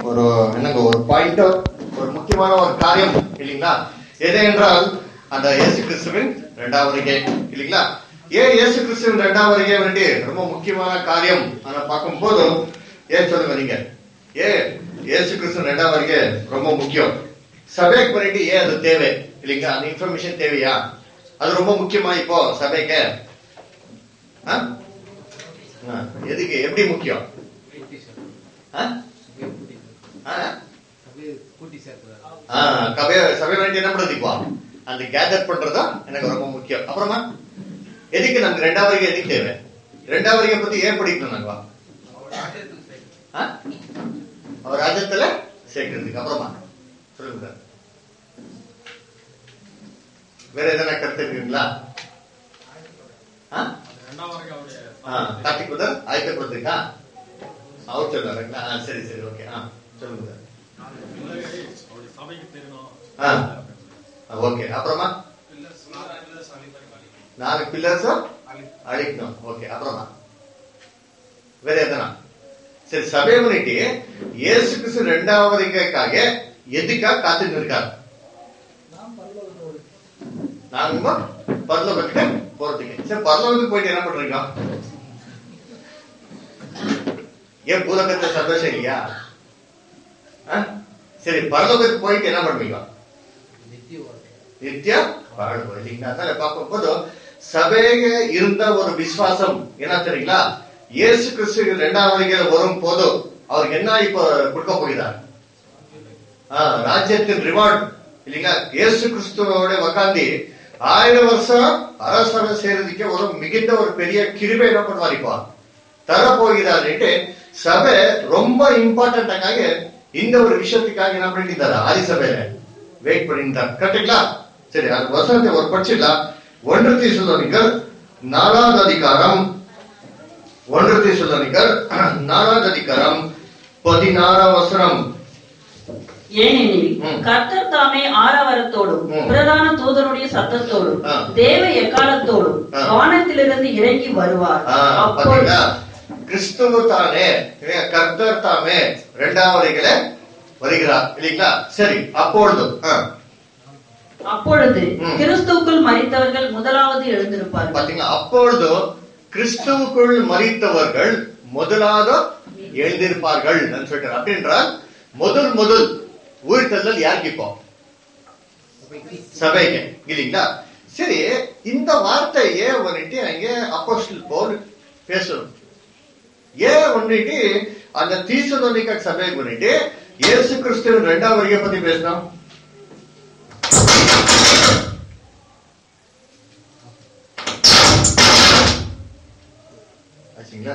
ஒரு என்னங்க ஒரு பாயிண்ட் ஒரு முக்கியமான ஒரு காரியம் இல்லைங்களா எது என்றால் அந்த இயேசு கிறிஸ்துவின் இரண்டாவது வருகை இல்லைங்களா ஏன் இயேசு கிறிஸ்துவின் இரண்டாவது வருகை வேண்டி ரொம்ப முக்கியமான காரியம் ஆனா பார்க்கும்போது ஏன் சொல்லுங்க நீங்க ஏன் இயேசு கிறிஸ்து ரெண்டாவது வருகை ரொம்ப முக்கியம் சபைக்கு பண்ணிட்டு ஏன் அது தேவை இல்லைங்களா அந்த இன்ஃபர்மேஷன் தேவையா அது ரொம்ப முக்கியமா இப்போ சபைக்கு ஆ? ஆ, எதுக்கு எப்படி முக்கியம் ஆ? ஆ? ஆ, கபை சபை வேண்டி என்ன பண்றது இப்போ அந்த கேதர் பண்றதா எனக்கு ரொம்ப முக்கியம் அப்புறமா எதுக்கு நமக்கு ரெண்டாவது வரைக்கும் எதுக்கு தேவை ரெண்டாவது வரைக்கும் பத்தி ஏன் படிக்கணும் நாங்க ஆ? அவர் ராஜ்யத்துல சேர்க்கறதுக்கு அப்புறமா சொல்லுங்க சார் வேற எதனா கருத்து இருக்குங்களா ஆ? ஆ, கார்த்திக் பிரதர் ஆயத்தப்படுறதுக்கா அவர் சொல்றாருங்களா ஆ, சரி சரி ஓகே ஆ சொல்லுங்க சார் ஆ ஓகே அப்புறமா நாலு பில்லர்ஸ் அழிக்கணும் ஓகே அப்புறமா வேற எதனா சரி சபை முன்னிட்டு இயேசு கிறிஸ்து ரெண்டாவது வருகைக்காக எதுக்காக காத்துட்டு இருக்காரு நாங்க பரலோகத்துக்கு போறதுக்கு சரி பரலோகத்துக்கு போயிட்டு என்ன பண்றீங்க ஏன் பூலோகத்துல சந்தோஷம் இல்லையா ஆ? சரி பரலோகத்துக்கு போயிட்டு என்ன பண்ணுவீங்க நித்திய வாழ்வு இல்லைங்களா அதனால பார்க்கும்போது சபையில இருந்த ஒரு விசுவாசம் என்ன தெரியுங்களா இயேசு கிறிஸ்து இரண்டாம் வருகையில் வரும் போது அவருக்கு என்ன இப்ப கொடுக்க போகிறார் ஆ, ராஜ்யத்தின் ரிவார்ட் இல்லைங்களா இயேசு கிறிஸ்துவோட உக்காந்து ஆயிரம் வருஷம் அரசர செய்யறதுக்கே ஒரு மிகுந்த ஒரு பெரிய கிருபை என்ன பண்ணுவார் இப்போ தர போகிறார்னுட்டு சபை ரொம்ப இம்பார்ட்டன்டாக இந்த ஒரு விஷயத்துக்காக என்ன பண்ணிட்டு ஆதி சபையில வெயிட் பண்ணிட்டார் கரெக்டுங்களா சரி அது வசனத்தை ஒரு படிச்சிடலாம் ஒன்று தீசுலனிக்கர் நாலாவது அதிகாரம் ஒன்று தீசுலனிக்கர் நாலாவது அதிகாரம் பதினாறாம் வசனம் ஏனெனில் ம். கர்த்தர் தாமே ஆரவரத்தோடும் ம். பிரதான தூதனுடைய சத்தத்தோடும் ஆ. தேவ எக்காலத்தோடும் ஆ. வானத்திலிருந்து இறங்கி வருவார் ஆ, அப்பொழுது பாத்தீங்களா கிறிஸ்துவ தானே இல்லையா? கர்த்தர் தாமே இரண்டாம் வரைகளை வருகிறார் இல்லைங்களா சரி அப்பொழுது ஆ, அப்பொழுது ம். கிறிஸ்துவுக்குள் மரித்தவர்கள் முதலாவது எழுந்திருப்பார்கள் பாத்தீங்களா அப்பொழுது கிறிஸ்துவுக்குள் மறித்தவர்கள் முதலாவது எழுந்திருப்பார்கள் என்று சொல்லிட்டார் அப்படின்றால் முதல் முதல் உயிர்த்தெழுதல் யாருக்கு இப்போ சபைக்கு இல்லைங்களா சரி இந்த வார்த்தை ஏன் வந்துட்டு அங்க அப்போஸ்டல் போல் பேசணும் ஏன் வந்துட்டு அந்த தீசுதனிக்க சபைக்கு வந்துட்டு இயேசு கிறிஸ்துவின் ரெண்டாம் வருகை பத்தி பேசணும் ஆச்சுங்களா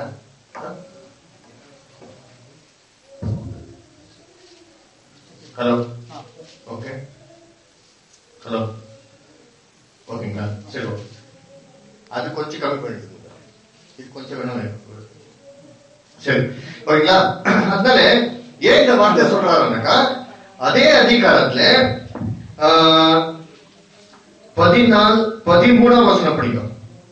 ஹலோ ஓகே ஹலோ ஓகேங்களா சரி ஓகே அது கொஞ்சம் கம்மி பண்ணிட்டு இது கொஞ்சம் வேணும் சரி ஓகேங்களா அதனால ஏன் இந்த வார்த்தை சொல்றாருன்னாக்கா அதே அதிகாரத்துல ஆஹ், பதினாலு பதிமூணாம் வசனம் படிக்கும்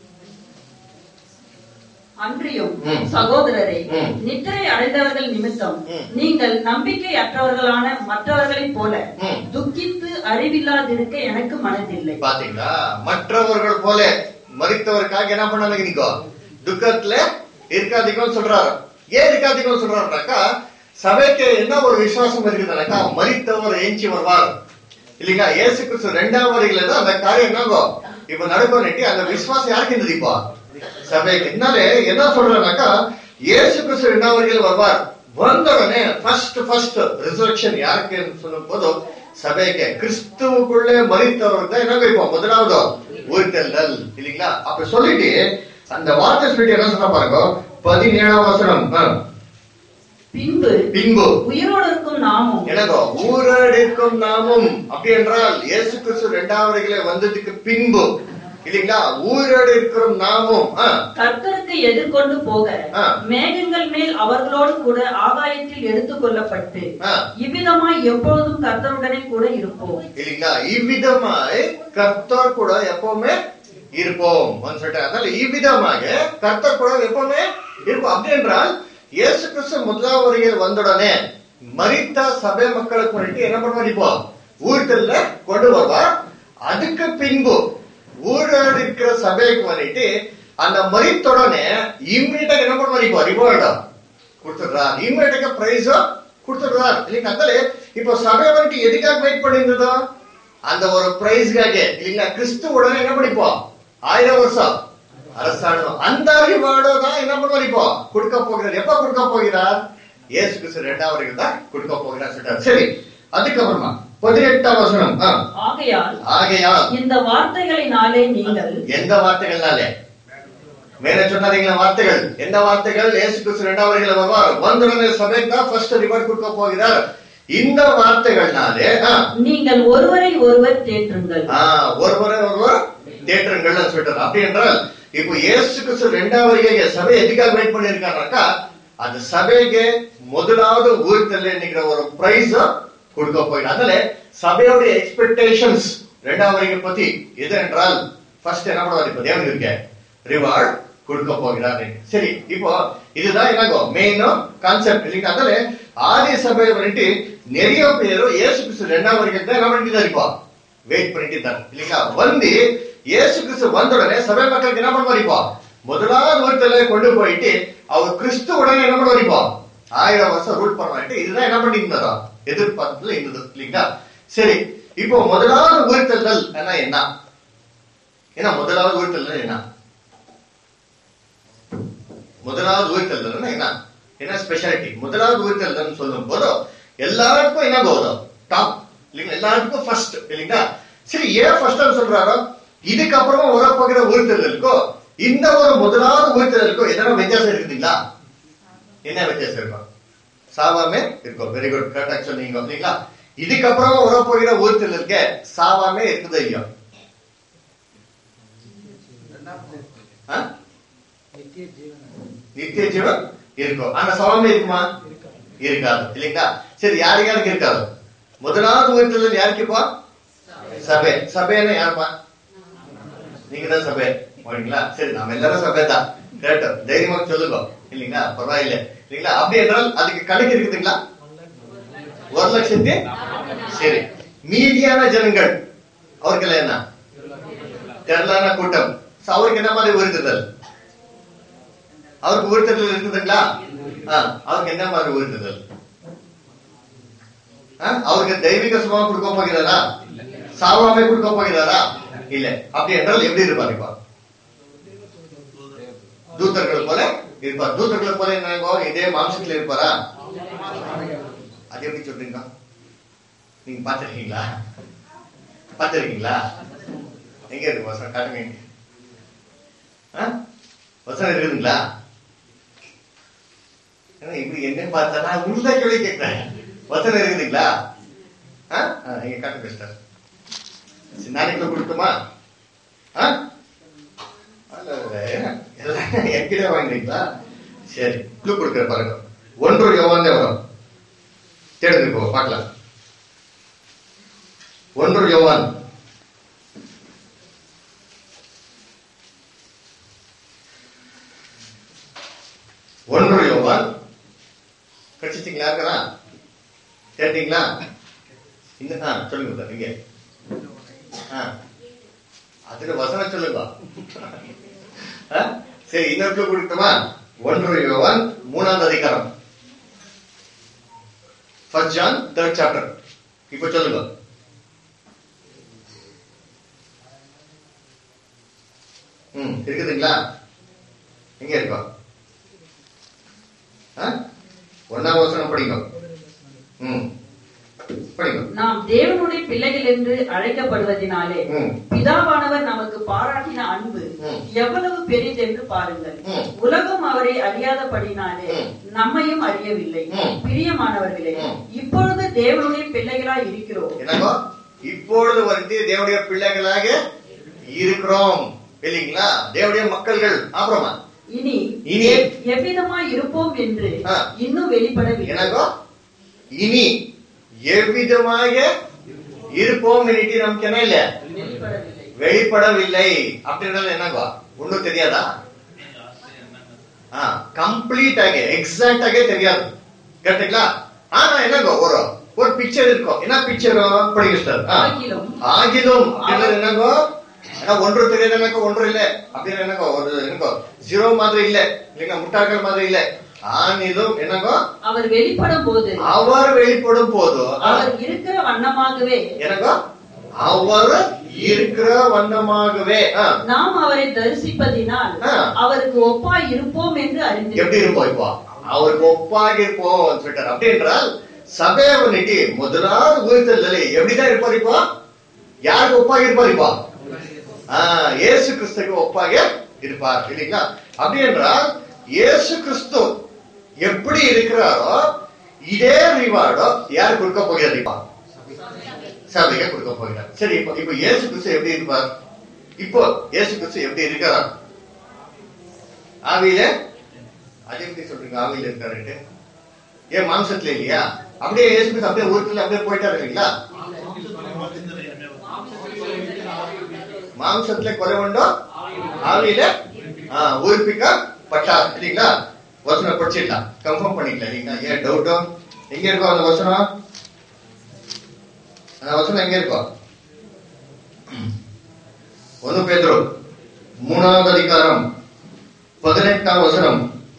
அன்றியும் ம். சகோதரரே ம். நித்திரை அடைந்தவர்கள் நிமித்தம் ம். நீங்கள் நம்பிக்கை அற்றவர்களான மற்றவர்களைப் போல ம். துக்கித்து அறிவில்லாதிருக்க எனக்கு மனதில்லை பாத்தீங்களா மற்றவர்கள் போல மறித்தவருக்காக என்ன பண்ணாங்க நீங்க துக்கத்துல இருக்காதீங்கன்னு சொல்றாரு ஏன் இருக்காதீங்கன்னு சொல்றாருனாக்கா சபைக்கு என்ன ஒரு விசுவாசம் இருக்குதுனாக்கா மறித்தவர் ஏஞ்சி வருவார் இல்லைங்களா இயேசு கிறிஸ்து ரெண்டாம் வரையில தான் அந்த காரியம் என்னங்கோ இப்ப நடுப்பண்ணிட்டு அந்த விசுவாசம் யாருக்கு இருந்தது இப்போ சபைக்கு என்னாலே என்ன சொல்றாருனாக்கா இயேசு கிறிஸ்து ரெண்டாம் வரையில் வருவார் வந்த உடனே ஃபர்ஸ்ட் ஃபர்ஸ்ட் ரிசர்வேஷன் யாருக்கு சொல்லும் போது சபைக்கு கிறிஸ்துவுக்குள்ளே மறித்தவர் தான் என்ன இப்போ முதலாவது உயிர்த்தெழுதல் இல்லைங்களா அப்ப சொல்லிட்டு அந்த வார்த்தை சொல்லிட்டு என்ன சொன்னா பாருங்க பதினேழாம் வசனம் ஆ. பின்பு பின்பு உயிரோடு இருக்கும் நாமும் எனக்கோ ஊரடிக்கும் நாமும் அப்படி என்றால் இயேசு கிறிஸ்து இரண்டாவது வந்ததுக்கு பின்பு இல்லைங்களா ஊரடி இருக்கிற நாமும் ஆ, கர்த்தருக்கு எதிர்கொண்டு போக ஆ. மேகங்கள் மேல் அவர்களோடு கூட ஆகாயத்தில் எடுத்துக் கொள்ளப்பட்டு ஆ. இவ்விதமாய் எப்பொழுதும் கர்த்தருடனே கூட இருப்போம் இல்லைங்களா இவ்விதமாய் கர்த்தர் கூட எப்பவுமே இருப்போம் சொல்லிட்டு அதனால இவ்விதமாக கர்த்தர் கூட எப்பவுமே இருப்போம் அப்படி என்றால் இயேசு கிறிஸ்து முதலாம் வருகையில் வந்தவுடனே மரித்த சபை மக்களுக்கு வந்துட்டு என்ன பண்ணுவார் இப்போ ஊர்தல்ல கொண்டு வருவார் அதுக்கு பின்பு ஊழல் இருக்கிற சபைக்கு வந்துட்டு அந்த மரித்தொடனே இம்மீடியட்டா என்ன பண்ணுவார் இப்போ ரிவார்டா கொடுத்துடுறார் இம்மீடியட்டா பிரைஸும் கொடுத்துடுறார் இல்லைங்க அதனால இப்போ சபை வந்துட்டு எதுக்காக வெயிட் பண்ணியிருந்ததோ அந்த ஒரு பிரைஸ்க்காக இல்லைங்களா கிறிஸ்து உடனே என்ன பண்ணிப்போம் ஆயிரம் வருஷம் அரசாங்கம் அந்த ரிவார்டோ தான் என்ன பண்ணுவார் இப்போ கொடுக்க போகிறார் எப்ப கொடுக்க போகிறார் இயேசு கிறிஸ்து ரெண்டாவது தான் கொடுக்க போகிறார் சொல்றார் சரி அதுக்கப்புறமா பதினெட்டாம் வசனம் ஆ. ஆகையால் ஆகையால் இந்த வார்த்தைகளினாலே நீங்கள் எந்த வார்த்தைகள்னாலே மேல சொன்னாதீங்களா வார்த்தைகள் எந்த வார்த்தைகள் இயேசு கிறிஸ்து இரண்டாவது வருகையில வருவார் வந்தவுடனே சபைக்கு தான் ஃபர்ஸ்ட் ரிவார்ட் கொடுக்க போகிறார் இந்த வார்த்தைகள்னாலே ஆ, நீங்கள் ஒருவரை ஒருவர் தேற்றுங்கள் ஆ, ஒருவரை ஒருவர் தேட்டருங்கள் சொல்லிட்டார் அப்படி என்றால் இப்போ இயேசு கிறிஸ்து ரெண்டாவது வருகைக்கு சபை எதுக்காக வெயிட் பண்ணிருக்காருனாக்கா அந்த சபைக்கு முதலாவது ஊர்த்தல் என்கிற ஒரு பிரைஸ் கொடுக்க போயிடும் அதனால சபையோட எக்ஸ்பெக்டேஷன்ஸ் ரெண்டாவது வருகை பத்தி எது என்றால் ஃபர்ஸ்ட் என்ன பண்ணுவார் இப்போ தேவன் இருக்க ரிவார்ட் கொடுக்க போகிறாரு சரி இப்போ இதுதான் என்னாகும் மெயின் கான்செப்ட் இல்லைங்களா அதனால ஆதி சபை வந்துட்டு நிறைய பேர் இயேசு கிறிஸ்து ரெண்டாவது வருகை தான் என்ன பண்ணிட்டு தான் இருப்பா வெயிட் பண்ணிட்டு இருந்தாங்க இல்லைங்களா வந்து இயேசு கிறிஸ்து வந்த உடனே சபை மக்களுக்கு என்ன பண்ணுவார் இப்போ முதலாவது வருத்தல கொண்டு போயிட்டு அவர் கிறிஸ்து உடனே என்ன பண்ணுவார் இப்போ ஆயிரம் வருஷம் ரூல் பண்ணுவாரு இதுதான் என்ன பண்ணிட்டு இருந்தாரோ எதிர்பார்ப்புல இருந்தது இல்லைங்களா சரி இப்போ முதலாவது உயிர்த்தல்கள் என்ன என்ன ஏன்னா முதலாவது உயிர்த்தல் என்ன முதலாவது உயிர்த்தல் என்ன என்ன ஸ்பெஷாலிட்டி முதலாவது உயிர்த்தல் சொல்லும் போது எல்லாருக்கும் என்ன கௌரவம் டாப் இல்லைங்களா எல்லாருக்கும் ஃபர்ஸ்ட் இல்லைங்களா சரி ஏன் ஃபர்ஸ்ட் சொல்றாரோ இதுக்கப்புறமா வரப்போகிற உயிர்த்தலுக்கோ இந்த ஒரு முதலாவது உயிர்த்தலுக்கோ எதனா வித்தியாசம் இருக்குதுங்களா என்ன வித்தியாசம் இருக்கும் சாவாமே இருக்கும் வெரி குட் கரெக்டா சொன்னீங்க இல்லைங்களா இதுக்கப்புறமா வரப்போகிற உயிர்த்தல் இருக்க சாவாமே இருக்குது இல்லையா ஆ? நித்திய ஜீவன் இருக்கும் ஆனா சவாமே இருக்குமா இருக்காது இல்லைங்களா சரி யாருக்கு யாருக்கு இருக்காது முதலாவது உயிர்த்தல் யாருக்குப்பா சபை சபைன்னா யாருப்பா நீங்க தான் சபை ஓகேங்களா சரி நாம எல்லாரும் சபை தான் கரெக்ட் தைரியமா சொல்லுங்க இல்லைங்களா பரவாயில்ல இல்லைங்களா அப்படி என்றால் அதுக்கு கணக்கு இருக்குதுங்களா ஒரு லட்சத்தி சரி மீதியான ஜனங்கள் அவர்கள் என்ன திரளான கூட்டம் So, அவருக்கு என்ன மாதிரி உறுத்துதல் அவருக்கு உறுத்துதல் இருக்குதுங்களா ஆ, அவருக்கு என்ன மாதிரி உறுத்துதல் ஆ, அவருக்கு தெய்வீக சுகம் கொடுக்க போகிறாரா சாவாமை கொடுக்க போகிறாரா இல்ல அப்படி என்றால் எப்படி இருப்பார் இப்போ தூதர்கள் போல இருப்பார் தூதர்கள் போல என்ன இதே மாம்சத்துல இருப்பாரா அது எப்படி சொல்றீங்க நீங்க பாத்திருக்கீங்களா பாத்திருக்கீங்களா எங்க இருக்கு வசனம் காட்டுங்க இங்க. ஆ? வசனம் இருக்குதுங்களா ஏன்னா இப்படி என்ன பார்த்தா நான் உள்ள கேள்வி கேட்கிறேன் வசனம் இருக்குதுங்களா ஆ? ஆ, இங்க காட்டுங்க சிஸ்டர் நாளைக்குள்ள கொடுத்துமா ஆ? அல்ல, அல்ல, எல்லாம் என்கிட்ட வாங்குறீங்களா சரி க்ளூ கொடுக்குற பாருங்க ஒன்று யோவான் வரும் தேடுங்க போ பார்க்கலாம் ஒன்று யோவான் ஒன்று யோவான் கடிச்சிட்டீங்களா இருக்கிறா கேட்டீங்களா இந்த ஆ சொல்லுங்க சார் நீங்க ஆ அதுல வசனம் சொல்லுங்க ஆ? சரி இன்னொரு கொடுக்கட்டுமா ஒன்று யோவான் மூணாவது அதிகாரம் ஃபர்ஸ்ட் ஜான் தேர்ட் சாப்டர் இப்போ சொல்லுங்க ம் இருக்குதுங்களா எங்க இருக்கோம் ஆ? ஒண்ணாம் வசனம் படிங்க ம் படிங்க நாம் தேவனுடைய பிள்ளைகள் என்று அழைக்கப்படுவதினாலே ம். பிதாவானவர் நமக்கு பாராட்டின அன்பு ம். எவ்வளவு பெரிதென்று பாருங்கள் ம். உலகம் அவரை அறியாதபடினாலே ம். நம்மையும் அறியவில்லை ம். பிரியமானவர்களே ம். இப்பொழுது தேவனுடைய பிள்ளைகளாய் இருக்கிறோம் என்னங்கோ இப்பொழுது வந்து தேவனுடைய பிள்ளைகளாக இருக்கிறோம் இல்லைங்களா தேவனுடைய மக்கள்கள் அப்புறமா இனி இனி? எவ்விதமாய் இருப்போம் என்று ஆ. இன்னும் வெளிப்படவில்லை என்னங்கோ இனி எவ்விதமாக இருப்போம் இன்னைக்கு நமக்கு என்ன இல்ல வெளிப்படவில்லை வெளிப்படவில்லை அப்படின்றது என்னங்கோ ஒண்ணும் தெரியாதா கம்ப்ளீட் ஆக எக்ஸாக்ட் ஆக தெரியாது கேட்டீங்களா ஆனா என்னங்க ஒரு ஒரு பிக்சர் இருக்கும் என்ன பிக்சரும் படிங்க சார் ஆகிலும் ஆகிலும் அப்படின்றது என்னங்க ஏன்னா ஒன்று தெரியாது எனக்கு ஒன்று இல்ல அப்படின்னு என்னங்க ஒரு என்னங்க ஜீரோ மாதிரி இல்ல இல்லைங்க முட்டாள்கள் மாதிரி இல்ல ஆனிலும் என்னங்க அவர் வெளிப்படும் போது அவர் வெளிப்படும் போது அவர் இருக்கிற வண்ணமாகவே என்னங்க அவர் இருக்கிற வண்ணமாகவே ஆ, நாம் அவரை தரிசிப்பதினால் ஆ. அவருக்கு ஒப்பாய் இருப்போம் என்று அறிந்து எப்படி இருப்போம் இப்போ அவருக்கு ஒப்பாக இருப்போம் சொல்லிட்டார் அப்படி என்றால் சபையை வந்துட்டு முதலாவது உயிர்த்தல் எப்படிதான் இருப்பார் இப்போ யாருக்கு ஒப்பாக இருப்பார் இப்போ ஆஹ், இயேசு கிறிஸ்துக்கு ஒப்பாக இருப்பார் இல்லைங்களா அப்படி என்றால் இயேசு கிறிஸ்து எப்படி இருக்கிறாரோ இதே ரிவார்டோ யார் கொடுக்க போகிறது இப்போ சபைக்கு கொடுக்க போகிறார் சரி இப்போ இப்போ இயேசு கிறிஸ்து எப்படி இருப்பார் இப்போ இயேசு கிறிஸ்து எப்படி இருக்கிறார் ஆவியில அது எப்படி சொல்றீங்க ஆவியில இருக்காருன்ட்டு ஏன் மாம்சத்துல இல்லையா அப்படியே இயேசு கிறிஸ்து அப்படியே ஊருக்குள்ள அப்படியே போயிட்டாரு இல்லைங்களா மாம்சத்துல கொலை உண்டோ ஆவியில ஆஹ், உயிர்ப்பிக்கப்பட்டார் இல்லைங்களா வசனம் படிச்சிடலாம் கன்ஃபார்ம் பண்ணிக்கலாம் இல்லைங்களா ஏன் டவுட்டோ எங்க இருக்கும் அந்த வசனம் அந்த வசனம் எங்க இருக்கும் ஒன்னு பேதுரு மூணாவது அதிகாரம் பதினெட்டாம் வசனம்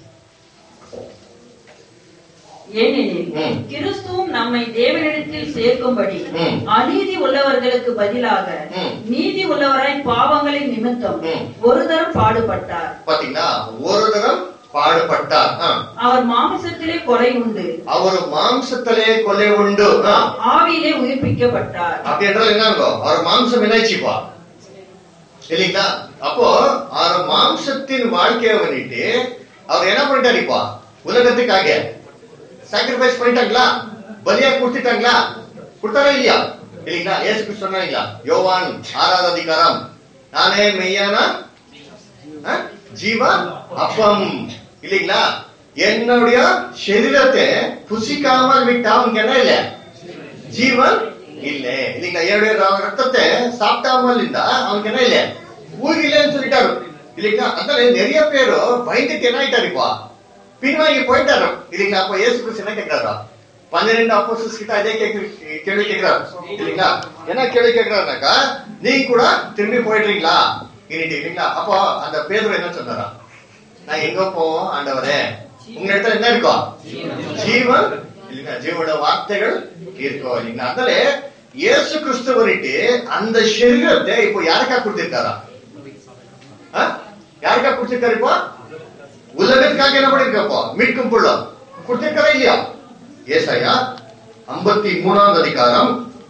ஏனெனில் ம். கிறிஸ்துவும் நம்மை தேவனிடத்தில் சேர்க்கும்படி ம். அநீதி உள்ளவர்களுக்கு பதிலாக ம். நீதி உள்ளவராய் பாவங்களின் நிமித்தம் ம். ஒரு தரம் பாடுபட்டார் பாத்தீங்களா ஒரு தரம் பாடுபட்டார் ஆ. அவர் மாமிசத்திலே கொலை உண்டு அவர் மாம்சத்திலே கொலை உண்டு ஆ. ஆவியிலே உயிர்ப்பிக்கப்பட்டார் அப்படி என்றால் என்னங்கோ அவர் மாம்சம் என்னாச்சுப்பா இல்லைங்களா அப்போ அவர் மாம்சத்தின் வாழ்க்கையை பண்ணிட்டு அவர் என்ன பண்ணிட்டாருப்பா உலகத்துக்காக சாக்ரிஃபைஸ் பண்ணிட்டாங்களா பலியா கொடுத்துட்டாங்களா கொடுத்தாரா இல்லையா இல்லைங்களா ஏசுக்கு சொன்னா இல்லையா யோவான் ஆறாவது அதிகாரம் நானே மெய்யான ஆ? ஜீவ அப்பம் இல்லைங்களா என்னுடைய சரீரத்தை புசிக்காமல் விட்டா அவனுக்கு என்ன இல்லை ஜீவன் இல்ல இல்லைங்களா என்னுடைய ர- ரத்தத்தை சாப்பிட்டாமல் இருந்தா அவனுக்கு என்ன இல்ல ஊர் இல்லைன்னு சொல்லிட்டாரு இல்லைங்களா அதனால நிறைய பேரு பயந்துட்டு என்ன ஆயிட்டாரு இப்போ பின்வாங்கி போயிட்டாரு இல்லைங்களா அப்ப இயேசு கிறிஸ்து என்ன கேட்கிறாரா பன்னிரெண்டு அப்போஸ்தலர்ஸ் கிட்ட அதே கேக்கு- கேள்வி கேட்கிறாரு இல்லைங்களா என்ன கேள்வி கேட்கிறாருனாக்கா நீங்க கூட திரும்பி போயிடுறீங்களா இன்னிட்டு இல்லைங்களா அப்போ அந்த பேதுரு என்ன சொன்னாரா நான் எங்க போவோம் ஆண்டவரே உங்க இடத்துல என்ன இருக்கும் ஜீவன் இல்லைங்களா ஜீவனோட வார்த்தைகள் இருக்கும் இல்லைங்களா அதனால இயேசு கிறிஸ்துவரிட்டு அந்த சரீரத்தை இப்போ யாருக்கா கொடுத்திருக்காரா ஆ? யாருக்கா கொடுத்திருக்காரு இப்போ உலகத்துக்காக என்ன பண்ணிருக்கப்போ மீட்கும் புள்ள கொடுத்திருக்காரா இல்லையா ஏசாயா ஐம்பத்தி மூணாவது அதிகாரம்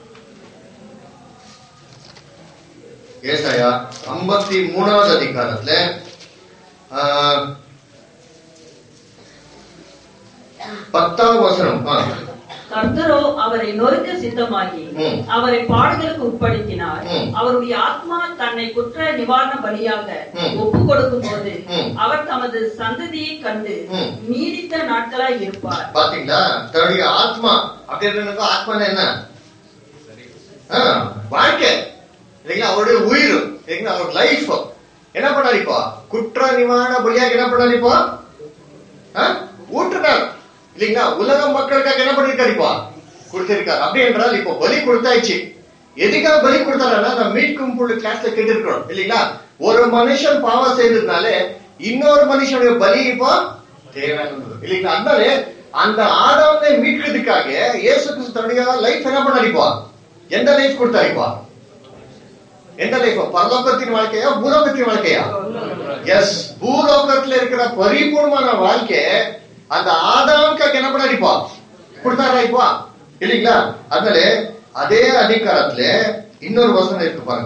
ஏசாயா ஐம்பத்தி மூணாவது அதிகாரத்துல ஆ, பத்தாம் வசனம் ஆ. கர்த்தரோ அவரை நொறுக்க சித்தமாகி ம். அவரை பாடுகளுக்கு உட்படுத்தினார் ம். அவருடைய ஆத்மா தன்னை குற்ற நிவாரண பலியாக ம். ஒப்பு கொடுக்கும் போது ம். அவர் தமது சந்ததியை கண்டு ம். நீடித்த நாட்களாய் இருப்பார் பாத்தீங்களா தன்னுடைய ஆத்மா அப்படின்னு ஆத்மானா என்ன ஆ, வாழ்க்கை இல்லைங்களா அவருடைய உயிர் இல்லைங்களா அவர் லைஃப் என்ன பண்ணாரு இப்போ குற்ற நிவாரண பலியாக என்ன பண்ணாரு இப்போ ஆ? ஊற்றுனார் இல்லைங்களா உலக மக்களுக்காக என்ன பண்ணிருக்காரு இப்போ கொடுத்திருக்காரு அப்படி என்றால் இப்போ பலி கொடுத்தாச்சு எதுக்காக பலி கொடுத்தாருன்னா நம்ம மீட்கும் புள்ளி கிளாஸ்ல கேட்டிருக்கிறோம் இல்லைங்களா ஒரு மனுஷன் பாவம் செய்ததுனால இன்னொரு மனுஷனுடைய பலி இப்போ தேவையானது இல்லைங்களா அதனால அந்த ஆதாமை மீட்கிறதுக்காக இயேசு கிறிஸ்து தன்னுடைய லைஃப் என்ன பண்ணாரு இப்போ எந்த லைஃப் கொடுத்தாரு இப்போ எந்த லைஃப் பரலோகத்தின் வாழ்க்கையா பூலோகத்தின் வாழ்க்கையா எஸ் பூலோகத்துல இருக்கிற பரிபூர்ணமான வாழ்க்கை அந்த ஆதாமுக்காக என்ன பண்ணாரு இப்போ கொடுத்தாரா இப்போ இல்லைங்களா அதனால அதே அதிகாரத்துல இன்னொரு வசனம் இருக்கு பாருங்க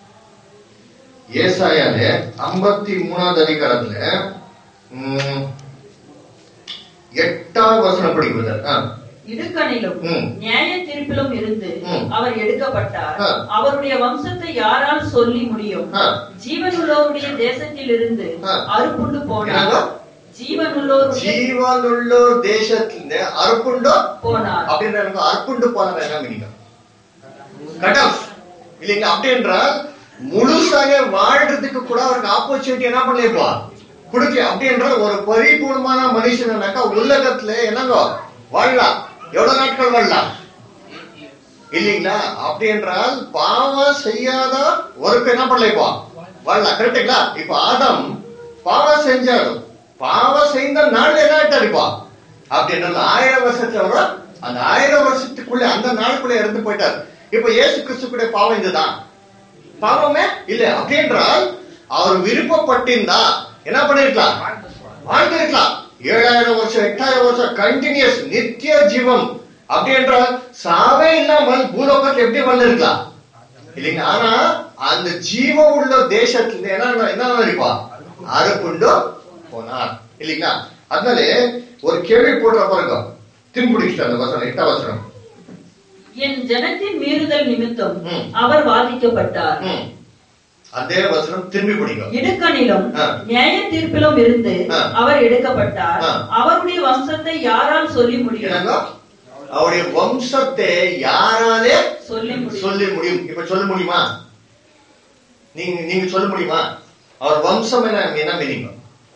ஏசாயால ஐம்பத்தி மூணாவது அதிகாரத்துல உம், எட்டாம் வசனம் படிக்கிறது ஆ. இடுக்கணிலும் ம். நியாய தீர்ப்பிலும் இருந்து ம். அவர் எடுக்கப்பட்டார் ஆ. அவருடைய வம்சத்தை யாரால் சொல்லி முடியும் ஆ. ஜீவனுள்ளோருடைய தேசத்தில் இருந்து ஆ. அறுப்புண்டு போனார் என்னங்க? ஜீவனுள்ளோருடைய ஜீவனுள்ளோர் தேசத்துல அறுப்புண்டோ போனார் அப்படின்ற எனக்கு அர்ப்புண்டு போனது என்ன மீனிங் கட் ஆஃப் இல்லைங்களா அப்படின்றால் முழுசாக வாழ்றதுக்கு கூட அவருக்கு ஆப்பர்ச்சுனிட்டி என்ன பண்ணலையப்பா கொடுக்கல அப்படின்ற ஒரு பரிபூர்ணமான மனுஷனாக்கா உலகத்துல என்னங்க வாழலாம் எவ்வளவு நாட்கள் வாழலாம் இல்லீங்களா அப்படி என்றால் பாவம் செய்யாத ஒருக்கு என்ன பண்ணல இப்போ வாழலாம் கரெக்டுங்களா இப்ப ஆதம் பாவம் செஞ்சாலும் பாவம் செய்த நாள் என்ன ஆயிட்டாரு இப்போ அப்படி என்றால் ஆயிரம் வருஷத்துல வர அந்த ஆயிரம் வருஷத்துக்குள்ள அந்த நாளுக்குள்ள இறந்து போயிட்டார் இப்ப இயேசு கிறிஸ்துக்குடைய பாவம் இதுதான் பாவமே இல்ல அப்படி என்றால் அவர் விருப்பப்பட்டிருந்தா என்ன பண்ணிருக்கலாம் வாழ்ந்திருக்கலாம் ஏழாயிரம் வருஷம் எட்டாயிரம் வருஷம் கண்டினியூஸ் நித்திய ஜீவம் அப்படி என்றால் சாவே இல்லாமல் பூலோகத்தில் எப்படி வந்திருக்கலாம் இல்லைங்க ஆனா அந்த ஜீவம் உள்ள தேசத்துல என்ன என்ன நினைப்பா அறுப்புண்டு போனார் இல்லைங்களா அதனாலே ஒரு கேள்வி போடுற பாருங்க தின்புடிச்சு அந்த வசனம் எட்டாம் வசனம் என் ஜனத்தின் மீறுதல் நிமித்தம் ம். அவர் வாதிக்கப்பட்டார் ம். அதே வசனம் திரும்பி பிடிங்க இடுக்கணிலும் ஆ. நியாய தீர்ப்பிலும் இருந்து ஆ. அவர் எடுக்கப்பட்டார் ஆ. அவருடைய வம்சத்தை யாரால் சொல்லி முடியும் என்னங்க அவருடைய வம்சத்தை யாராலே சொல்லி முடியும் சொல்லி முடியும் இப்ப சொல்ல முடியுமா நீங்க நீங்க சொல்ல முடியுமா அவர் வம்சம் என்ன என்ன மீனிங்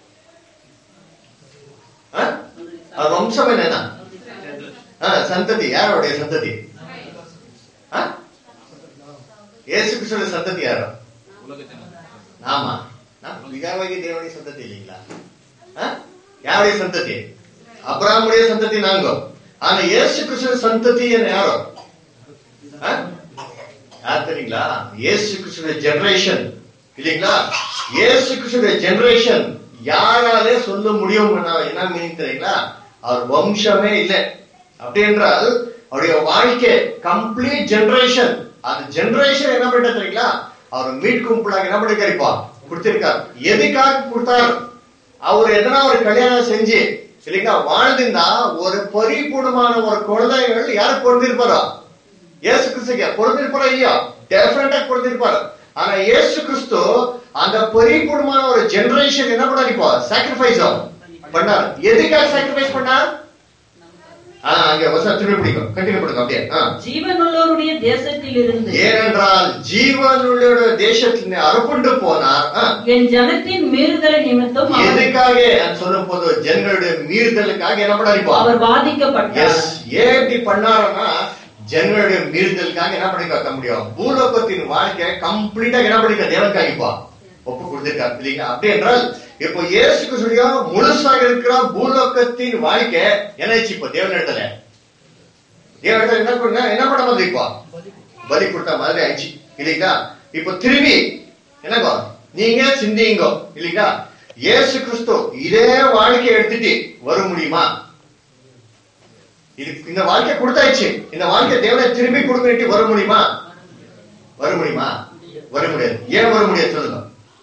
அவர் வம்சம் என்ன ஆ, சந்ததி யாருடைய சந்ததி ஆ? இயேசு கிறிஸ்துவோட சந்ததி யாரோ ஆமா நான் பிதாவாகி தேவனுடைய சந்ததி இல்லைங்களா ஆ? யாருடைய சந்ததி அப்ராமுடைய சந்ததி நாங்க ஆனா இயேசு கிறிஸ்துவ சந்ததி என்ன யாரோ ஆ? யார் தெரியுங்களா இயேசு கிறிஸ்துவ ஜெனரேஷன் இல்லைங்களா இயேசு கிறிஸ்துவ ஜெனரேஷன் யாராலே சொல்ல முடியும் என்ன மீனிங் தெரியுங்களா அவர் வம்சமே இல்லை அப்படி என்றால் அவருடைய வாழ்க்கை கம்ப்ளீட் ஜெனரேஷன் அந்த ஜெனரேஷன் என்ன பண்ணிட்டு தெரியுங்களா அவர் மீட்கும் பிள்ளைங்க என்ன பண்ணிருக்காரு இப்போ கொடுத்திருக்காரு எதுக்காக கொடுத்தார் அவர் எதனா ஒரு கல்யாணம் செஞ்சு இல்லைங்களா வாழ்ந்திருந்தா ஒரு பரிபூர்ணமான ஒரு குழந்தைகள் யார் பொருந்திருப்பாரோ இயேசு கிறிஸ்துக்கு பொருந்திருப்பாரா இல்லையா டெஃபினட்டா பொருந்திருப்பாரு ஆனா இயேசு கிறிஸ்து அந்த பரிபூர்ணமான ஒரு ஜெனரேஷன் என்ன பண்ணாரு இப்போ சாக்ரிஃபைஸ் பண்ணார் எதுக்காக சாக்ரிஃபைஸ் பண்ணார் ஆ, அங்க வசனம் திரும்பி பிடிக்கும் கண்டினியூ பண்ணுங்க அப்படியே ஆ. ஜீவனுள்ளோருடைய தேசத்தில் இருந்து ஏனென்றால் ஜீவனுள்ள தேசத்தில் அறுப்புண்டு போனார் ஆ. என் ஜனத்தின் மீறுதலை நிமித்தம் அவர்- எதுக்காக நான் சொல்லும் போது ஜனங்களுடைய மீறுதலுக்காக என்ன பண்ணாரு இப்போ அவர் வாதிக்கப்பட்டார் எஸ் ஏன் இப்படி பண்ணாருன்னா ஜனங்களுடைய மீறுதலுக்காக என்ன பண்ணி வைக்க முடியும் பூலோகத்தின் வாழ்க்கை கம்ப்ளீட்டா என்ன பண்ணிக்க தேவனுக்காக இப்போ ஒப்பு கொடுத்திருக்காரு இல்லைங்களா அப்படி என்றால் இப்போ இயேசு கிறிஸ்துடைய முழுசாக இருக்கிற பூலோகத்தின் வாழ்க்கை என்னாச்சு இப்போ தேவனிடத்துல தேவனிடத்துல என்ன பண்ண என்ன பண்ண மாதிரி இப்போ பலி கொடுத்த மாதிரி ஆயிடுச்சு இல்லைங்களா இப்போ திரும்பி என்னங்கோ நீங்க சிந்திங்கோ இல்லைங்களா இயேசு கிறிஸ்து இதே வாழ்க்கையை எடுத்துட்டு வர முடியுமா இது இந்த வாழ்க்கை கொடுத்தாச்சு இந்த வாழ்க்கை தேவனை திரும்பி கொடுத்துட்டு வர முடியுமா வர முடியுமா வர முடியாது ஏன் வர முடியாது சொல்லுங்க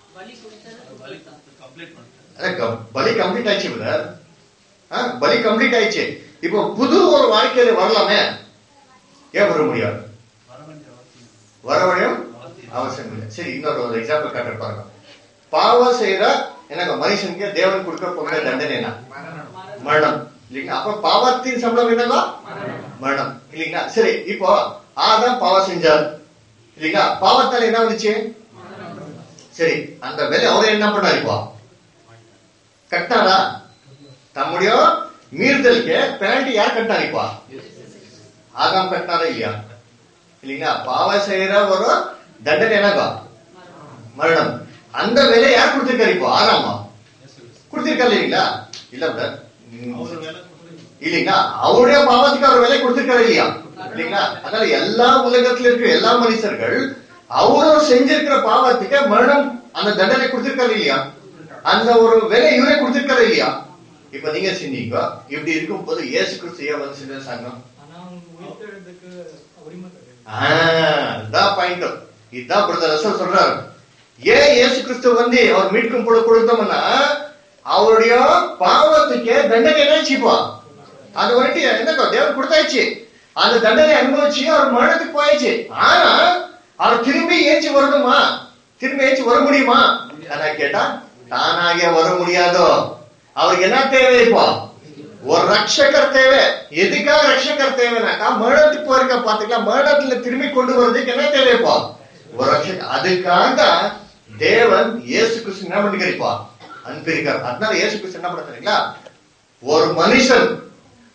அதான் கம்- பலி கம்ப்ளீட் ஆயிடுச்சு பிரதர் பலி கம்ப்ளீட் ஆயிடுச்சு இப்போ புது ஒரு வாழ்க்கையில வரலாமே ஏன் வர முடியாது வர வழியும் அவசியம் இல்லை சரி இன்னொரு ஒரு எக்ஸாம்பிள் காட்டுற பாருங்க பாவம் செய்யற எனக்கு மனுஷனுக்கு தேவன் கொடுக்க போகிற தண்டனை என்ன மரணம் இல்லைங்களா அப்ப பாவத்தின் சம்பளம் என்னவா மரணம் இல்லைங்களா சரி இப்போ ஆதாம் பாவம் செஞ்சார் இல்லைங்களா பாவத்தால என்ன வந்துச்சு சரி அந்த வேலை அவர் என்ன பண்ணார் இப்போ கட்டாரா தம்முடைய மீறுதலுக்கு பெனால்டி யார் கட்டார் இப்போ ஆதாம் கட்டாரா இல்லையா இல்லைங்களா பாவம் செய்யற ஒரு தண்டனை என்னவா மரணம் அந்த வேலை யார் கொடுத்திருக்காரு இப்போ ஆதாமா கொடுத்திருக்காரு இல்லைங்களா இல்ல brother. ம், இல்லைங்களா அவருடைய பாவத்துக்கு அவர் விலை கொடுத்திருக்காரு இல்லையா இல்லைங்களா அதனால எல்லா உலகத்துல இருக்கிற எல்லா மனுஷர்கள் அவரும் செஞ்சிருக்கிற பாவத்துக்கு மரணம் அந்த தண்டனை கொடுத்திருக்காரு இல்லையா அந்த ஒரு விலை இவரே கொடுத்திருக்காரு இல்லையா இப்ப நீங்க சிந்திங்க இப்படி இருக்கும் போது இயேசு கிறிஸ்து ஏன் வந்து சின்ன சங்கம் ஆனா அவங்க உயிர்த்தெழுதுக்கு உரிமை கிடையாது இதான் பாயிண்ட் இதுதான் பிரதர் ரசல் சொல்றாரு ஏன் இயேசு கிறிஸ்து வந்து அவர் மீட்கும் பொழுது கொடுத்தோம்னா அவருடைய பாவத்துக்கு தண்டனை என்னாச்சுப்பா அது வந்துட்டு என்னக்கா தேவன் கொடுத்தாச்சு அந்த தண்டனை அனுபவிச்சு அவர் மரணத்துக்கு போயாச்சு ஆனா அவர் திரும்பி ஏஞ்சி வரணுமா திரும்பி ஏஞ்சி வர முடியுமா ஆனா கேட்டா தானாக வர முடியாதோ அவருக்கு என்ன தேவை இப்போ ஒரு ரட்சகர் தேவை எதுக்காக ரட்சகர் தேவைனாக்கா மரணத்துக்கு போயிருக்க பாத்துக்கலாம் மரணத்துல திரும்பி கொண்டு வர்றதுக்கு என்ன தேவைப்பா ஒரு ரட்சகர் அதுக்காக தேவன் இயேசு கிறிஸ்து என்ன பண்ணிக்கிறப்பா அனுப்பியிருக்கார் அதனால இயேசு கிறிஸ்து என்ன பண்ண தெரியுங்களா ஒரு மனுஷன்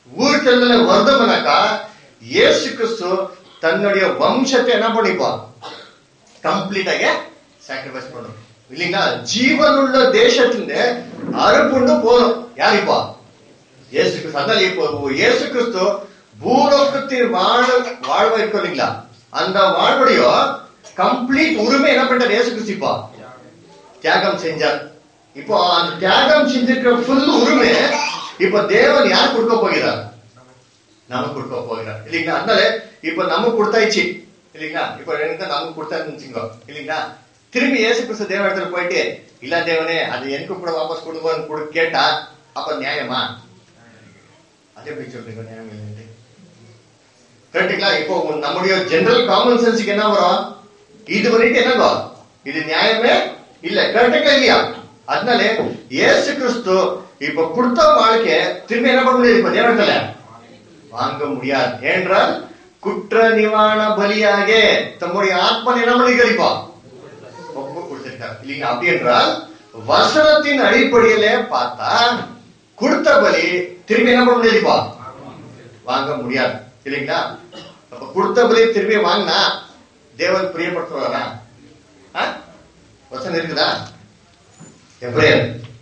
உயிர்த்தெழுதல வருதம்னாக்கா இயேசு கிறிஸ்து தன்னுடைய வம்சத்தை என்ன பண்ணிப்பான் கம்ப்ளீட்டாக சாக்ரிஃபைஸ் பண்ணும் இல்லைங்களா ஜீவனுள்ள தேசத்திலிருந்து அறுப்புண்டு போதும் யாரிப்பா இயேசு கிறிஸ்து அதனால இப்போ இயேசு கிறிஸ்து பூலோகத்தின் வாழ வாழ்வா இருக்கும் இல்லைங்களா அந்த வாழ்வுடைய கம்ப்ளீட் உரிமை என்ன பண்றாரு இயேசு கிறிஸ்து இப்போ தியாகம் செஞ்சார் இப்போ அந்த தியாகம் செஞ்சிருக்கிற ஃபுல் உரிமை இப்போ தேவன் யார் கொடுக்க போகிறார் நமக்கு கொடுக்க போகிறார் இல்லைங்களா அதனால இப்ப நமக்கு கொடுத்தாச்சு இல்லைங்களா இப்ப எனக்கு நமக்கு கொடுத்தாருன்னு வச்சுக்கோ இல்லைங்களா திரும்பி இயேசு கிறிஸ்து தேவ இடத்துல போயிட்டு இல்ல தேவனே அது எனக்கு கூட வாபஸ் கொடுங்கன்னு கொடு கேட்டா அப்ப நியாயமா அது எப்படி சொல்றீங்க நியாயம் இல்லைன்ட்டு கரெக்டுங்களா இப்போ உங்க- நம்முடைய ஜெனரல் காமன் சென்ஸுக்கு என்ன வரும் இது வரைக்கும் என்னங்கோ இது நியாயமே இல்ல கரெக்டுங்களா இல்லையா அதனால இயேசு கிறிஸ்து இப்ப கொடுத்த வாழ்க்கை திரும்பி என்ன பண்ண முடியாது இப்ப தேவனத்துல வாங்க முடியாது ஏனென்றால் குற்ற நிவாரண பலியாக தம்முடைய ஆத்மனை என்ன பண்ணி கழிப்பா ஒப்பு கொடுத்திருக்கார் இல்லைங்க அப்படி என்றால் வசனத்தின் அடிப்படையில பார்த்தா கொடுத்த பலி திரும்பி என்ன பண்ண முடியாதுப்பா வாங்க முடியாது இல்லைங்களா அப்ப கொடுத்த பலி திரும்பி வாங்கினா தேவன் பிரியப்படுத்துவாரா ஆ? வசனம் இருக்குதா எப்படியா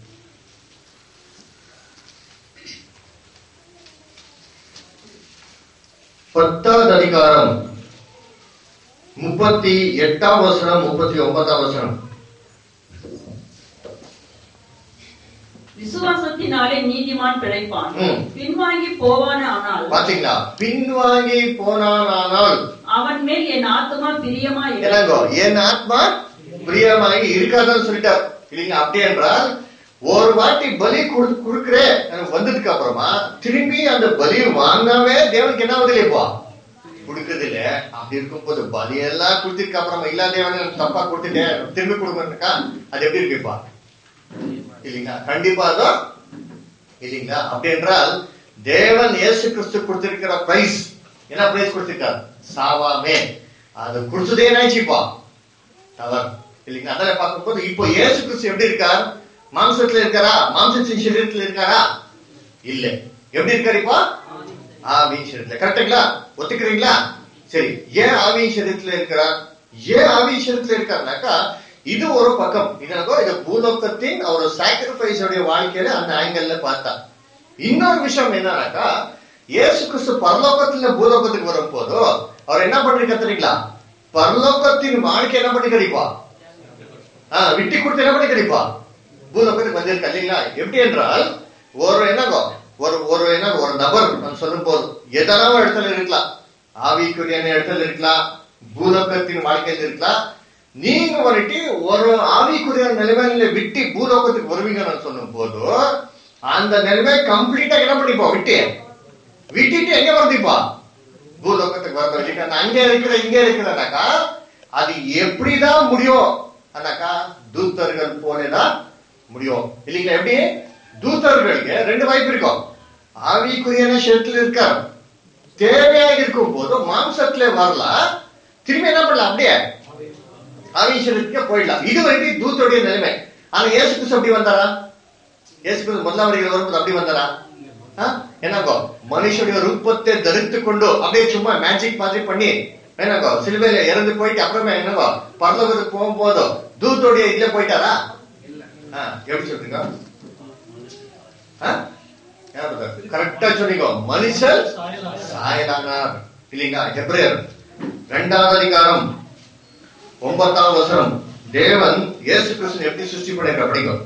பத்தாவது அதிகாரம் முப்பத்தி எட்டாம் வசனம் முப்பத்தி ஒன்பதாம் வசனம் விசுவாசத்தினாலே நீதிமான் பிழைப்பான் ம். பின்வாங்கி போவான ஆனால் பாத்தீங்களா பின்வாங்கி போனானால் அவன் மேல் என் ஆத்துமா பிரியமா என்னங்கோ என் ஆத்மா பிரியமாகி இருக்காதுன்னு சொல்லிட்டார் இல்லைங்க அப்படி என்றால் ஒரு வாட்டி பலி கொடு- கொடுக்கிறேன் எனக்கு வந்ததுக்கு அப்புறமா திரும்பி அந்த பலி வாங்காம தேவனுக்கு என்ன ஆகுது இல்லையப்பா கொடுக்கறது இல்ல அப்படி இருக்கும்போது பலி எல்லாம் கொடுத்ததுக்கு அப்புறமா இல்ல தேவன் எனக்கு தப்பா கொடுத்துட்டேன் திரும்பி கொடுக்கணுக்கா அது எப்படி இருக்குப்பா இல்லைங்களா கண்டிப்பா அதுவும் இல்லைங்களா அப்படி என்றால் தேவன் இயேசு கிறிஸ்து கொடுத்திருக்கிற பிரைஸ் என்ன பிரைஸ் கொடுத்திருக்கார் சாவாமே அது கொடுத்ததே என்னாச்சுப்பா தவறு இல்லைங்களா அதில் பார்க்கும்போது இப்போ இயேசு கிறிஸ்து எப்படி இருக்கார் மாம்சத்துல இருக்காரா மாம்சத்தின் சரீரத்துல இருக்காரா இல்ல எப்படி இருக்காரு இப்போ ஆவியின் சரீரத்துல கரெக்டுங்களா ஒத்துக்கிறீங்களா சரி ஏன் ஆவியின் சரீரத்துல இருக்கிறார் ஏன் ஆவியின் சரீரத்துல இருக்காருனாக்கா இது ஒரு பக்கம் இதனக்கோ இது பூலோகத்தின் ஒரு சாக்ரிஃபைஸ் உடைய வாழ்க்கையில அந்த ஆங்கிள் பார்த்தா இன்னொரு விஷயம் என்னன்னாக்கா இயேசு கிறிஸ்து பரலோகத்துல பூலோகத்துக்கு வரும்போது அவர் என்ன பண்ணிருக்க தெரியுங்களா பரலோகத்தின் வாழ்க்கை என்ன பண்ணி கிடைப்பா ஆஹ் விட்டி கொடுத்து என்ன பண்ணி கிடைப்பா பூலோகத்துக்கு வந்திருக்க இல்லைங்களா எப்படி என்றால் ஒரு என்னங்கோ ஒரு ஒரு என்ன ஒரு நபர் நான் சொல்லும் போது எதனா ஒரு இடத்துல இருக்கலாம் ஆவிக்குரியான இடத்துல இருக்கலாம் பூலோகத்தின் வாழ்க்கையில் இருக்கலாம் நீங்க வந்துட்டு ஒரு ஆவிக்குரிய நிலைமையில விட்டு பூலோகத்துக்கு வருவீங்க நான் சொல்லும் போது அந்த நிலைமை கம்ப்ளீட்டா என்ன பண்ணிப்போம் விட்டு விட்டுட்டு எங்க வருதுப்பா பூலோகத்துக்கு வரணும் இல்லைங்க நான் அங்க இருக்கிற இங்க இருக்கிறனாக்கா அது எப்படிதான் முடியும் அண்ணாக்கா தூத்தர்கள் போலதான் முடியும் இல்லைங்களா எப்படி தூத்தர்களுக்கு ரெண்டு வாய்ப்பு இருக்கும் ஆவிக்குரியான ஷெட்ல இருக்கார் தேவையாக இருக்கும் போது மாம்சத்துல வரலாம் திரும்பி என்ன பண்ணலாம் அப்படியே ஆவிஷனுக்கு போயிடலாம் இது வரைக்கும் தூத்தோடைய நிலைமை ஆனா இயேசு கிறிஸ்து அப்படி வந்தாரா இயேசு கிறிஸ்து முதலாம் வருகையில் வரும்போது அப்படி வந்தாரா ஆ? என்னங்கோ மனுஷனுடைய ரூபத்தை தரித்து கொண்டு அப்படியே சும்மா மேஜிக் மாதிரி பண்ணி என்னங்கோ சிலுவையில இறந்து போயிட்டு அப்புறமே என்னங்கோ பரலோகத்துக்கு போகும்போது தூத்தோடைய இதுல போயிட்டாரா ஆ, எப்படி சொல்றீங்க கரெக்டா சொன்னீங்க மனுஷன் சாயலானார் இல்லைங்களா எப்ரேயர் இரண்டாவது அதிகாரம் ஒன்பதாம் வசனம் தேவன் இயேசு கிறிஸ்து எப்படி சிருஷ்டி பண்ணிருக்க படிக்கும்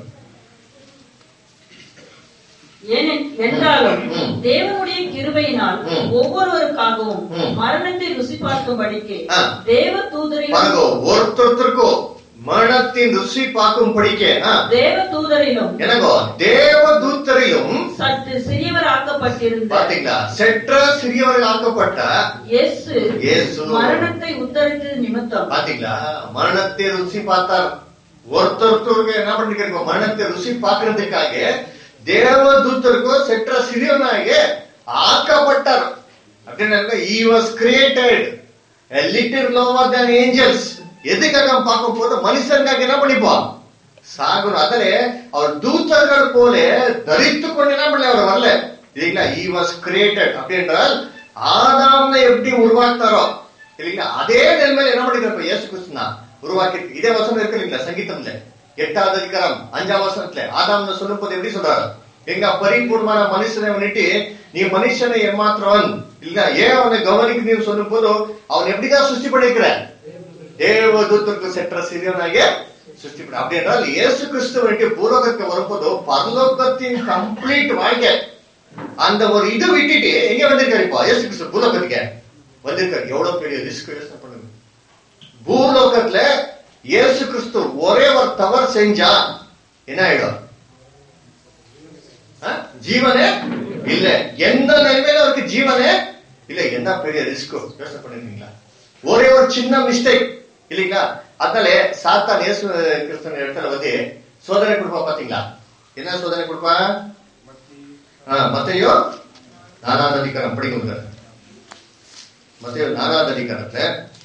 ஏனென்- என்றாலும் ம். தேவனுடைய கிருபையினால் ம். ஒவ்வொருவருக்காகவும் ம். மரணத்தை ருசி பார்க்கும்படிக்கு ஆ. தேவ தூதரிலும் பாருங்க ஒருத்தருக்கும் மரணத்தின் ருசி பார்க்கும் படிக்க தேவ தூதரிலும் எனக்கோ தேவ தூத்தரையும் சற்று சிறியவர் ஆக்கப்பட்டிருந்த பாத்தீங்களா செற்ற சிறியவர்கள் ஆக்கப்பட்ட இயேசு இயேசு. மரணத்தை உத்தரித்தது நிமித்தம் பாத்தீங்களா மரணத்தை ருசி பார்த்தார் ஒருத்தருக்கு என்ன பண்ணிருக்கோம் மரணத்தை ருசி பார்க்கறதுக்காக தேவ தூத்தருக்கும் செற்ற சிறியவனாக ஆக்கப்பட்டார் அப்படின்னா he was created a little lower than angels எதுக்காக பார்க்கும் போது மனுஷனுக்காக என்ன பண்ணிப்போம் சாகணும் அதிலே அவர் தூத்தர்கள் போல தரித்து கொண்டு என்ன பண்ணல அவர் வரல இல்லைங்களா ஈ வாஸ் கிரியேட்டட் அப்படின்றால் ஆதாம்ல எப்படி உருவாக்குறாரோ இல்லைங்களா அதே நிலைமையில என்ன பண்ணிருக்க இயேசு கிறிஸ்துனா உருவாக்கி இதே வசனம் இருக்கு இல்லைங்களா சங்கீதம்ல எட்டாவது அதிகாரம் அஞ்சாம் வசனத்துல ஆதாம்னு சொல்லும் போது எப்படி சொல்றாரு எங்க பரிபூர்ணமான மனுஷனை வந்துட்டு நீ மனுஷனை ஏமாத்துறவன் இல்ல ஏன் அவனை கவனிக்கு நீ சொல்லும் போது அவன் எப்படிதான் சுஷ்டி பண்ணிருக்கிற தேவதூத்திற்கு சென்ற சிறியவனாக சுஷ்டி பண்ண அப்படி என்றால் இயேசு கிறிஸ்து வந்துட்டு பூலோகத்துக்கு வரும்போது பரலோகத்தின் கம்ப்ளீட் வாழ்க்கை அந்த ஒரு இது விட்டுட்டு எங்க வந்திருக்காரு இப்போ இயேசு கிறிஸ்து பூலோகத்துக்கு வந்திருக்காரு எவ்வளவு பெரிய ரிஸ்க் யோசனை பண்ணுங்க பூலோகத்துல இயேசு கிறிஸ்து ஒரே ஒரு தவறு செஞ்சா என்ன ஆயிடும் ஆ? ஜீவனே இல்ல எந்த நிலைமையில அவருக்கு ஜீவனே இல்ல என்ன பெரிய ரிஸ்க் யோசனை பண்ணிருக்கீங்களா ஒரே ஒரு சின்ன மிஸ்டேக் இல்லைங்களா அதனால சாத்தான் இயேசு கிறிஸ்தன் இடத்துல வந்து சோதனை கொடுப்பா பாத்தீங்களா என்ன சோதனை கொடுப்பா மத்தையோ நாலாவது அதிகாரம் படிங்க மத்தையோ நாலாவது அதிகாரத்துல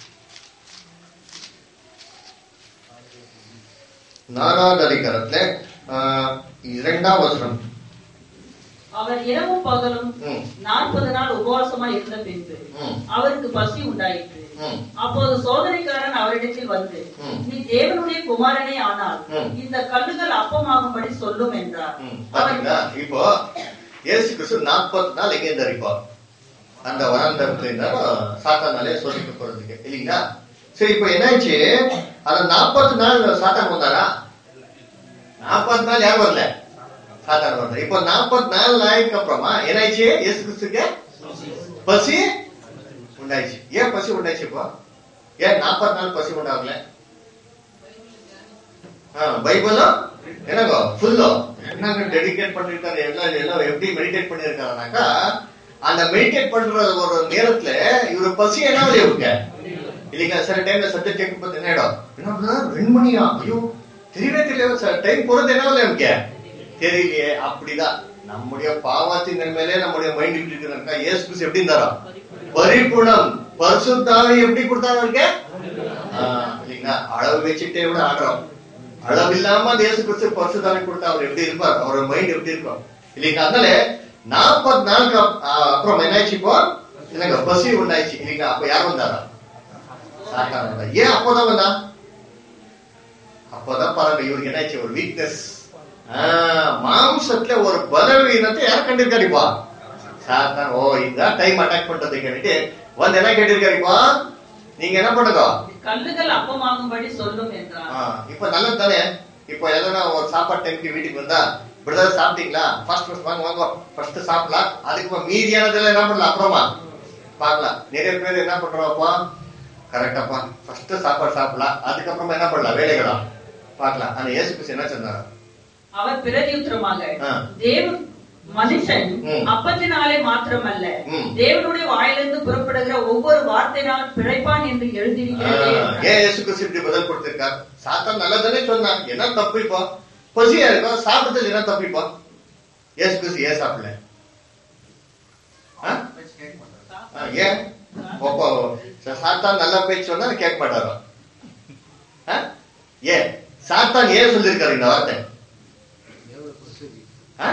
நாலாவது அதிகாரத்துல ஆ, இரண்டாம் வசனம் அவர் இரவும் பகலும் ம். நாற்பது நாள் உபவாசமா இருந்த பின்பு ம். அவருக்கு பசி உண்டாயிற்று ம். அப்போது சோதனைக்காரன் அவரிடத்தில் வந்து ம். நீ தேவனுடைய குமாரனே ஆனால் ம். இந்த கல்லுகள் அப்பமாகும்படி சொல்லும் என்றார் ம், அவர் பாத்தீங்களா இப்போ இயேசு கிறிஸ்து நாற்பத்தி நாள் எங்க இருந்தார் இப்போ அந்த வராந்தரத்துல இருந்தாலும் சாத்தானாலே சோதிக்க போறதுக்கு இல்லைங்களா சரி இப்போ என்னாச்சு அந்த நாற்பத்தி நாள் சாத்தான் வந்தாரா நாற்பத்தி நாள் யார் வரல சாத்தான் வரல இப்போ நாற்பத்தி நாலு நாளுக்கு அப்புறமா என்னாச்சு இயேசு கிறிஸ்துக்கு பசி உண்டாயிடுச்சு ஏன் பசி உண்டாயிடுச்சு இப்போ ஏன் நாற்பத்தி நாள் பசி உண்டாகல பைபிளும் என்னங்க ஃபுல்லோ என்னங்க டெடிகேட் பண்ணிருக்காரு எல்லாம் எல்லாம் எப்படி மெடிடேட் பண்ணிருக்காருனாக்கா அந்த மெடிடேட் பண்ற ஒரு நேரத்துல இவரு பசி என்ன இவருக்கு இல்லைங்க சில டைம்ல சப்ஜெக்ட் கேட்கும் போது என்ன ஆயிடும் என்ன brother, ரெண்டு மணியா ஐயோ தெரியவே தெரியல சார் டைம் போறது என்ன இவருக்கு தெரியலையே அப்படிதான் நம்முடைய பாவத்தின் மேலே நம்முடைய மைண்ட் இப்படி இருக்கிறாங்க ஏசு கிறிஸ்து எப்படி இருந்தாரோ பரிபூர்ணம் பரிசுத்தாவி எப்படி கொடுத்தாரு அவருக்கு ஆஹ், இல்லைங்களா அளவு வச்சுட்டே விட ஆடுறோம் அளவு இல்லாம அந்த இயேசு கிறிஸ்து பரிசுத்தாவி கொடுத்தா அவர் எப்படி இருப்பார் அவரோட மைண்ட் எப்படி இருக்கும் இல்லைங்களா அதனால நாற்பது நாளுக்கு அப்- ஆஹ், அப்புறம் என்னாச்சு இப்போ இல்லைங்க பசி உண்டாயிடுச்சு இல்லைங்களா அப்ப யார் வந்தாரா சாத்தான் வந்தா ஏன் அப்போதான் வந்தா அப்போதான் பாருங்க இவருக்கு என்னாச்சு ஒரு வீக்னஸ் மாம்சத்துல ஒரு பலவீனத்தை யார் கண்டிருக்காருப்பா சாத்தான் ஓ இதுதான் டைம் அட்டாக் பண்றது கேட்டு வந்து என்ன கேட்டிருக்காருப்பா நீங்க என்ன பண்ணுங்க கல்லுகள் அப்பமாகும்படி சொல்லும் என்றார் ஆ, இப்ப நல்லது தானே இப்போ எதனா ஒரு சாப்பாடு டைம்க்கு வீட்டுக்கு வந்தா பிரதர் சாப்பிட்டீங்களா ஃபர்ஸ்ட் ஃபர்ஸ்ட் வாங்க வாங்க ஃபர்ஸ்ட் சாப்பிடலாம் அதுக்கு மீதியானதெல்லாம் என்ன பண்ணலாம் அப்புறமா பார்க்கலாம் நிறைய பேர் என்ன பண்றோம்ப்பா கரெக்டாப்பா ஃபர்ஸ்ட் சாப்பாடு சாப்பிடலாம் அதுக்கப்புறமா என்ன பண்ணலாம் வேலைகளா பார்க்கலாம் ஆனா இயேசு கிறிஸ்து என்ன சொன்னாரு அவர் பிரதியுத்தரமாக ஆ. தேவன் மனுஷன் ம். அப்பத்தினாலே மாத்திரமல்ல ம். தேவனுடைய வாயிலிருந்து புறப்படுகிற ஒவ்வொரு வார்த்தையினால் பிழைப்பான் என்று எழுதியிருக்கிறதே ஆ, என்றார். ஏன் இயேசு கிறிஸ்து இப்படி பதில் கொடுத்திருக்கார் சாத்தான் நல்லதானே சொன்னான் என்ன தப்பு இப்போ பசியா இருக்கும் சாப்பிட்டதுல என்ன தப்பு இப்போ இயேசு கிறிஸ்து ஏன் சாப்பிடல ஆ? ஆ, ஏன் அப்போ சாத்தான் நல்ல பேச்சு சொன்னா கேட்க மாட்டாரோ ஆ? ஏன் சாத்தான் ஏன் சொல்லிருக்காரு இந்த வார்த்தை ஆ?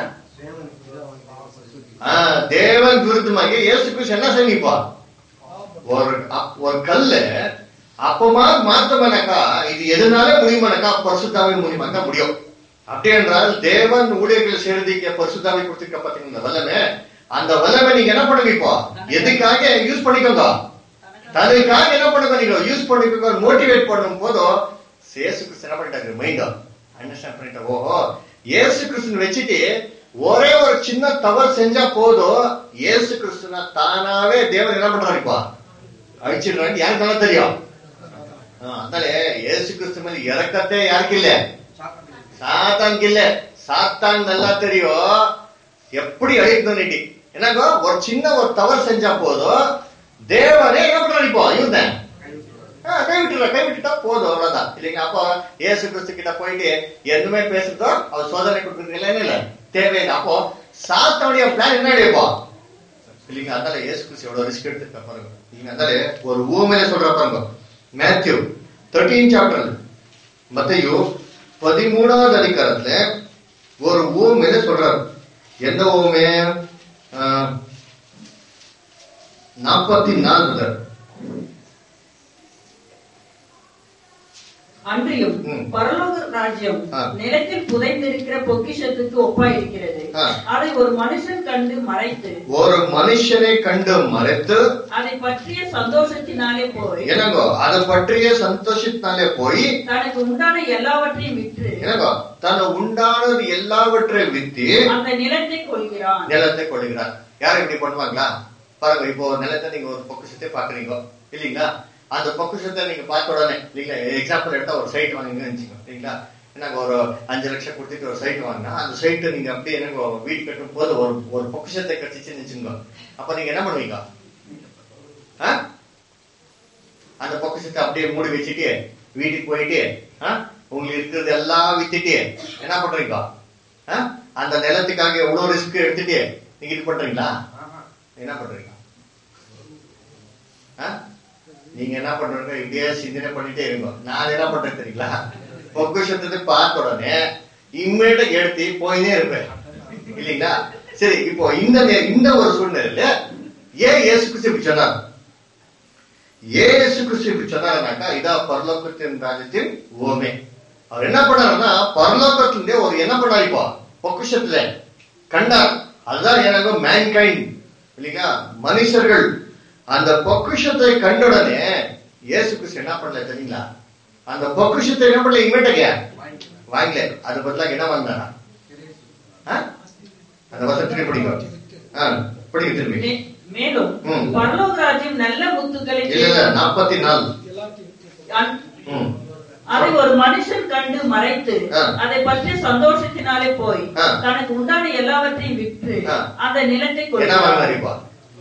ஆ, தேவன் விருத்தமாக இயேசு கிறிஸ்து என்ன செஞ்சிப்பா ஒரு அப்- ஒரு கல்லு அப்பமா மாத்தமனக்கா இது எதனால முடியுமானக்கா பரிசுத்தாவை மூலியமாக்கா முடியும் அப்படி என்றால் தேவன் ஊழியர்கள் சேர்ந்திக்க பரிசுத்தாவை கொடுத்திருக்க பாத்தீங்கன்னா வல்லமே அந்த வல்லமை நீங்க என்ன பண்ணுங்க இப்போ எதுக்காக யூஸ் பண்ணிக்கோங்க தனக்காக என்ன பண்ணுங்க நீங்க யூஸ் பண்ணிக்கோங்க மோட்டிவேட் பண்ணும் போதும் இயேசு கிறிஸ்து என்ன பண்ணிட்டாங்க மைண்டா அண்டர்ஸ்டாண்ட் பண்ணிட்டா ஓஹோ இயேசு கிறிஸ்துன்னு வச்சுட்டு ஒரே ஒரு சின்ன தவறு செஞ்சா போதும் இயேசு கிறிஸ்துனா தானாவே தேவன் என்ன பண்றாரு இப்போ அழிச்சிடுறாங்க யாருக்கு நல்லா தெரியும் ஆ, அதனால இயேசு கிறிஸ்து மேல இறக்கத்தே யாருக்கு இல்ல சாத்தானுக்கு இல்ல சாத்தான் நல்லா தெரியும் எப்படி அழிக்கணும் என்னங்க ஒரு சின்ன ஒரு தவறு செஞ்சா போதும் தேவனே என்ன பண்றாரு இப்போ இவன் கை விட்டுற கை விட்டுட்டா போதும் அவ்வளவுதான் இல்லைங்க அப்போ இயேசு கிறிஸ்து கிட்ட போயிட்டு எதுவுமே பேசுறதோ அவர் சோதனை கொடுக்குறது இல்லைன்னு இல்ல தேவையில்லை அப்போ சாத்தானுடைய பிளான் என்ன இப்போ இல்லைங்க அதனால இயேசு கிறிஸ்து எவ்வளவு ரிஸ்க் எடுத்துருக்க பாருங்க நீங்க அதனால ஒரு ஊமையில சொல்ற பாருங்க மேத்யூ தேர்ட்டீன் சாப்டர் மத்தையோ பதிமூணாவது அதிகாரத்துல ஒரு ஊமையில சொல்றாரு எந்த ஊமே நாற்பத்தி நாலு அன்றியும் ம். பரலோக ராஜ்யம் ஆ. நிலத்தில் புதைந்திருக்கிற பொக்கிஷத்துக்கு ஒப்பாயிருக்கிறது ஆ. அதை ஒரு மனுஷன் கண்டு மறைத்து ஒரு மனுஷனை கண்டு மறைத்து அதை பற்றிய சந்தோஷத்தினாலே போய் என்னங்கோ அதை பற்றிய சந்தோஷத்தினாலே போய் தனக்கு உண்டான எல்லாவற்றையும் விற்று என்னங்கோ தன் உண்டானது எல்லாவற்றை வித்தி அந்த நிலத்தை கொள்கிறான் நிலத்தை கொள்கிறார் யாரும் இப்படி பண்ணுவாங்களா பாருங்க இப்போ நிலத்தை நீங்க ஒரு பொக்கிஷத்தை பாக்குறீங்க இல்லீங்களா அந்த பொக்கிஷத்தை நீங்க பார்த்த உடனே இல்லைங்களா எக்ஸாம்பிள் எடுத்தா ஒரு சைட் வாங்குங்கன்னு வச்சுக்கோங்க இல்லைங்களா நாங்க ஒரு அஞ்சு லட்சம் கொடுத்துட்டு ஒரு சைட் வாங்கினா அந்த சைட்டை நீங்க அப்படியே என்னங்க வீடு கட்டும் போது ஒரு ஒரு பொக்கிஷத்தை கட்டிச்சுன்னு வச்சுக்கோங்க அப்ப நீங்க என்ன பண்ணுவீங்க ஆ? அந்த பொக்கிஷத்தை அப்படியே மூடி வச்சுட்டு வீட்டுக்கு போயிட்டு ஆ? உங்களுக்கு இருக்கிறது எல்லாம் வித்துட்டு என்ன பண்றீங்க ஆ? அந்த நிலத்துக்காக எவ்வளவு ரிஸ்க் எடுத்துட்டு நீங்க இது பண்றீங்களா என்ன பண்றீங்க ஆ? நீங்க என்ன பண்றீங்க இப்படியே சிந்தனை பண்ணிட்டே இருங்க நான் என்ன பண்றேன் தெரியுங்களா பொக்கிஷத்தை பார்த்த உடனே இம்மீடியட்டா எடுத்து போயினே இருப்பேன் இல்லைங்களா சரி இப்போ இந்த நே- இந்த ஒரு சூழ்நிலையில ஏன் இயேசு கிறிஸ்து இப்படி சொன்னார் ஏன் இயேசு கிறிஸ்து இப்படி சொன்னாருனாக்கா இதா பரலோகத்தின் ராஜ்யத்தின் ஓமே அவர் என்ன பண்ணாருன்னா பரலோகத்திலே ஒரு என்ன பண்ணார் இப்போ பொக்கிஷத்துல கண்டார் அதுதான் எனக்கு மேன்கைண்ட் இல்லைங்களா மனுஷர்கள் அந்த பொக்கிஷத்தை கண்டுடனே இயேசு கிறிஸ்து என்ன பண்ணல தெரியுங்களா அந்த பொக்கிஷத்தை என்ன பண்ணல இமேட்டங்க வாங்கல அது பதிலாக என்ன வந்தாரா ஆ? அந்த வசனத்திலே படிங்க ஆ, படிங்க திரும்பி மே- மேலும் ம். பரலோக ராஜ்யம் நல்ல முத்துக்களை இல்ல இல்ல நாற்பத்தி நாலு அன்- ம். அதை ஒரு மனுஷன் கண்டு மறைத்து ஆ. அதை பற்றிய சந்தோஷத்தினாலே போய் ஆ. தனக்கு உண்டான எல்லாவற்றையும் விற்று ஆ. அந்த நிலத்தை என்ன வாங்கினார் கொள்கிறான் இப்போ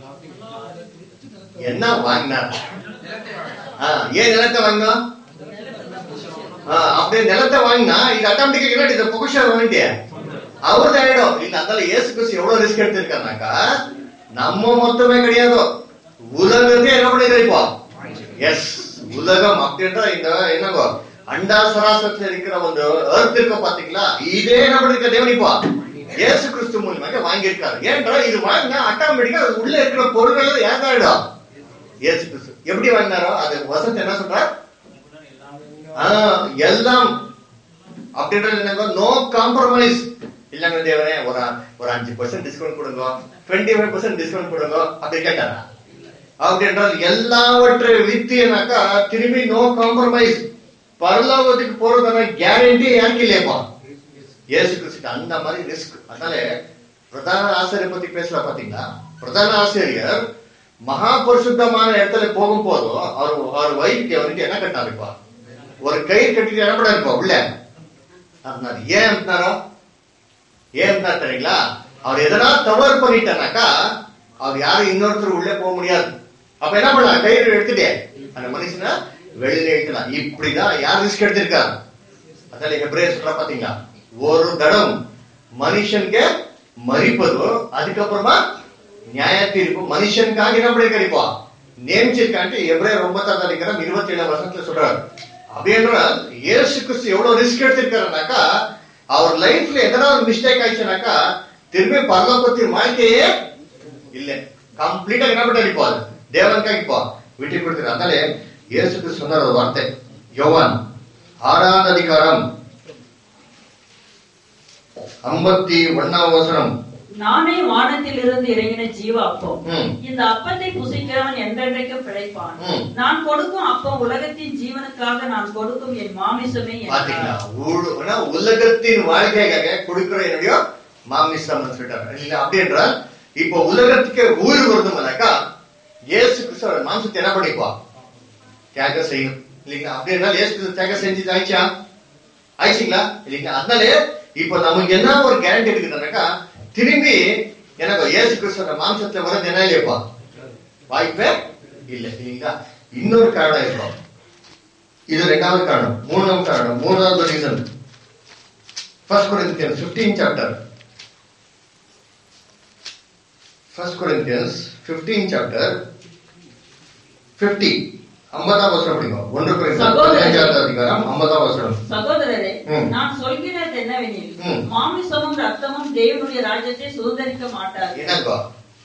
என்ன வாங்கினார் ஆ, ஏன் நிலத்தை வாங்கினா ஆ, அப்படியே நிலத்தை வாங்கினா இது ஆட்டோமேட்டிக்கா என்ன இது பொக்கிஷம் வாங்கிட்டே அவரது ஆயிடும் இல்ல அதனால இயேசு கிறிஸ்து எவ்வளவு ரிஸ்க் எடுத்திருக்காருனாக்கா நம்ம மொத்தமே கிடையாது உலகத்தையே என்ன பண்ணிருக்காரு இப்போ எஸ் உலகம் அப்படின்ற இந்த என்னங்கோ அண்டா சராசரத்துல இருக்கிற ಒಂದು earth இருக்க பாத்தீங்களா இதே என்ன பண்ணிருக்க தேவன் இப்போ இயேசு கிறிஸ்து மூலமாக வாங்கியிருக்காரு ஏன்றா இது வாங்கினா ஆட்டோமேட்டிக்கா அது உள்ள இருக்கிற பொருட்கள் ஏதாயிடும் இயேசு கிறிஸ்து எப்படி வாங்கினாரோ அது வசந்த் என்ன சொல்றார் ஆ, எல்லாம் அப்படின்றது என்னங்க நோ காம்ப்ரமைஸ் இல்லங்க தேவனே ஒரு ஒரு அஞ்சு பர்சன்ட் டிஸ்கவுண்ட் கொடுங்க டுவெண்ட்டி ஃபைவ் பர்சன்ட் டிஸ்கவுண்ட் கொடுங்க அப்படி கேட்டாரா அப்படி என்றால் எல்லாவற்றை வித்தியனாக்கா திரும்பி நோ காம்ப்ரமைஸ் பரலோகத்துக்கு போறதான கேரண்டி யாருக்கு இல்லையப்பா இயேசு கிறிஸ்துக்கு அந்த மாதிரி ரிஸ்க் அதனால பிரதான ஆசிரியர் பத்தி பேசல பாத்தீங்களா பிரதான ஆசிரியர் மகா பரிசுத்தமான இடத்துல போகும்போது அவர் அவர் வயிற்றுக்கு அவருக்கு என்ன கட்டினாருப்பா ஒரு கயிறு கட்டிட்டு என்ன பண்ணாருப்பா உள்ள அப்படின்னாரு ஏன் அப்படின்னாரோ ஏன் அப்படின்னா தெரியுங்களா அவர் எதனா தவறு பண்ணிட்டானாக்கா அவர் யாரும் இன்னொருத்தர் உள்ளே போக முடியாது அப்ப என்ன பண்ணலாம் கயிறு எடுத்துட்டே அந்த மனுஷனை வெளியில இழுக்கலாம் இப்படிதான் யார் ரிஸ்க் எடுத்திருக்காரு அதனால ஹெப்ரேயர் சொல்ற பாத்தீங்களா ஒரு தடம் மனுஷனுக்கு மறிப்பதோ அதுக்கப்புறமா நியாய தீர்ப்பு மனுஷனுக்காக என்ன பண்ணிருக்காரு இப்போ நேமிச்சிருக்கான்ட்டு எப்ரேயர் ஒன்பதாம் அதிகாரம் இருபத்தி ஏழாம் வருஷத்துல சொல்றாரு அப்படின்ற இயேசு கிறிஸ்து எவ்வளவு ரிஸ்க் எடுத்திருக்காருனாக்கா அவர் லைஃப்ல எதனா ஒரு மிஸ்டேக் ஆயிடுச்சுனாக்கா திரும்பி பரலோகத்தின் வாழ்க்கையே இல்ல கம்ப்ளீட்டா என்ன பண்ணாரு இப்போ அது தேவனுக்காக இப்போ விட்டு கொடுத்துரு அதனால இயேசு கிறிஸ்து சொன்ன ஒரு வார்த்தை யோவான் ஆறாவது அதிகாரம் ஐம்பத்தி ஒன்னாம் வசனம் நானே வானத்திலிருந்து இறங்கின ஜீவ அப்பம் ம். இந்த அப்பத்தை புசிக்கிறவன் என்றென்றைக்கும் பிழைப்பான் ம். நான் கொடுக்கும் அப்பம் உலகத்தின் ஜீவனுக்காக நான் கொடுக்கும் என் மாமிசமே பாத்தீங்களா என்றார். ஊழு- ஆனா உலகத்தின் வாழ்க்கைக்காக கொடுக்கிற என்னுடைய மாமிசம் சொல்லிட்டாரு இல்ல அப்படி என்றால் இப்போ உலகத்துக்கு உயிர் வருதுனாக்கா இயேசு கிறிஸ்து அவர் மாம்சத்தை என்ன பண்ணிப்பா தியாகம் செய்யும் இல்லைங்களா அப்படி என்றால் இயேசு கிறிஸ்து தியாகம் செஞ்சு ஆயிடுச்சா ஆயிடுச்சுங்களா இல்லைங்களா அதனால இப்போ நமக்கு என்ன ஒரு கேரண்டி இருக்குதுனாக்கா திரும்பி எனக்கு இயேசு கிறிஸ்து மாம்சத்துல வரது என்ன இல்லையப்பா வாய்ப்பே இல்ல இல்லைங்களா இன்னொரு காரணம் இருக்கும் இது ரெண்டாவது காரணம் மூணாவது காரணம் மூணாவது reason first Corinthians 15 chapter first Corinthians 15 chapter 50 ஐம்பதாம் வசனம் படிங்க ஒன்று கொரிந்தியர் சகோதரரே. பதினைஞ்சாவது அதிகாரம் ஐம்பதாம் வசனம் சகோதரரே ம். நான் சொல்கிறது என்னவெனில் ம். மாமிசமும் ரத்தமும் தேவனுடைய ராஜ்யத்தை சுதந்திரிக்க மாட்டார்கள் என்னங்கோ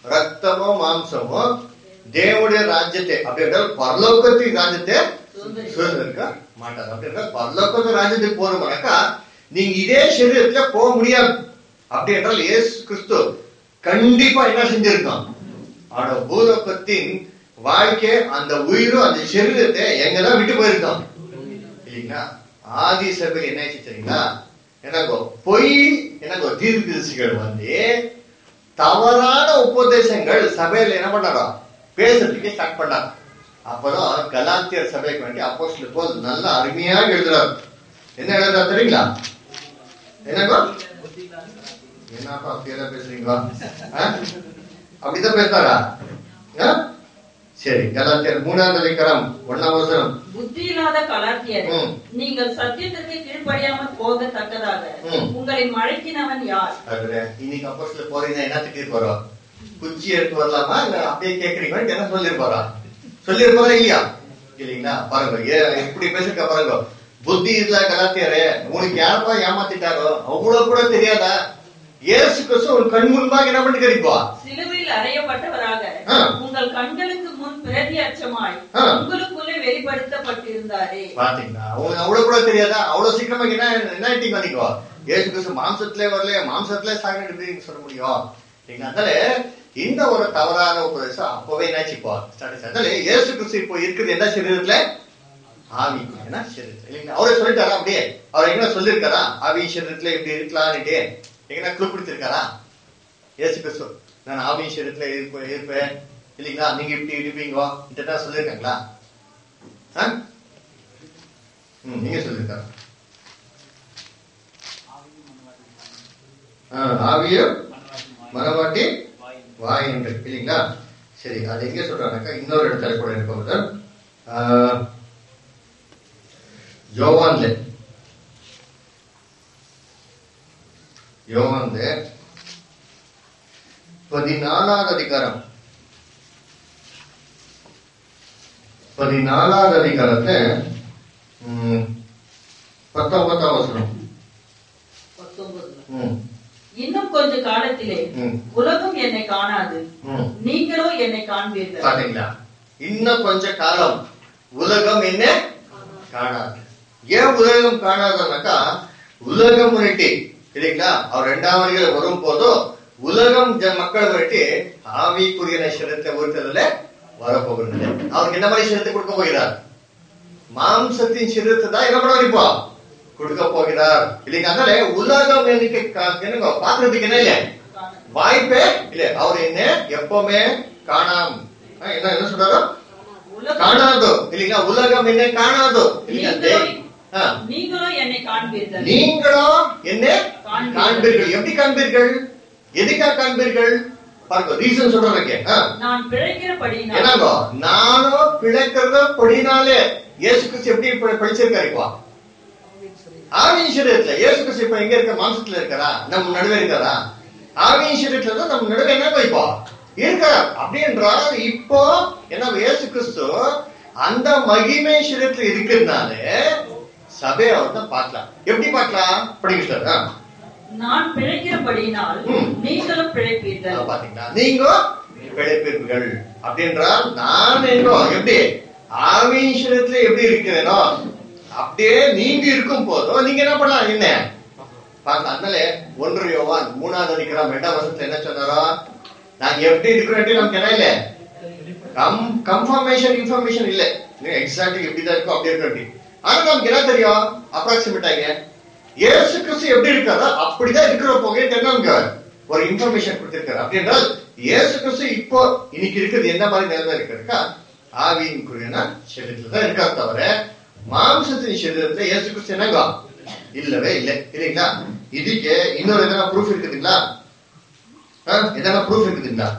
ரத்தமும் மாம்சமும் தேவனுடைய ராஜ்யத்தை அப்படின்ற பரலோகத்தின் ராஜ்யத்தை சுதந்திரிக்க மாட்டார் அப்படின்ற பரலோகத்தின் ராஜ்யத்துக்கு போறோம்னாக்கா நீங்க இதே சரீரத்துல போக முடியாது அப்படி என்றால் இயேசு கிறிஸ்து கண்டிப்பா என்ன செஞ்சிருக்கான் அவனோட பூலோகத்தின் வாழ்க்கை அந்த உயிரும் அந்த சரீரத்தை எங்கதான் விட்டு போயிருக்கான் இல்லைங்களா ஆதி சபையில் என்ன ஆச்சு தெரியுங்களா எனக்கு பொய் எனக்கு தீர்க்கதரிசிகள் வந்து தவறான உபதேசங்கள் சபையில என்ன பண்ணாரோ பேசுறதுக்கு ஸ்டார்ட் பண்ணாங்க அப்பதான் கலாத்தியர் சபைக்கு வேண்டி அப்போஸ்தலர் போல் நல்ல அருமையா எழுதுறாரு என்ன எழுதுறாரு தெரியுங்களா என்னங்கோ என்னப்பா அப்படியெல்லாம் பேசுறீங்க ஆ? அப்படிதான் பேசுறாரா ஆ? சரி கலாத்தியர் மூணாவது அதிகாரம் ஒன்னாம் வசனம் புத்தி இல்லாத கலாத்தியரே ம். நீங்கள் சத்தியத்திற்கு கீழ்ப்படியாமல் போகத்தக்கதாக ம். உங்களை மழைக்கினவன் யார் அதுல இன்னைக்கு அப்போஸ்ல போறீங்க என்ன திட்டிட்டு போறோம் குச்சி எடுத்து வரலாமா இல்ல அப்படியே கேக்குறீங்கன்னு என்ன சொல்லிருப்பாரா சொல்லிருப்பாரா இல்லையா இல்லைங்களா பாருங்க ஏ எப்படி பேசிருக்க பாருங்க புத்தி இல்ல கலாத்தியாரே உனக்கு யாரப்பா ஏமாத்திட்டாரோ அவ்வளவு கூட தெரியாதா ஏசு கிறிஸ்து உன் கண் முன்பாக என்ன பண்ணி கிடைப்பா சிலுவையில் அறையப்பட்டவராக ஆ. உங்கள் கண்களுக்கு முன் பிரதி அச்சமாய் ஆ. உங்களுக்குள்ளே வெளிப்படுத்தப்பட்டிருந்தாரே பாத்தீங்களா உங்களுக்கு அவ்வளவு கூட தெரியாதா அவ்வளவு சீக்கிரமா என்ன என்ன ஆயிட்டீங்க நீங்க ஏசு கிறிஸ்து மாம்சத்திலே வரல மாம்சத்திலே சாக எப்படின்னு சொல்ல முடியும் நீங்க அதனால இந்த ஒரு தவறான உபதேசம் அப்பவே என்னாச்சு இப்போ ஸ்டார்ட் ஆச்சு அதனால ஏசு கிறிஸ்து இப்போ இருக்குது எந்த சரீரத்துல ஆவி என்ன சரீரத்துல இல்லைங்களா அவரே சொல்லிட்டாரா அப்படியே அவர் எங்க சொல்லிருக்காரா ஆவி சரீரத்துல இப்படி இருக்கலாம்னுட்டு எங்கன்னா குழு கொடுத்திருக்காரா ஏசு கிறிஸ்து நான் ஆவி சரீரத்துல இருப்பேன் இருப்பேன் இல்லைங்களா நீங்க இப்படி இருப்பீங்க இதெல்லாம் சொல்லிருக்காங்களா ஆ? ம், நீங்க சொல்லுங்க ஆவியும் மனவாட்டி வாய் என்று இல்லைங்களா சரி அது எங்க சொல்றாங்கக்கா இன்னொரு இடத்துல கூட இருப்பவர் யோவான்ல யோவான்ல பதினாலாவது அதிகாரம் பதினாலாவது அதிகாரத்துல ம், பத்தொன்பதாம் வசனம் பத்தொன்பதுல. ம், இன்னும் கொஞ்ச காலத்திலே ம், உலகம் என்னை காணாது ம். நீங்களோ என்னை காண்பீர்கள் பாத்தீங்களா இன்னும் கொஞ்ச காலம் உலகம் என்ன காணாது ஏன் உலகம் காணாதுன்னாக்கா உலகம் முன்னிட்டு இல்லைங்களா அவர் ரெண்டாம் வழிகள் வரும் போதோ உலகம் ஜ- மக்கள் முன்னிட்டு ஆவிக்குரிய சிரத்தை ஒருத்ததுல வரப்போகிறது அவருக்கு என்ன மாதிரி சிரத்தை கொடுக்க போகிறார் மாம்சத்தின் சிரத்தை தான் என்ன பண்ண இப்போ கொடுக்க போகிறார் இல்லைங்க அதனால உலகம் எனக்கு கா- என்னங்க பாக்குறதுக்கு என்ன இல்லை காணாது. வாய்ப்பே இல்ல அவர் என்ன எப்பவுமே காணாம் ஆ, என்ன என்ன சொல்றாரு உலகம் காணாதோ இல்லைங்களா உலகம் என்ன காணாதோ இல்லைங்களா நீங்களோ தே- ஆ. நீங்களோ என்னை காண்பீர்கள் நீங்களோ என்ன காண்பீர்கள். காண்பீர்கள் எப்படி காண்பீர்கள் எதுக்காக காண்பீர்கள் பாருங்க ரீசன் சொல்றதுக்கு ஆ. நான் பிழைக்கிறபடியினால் என்னங்கோ நானும் பிழைக்கிறத படினாலே இயேசு கிறிஸ்து எப்படி ப- படிச்சிருக்காரு இப்போ ஆவியின் சரீரத்துல இயேசு கிறிஸ்து இப்ப எங்க இருக்க மாம்சத்துல இருக்காரா நம்ம நடுவே இருக்காரா ஆவியின் சரீரத்துல தான் நம்ம நடுவே என்ன இப்போ இருக்கார் அப்படி என்றால் இப்போ என்ன இயேசு கிறிஸ்து அந்த மகிமை சரீரத்துல இருக்கிறதுனால சபையை அவர் தான் பார்க்கலாம் எப்படி பார்க்கலாம் படிங்க சார் ஆ. நான் பிழைக்கிறபடியினால் ம். நீங்களும் பிழைப்பீர்கள் அதான் பாத்தீங்களா நீங்க பிழைப்பீர்கள் அப்படின்றால் நான் எங்கோ எப்படி ஆவீஸ்வரத்துல எப்படி இருக்கிறேனோ அப்படியே நீங்க இருக்கும் போதும் நீங்க என்ன பண்ணலாம் என்ன பார்க்கலாம் அதனால ஒன்று யோவான் மூணாவது அதிகாரம் ரெண்டாம் வருஷத்துல என்ன சொன்னாரோ நாங்க எப்படி இருக்கிறோம் நமக்கு என்ன இல்ல கம் கன்ஃபர்மேஷன் இன்ஃபர்மேஷன் இல்ல எக்ஸாக்ட் எப்படிதான் இருக்கும் அப்படி இருக்கு ஆனா நமக்கு என்ன தெரியும் அப்ராக்சிமேட்டாங்க இயேசு கிறிஸ்து எப்படி இருக்காரோ அப்படிதான் இருக்கிற போக நமக்கு ஒரு இன்ஃபர்மேஷன் கொடுத்திருக்காரு அப்படி என்றால் இயேசு கிறிஸ்து இப்போ இன்னைக்கு இருக்கிறது என்ன மாதிரி நிலைமை இருக்கிறதுக்கா ஆவியின் குறியனா சரீரத்துல தான் இருக்கா தவிர மாம்சத்தின் சரீரத்துல இயேசு கிறிஸ்து என்னங்க இல்லவே இல்லை இல்லைங்களா இதுக்கு இன்னொரு எதனா ப்ரூஃப் இருக்குதுங்களா ஆ, எதனா ப்ரூஃப் இருக்குதுங்களா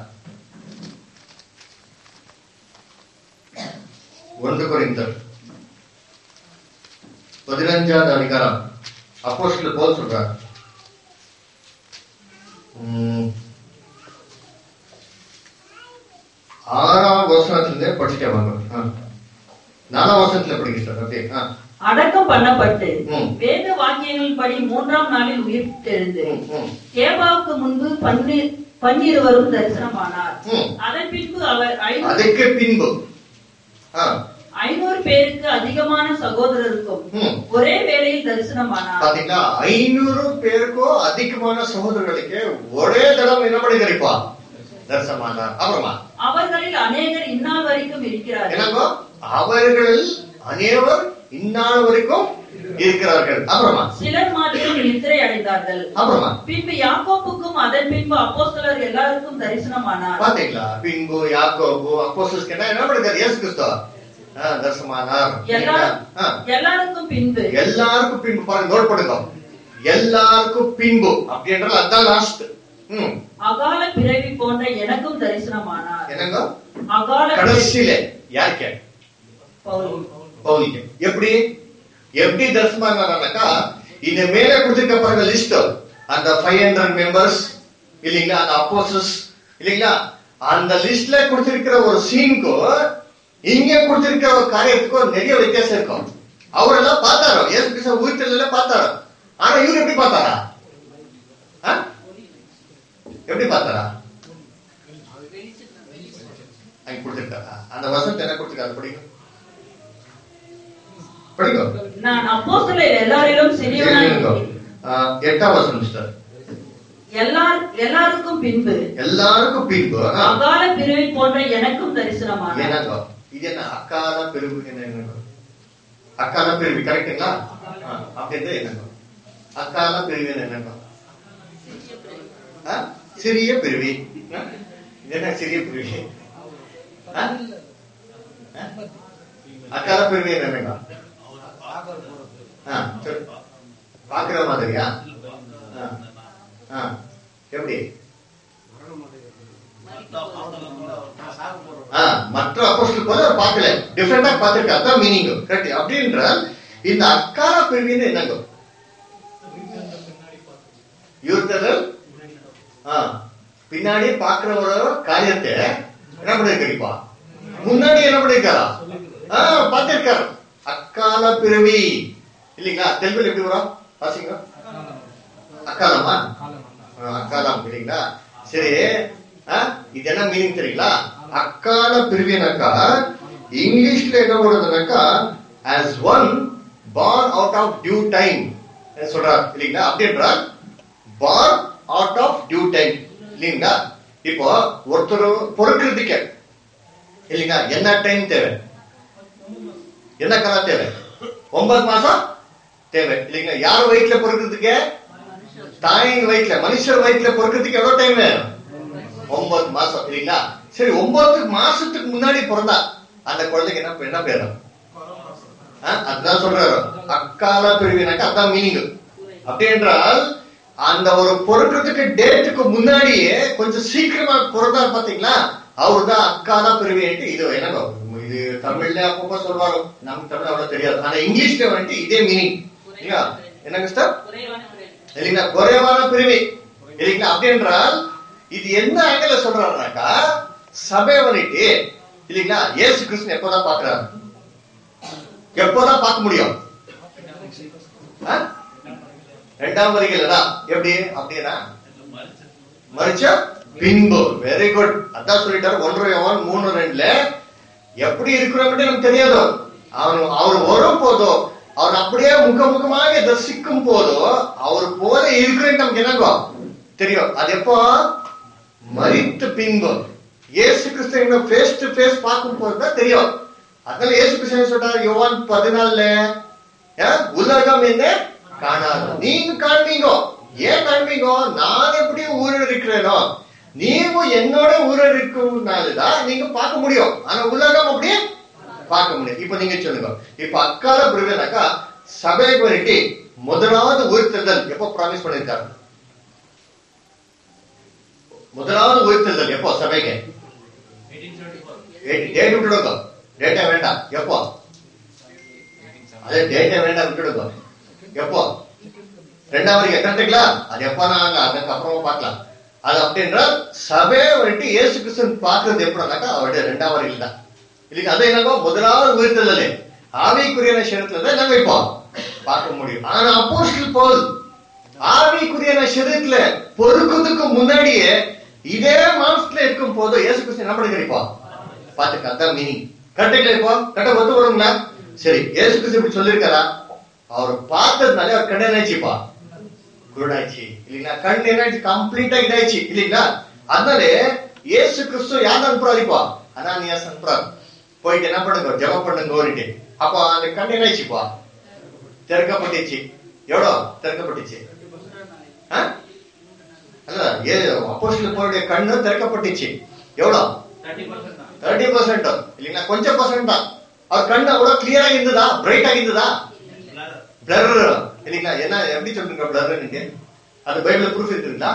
ஒன்று குறைந்தர் பதினஞ்சாவது அதிகாரம் அப்போஸ்தலர் போல் சொல்றார் உம், ஆறாம் வசனத்திலிருந்தே படிச்சுட்டே வாங்க ஆ. நாலாம் வசனத்துல படிக்க சார் அப்படியே ஆ. அடக்கம் பண்ணப்பட்டு ம். வேத வாக்கியங்களின்படி மூன்றாம் நாளில் உயிர்த்தெழுந்து ம், ம், கேபாவுக்கு முன்பு பன்னீர் பன்னிருவரும் தரிசனமானார் ம். அதன் பின்பு அவர் ஐநூறு அதுக்கு பின்பு ஆ, ஐநூறு பேருக்கு அதிகமான சகோதரருக்கும் ம். ஒரே வேளையில் தரிசனமானார் பாத்தீங்களா ஐநூறு பேருக்கோ அதிகமான சகோதரர்களுக்கு ஒரே தடம் என்ன பண்ணி கிடைப்பா தரிசனமானார் அப்புறமா அவர்களில் அநேகர் இந்நாள் வரைக்கும் இருக்கிறார்கள் என்னங்கோ அவர்களில் அநேவர் இந்நாள் வரைக்கும் இருக்கிறார்கள் அப்புறமா சிலர் மாத்திரம் நித்திரை அடைந்தார்கள் அப்புறமா பின்பு யாக்கோப்புக்கும் அதன் பின்பு அப்போஸ்தலர் எல்லாருக்கும் தரிசனமானார் பாத்தீங்களா பின்பு யாக்கோபு அப்போஸ்தலருக்கு என்ன என்ன பண்ணிருக்காரு இயேசு கிறிஸ்து ஆ, தரிசனமானார் எல்லாரும் ஆ, எல்லாருக்கும் பின்பு எல்லாருக்கும் பின்பு பாருங்க நோட் பண்ணுங்க எல்லாருக்கும் பின்பு அப்படின்றது அதான் லாஸ்ட் ம் அகால பிறவி போன்ற எனக்கும் தரிசனமானார் என்னங்க அகால பிறவி- கடைசியில யாருக்கு பவுல். பவுலிக்கு எப்படி எப்படி தரிசனமானாக்கா இந்த மேல கொடுத்திருக்க பாருங்க லிஸ்ட் அந்த ஃபைவ் ஹண்ட்ரட் மெம்பர்ஸ் இல்லைங்களா அந்த அப்போசஸ் இல்லைங்களா அந்த லிஸ்ட்ல கொடுத்திருக்கிற ஒரு சீனுக்கும் இங்க கொடுத்திருக்கிற ஒரு காரியத்துக்கும் நிறைய வித்தியாசம் இருக்கும் அவரெல்லாம் பார்த்தாரோ ஏசு கிருஷ்ண உயிர்த்தல பார்த்தாரோ ஆனா இவர் எப்படி பார்த்தாரா ஆ? எப்படி பார்த்தாரா அங்க கொடுத்திருக்காரா அந்த வசனத்தை என்ன கொடுத்திருக்காரு படிக்கும் படிக்கும் நான் அப்போஸ்தலர் எல்லாரிலும் சிறியவனாய் இருக்கிறேன். ஆ, எட்டாம் வசனம் மிஸ்டர் எல்லார் எல்லாருக்கும் பின்பு எல்லாருக்கும் பின்பு ஆ, அகால பிறவி போன்ற எனக்கும் தரிசனமானார் என்னங்க இது என்ன அக்கால பிரிவு என்ன என்னங்க அக்கால பிரிவு கரெக்டுங்களா ஆ, அப்படின்றது என்னங்க அக்கால பிரிவு என்னங்க ஆ, சிறிய பிரிவி ஆ, இது என்ன சிறிய பிரிவி ஆ? ஆ? அக்கால பிரிவு என்னங்க ஆ, சரி. பாக்குற மாதிரியா ஆ. ஆ. எப்படி ஆ, மற்ற அப்போஸ்தலர் போல அவர் பார்க்கல டிஃபரெண்டா பார்த்திருக்க அதான் மீனிங் கரெக்ட் அப்படின்றால் இந்த அக்கால பிரிவின்னு என்னங்க யூத்தர்கள் ஆ, பின்னாடி பாக்குற ஒரு காரியத்தை என்ன பண்ணிருக்கா முன்னாடி என்ன பண்ணிருக்காரா ஆ பார்த்திருக்காரு அக்கால பிறவி இல்லைங்களா தெலுங்குல எப்படி வரும் வாசிங்க அக்காலமா ஆ, அக்காலம் இல்லைங்களா சரி ஆ, இது என்ன மீனிங் தெரியுங்களா அக்கால பிரிவினாக்கா இங்கிலீஷ்ல என்ன வருதுனாக்கா as one born out of due time சொல்றார் இல்லைங்களா அப்படின்றார் born out of due time இல்லைங்களா இப்போ ஒருத்தர் பொறுக்கிறதுக்கு இல்லைங்களா என்ன டைம் தேவை என்ன காலம் தேவை ஒன்பது மாசம் தேவை இல்லைங்களா யார் வயிற்றுல பொறுக்கிறதுக்கு தாயின் வயிற்றுல மனுஷர் வயிற்றுல பொறுக்கிறதுக்கு எவ்வளவு டைம் வேணும் ஒன்பது மாசம் இல்லைங்களா சரி ஒன்பது மாசத்துக்கு முன்னாடி பிறந்தா அந்த குழந்தைக்கு என்ன என்ன பேரு ஆ, அதுதான் சொல்றாரு அக்கால பிரிவினாக்கா அதான் மீனிங் அப்படி என்றால் அந்த ஒரு பொறுக்கிறதுக்கு டேட்டுக்கு முன்னாடியே கொஞ்சம் சீக்கிரமா பிறந்தார் பாத்தீங்களா அவர் தான் அக்கால பிரிவின்ட்டு இது என்னங்க இது தமிழ்ல அப்பப்போ சொல்லுவாங்க நமக்கு தமிழ் அவ்வளவு தெரியாது ஆனா இங்கிலீஷ்ல வந்துட்டு இதே மீனிங் இல்லையா என்னங்க சார் இல்லைங்களா குறைவான பிரிவி இல்லைங்களா அப்படி என்றால் இது என்ன ஆங்கில சொல்றாருனாக்கா சபை வந்துட்டு இல்லைங்களா இயேசு கிறிஸ்து எப்போதான் பாக்குறாரு எப்போதான் பார்க்க முடியும் ஆ? ரெண்டாம் வரிகள் தான் எப்படி அப்படின்னா மறிச்ச பின்பு வெரி குட் அதான் சொல்லிட்டாரு ஒன்று யோவான் மூணு ரெண்டுல எப்படி இருக்கிறோம் நமக்கு தெரியாது அவன் அவர் வரும் போதோ அவர் அப்படியே முகமுகமாக தரிசிக்கும் போதோ அவர் போல இருக்கிறேன்னு நமக்கு என்னங்கோ தெரியும் அது எப்போ மறித்த பின்பு இயேசு கிறிஸ்து ஃபேஸ் டு ஃபேஸ் பார்க்கும் போது தான் தெரியும் அதனால இயேசு கிறிஸ்து என்ன சொல்றாரு யோவான் பதினாலுல ஆ, உலகம் என்ன காணாது நீங்க காண்பீங்க ஏன் காண்பீங்க நான் எப்படி ஊரில் இருக்கிறேனோ நீங்க என்னோட ஊரில் இருக்கிறதுனாலதான் நீங்க பார்க்க முடியும் ஆனா உலகம் அப்படியே பார்க்க முடியும் இப்ப நீங்க சொல்லுங்க இப்ப அக்கால பிரிவினாக்கா சபை பண்ணிட்டு முதலாவது உயிர்த்தெழுதல் எப்போ ப்ராமிஸ் பண்ணிருக்காரு முதலாவது உயிர்த்தெழுதல் எப்போ சபைக்கு டேட் விட்டுடுங்க டேட்டா வேண்டாம் எப்போ அதே டேட்டா வேண்டாம் விட்டுடுங்க எப்போ ரெண்டாவது கரெக்டுங்களா அது எப்போ நாங்க அதுக்கப்புறமா பார்க்கலாம் அது அப்படின்றால் சபையை வந்துட்டு இயேசு கிறிஸ்துவன் பார்க்கறது எப்படினாக்கா அவருடைய ரெண்டாம் வரையில் தான் இல்லைங்க அது என்னங்கோ முதலாவது உயிர்த்தலே ஆவிக்குரிய சரீரத்துல தான் நாங்க இப்போ பார்க்க முடியும் ஆனா அப்போஸ்டல் போல் ஆவிக்குரிய சரீரத்துல பொறுக்கிறதுக்கு முன்னாடியே இதே மாம்சத்துல இருக்கும் போது இயேசு கிறிஸ்து என்ன பண்ணுகிறார் இப்போ பாத்துக்க அதான் மீனிங் கரெக்டுங்களா இப்போ கரெக்டா ஒத்து வருங்களா சரி இயேசு கிறிஸ்து இப்படி சொல்லியிருக்காரா அவர் பார்த்ததுனால அவர் கண்ணு என்னாச்சுப்பா குருடாச்சு இல்லைங்களா கண் என்னாச்சு கம்ப்ளீட்டா இதாச்சு இல்லைங்களா அதனால இயேசு கிறிஸ்து யார் அனுப்புறாரு இப்போ அனானியாஸ் அனுப்புறாரு போயிட்டு என்ன பண்ணுங்க ஜெபம் பண்ணுங்க ஓரிட்டு அப்போ அந்த கண் என்னாச்சுப்பா திறக்கப்பட்டுச்சு எவ்வளோ திறக்கப்பட்டுச்சு ஆ? அல்ல ஏ அப்போஸ்தலர் பவுலுடைய கண்ணு திறக்கப்பட்டுச்சு எவ்வளோ தேர்ட்டி பர்சன்ட் இல்லைங்களா கொஞ்சம் பர்சன்ட் தான் அவர் கண்ணு அவ்வளவு கிளியரா இருந்ததா பிரைட்டா இருந்ததா பிளர் இல்லைங்களா என்ன எப்படி சொல்றீங்க பிளர் நீங்க அது பைபிள் ப்ரூஃப் இருக்குங்களா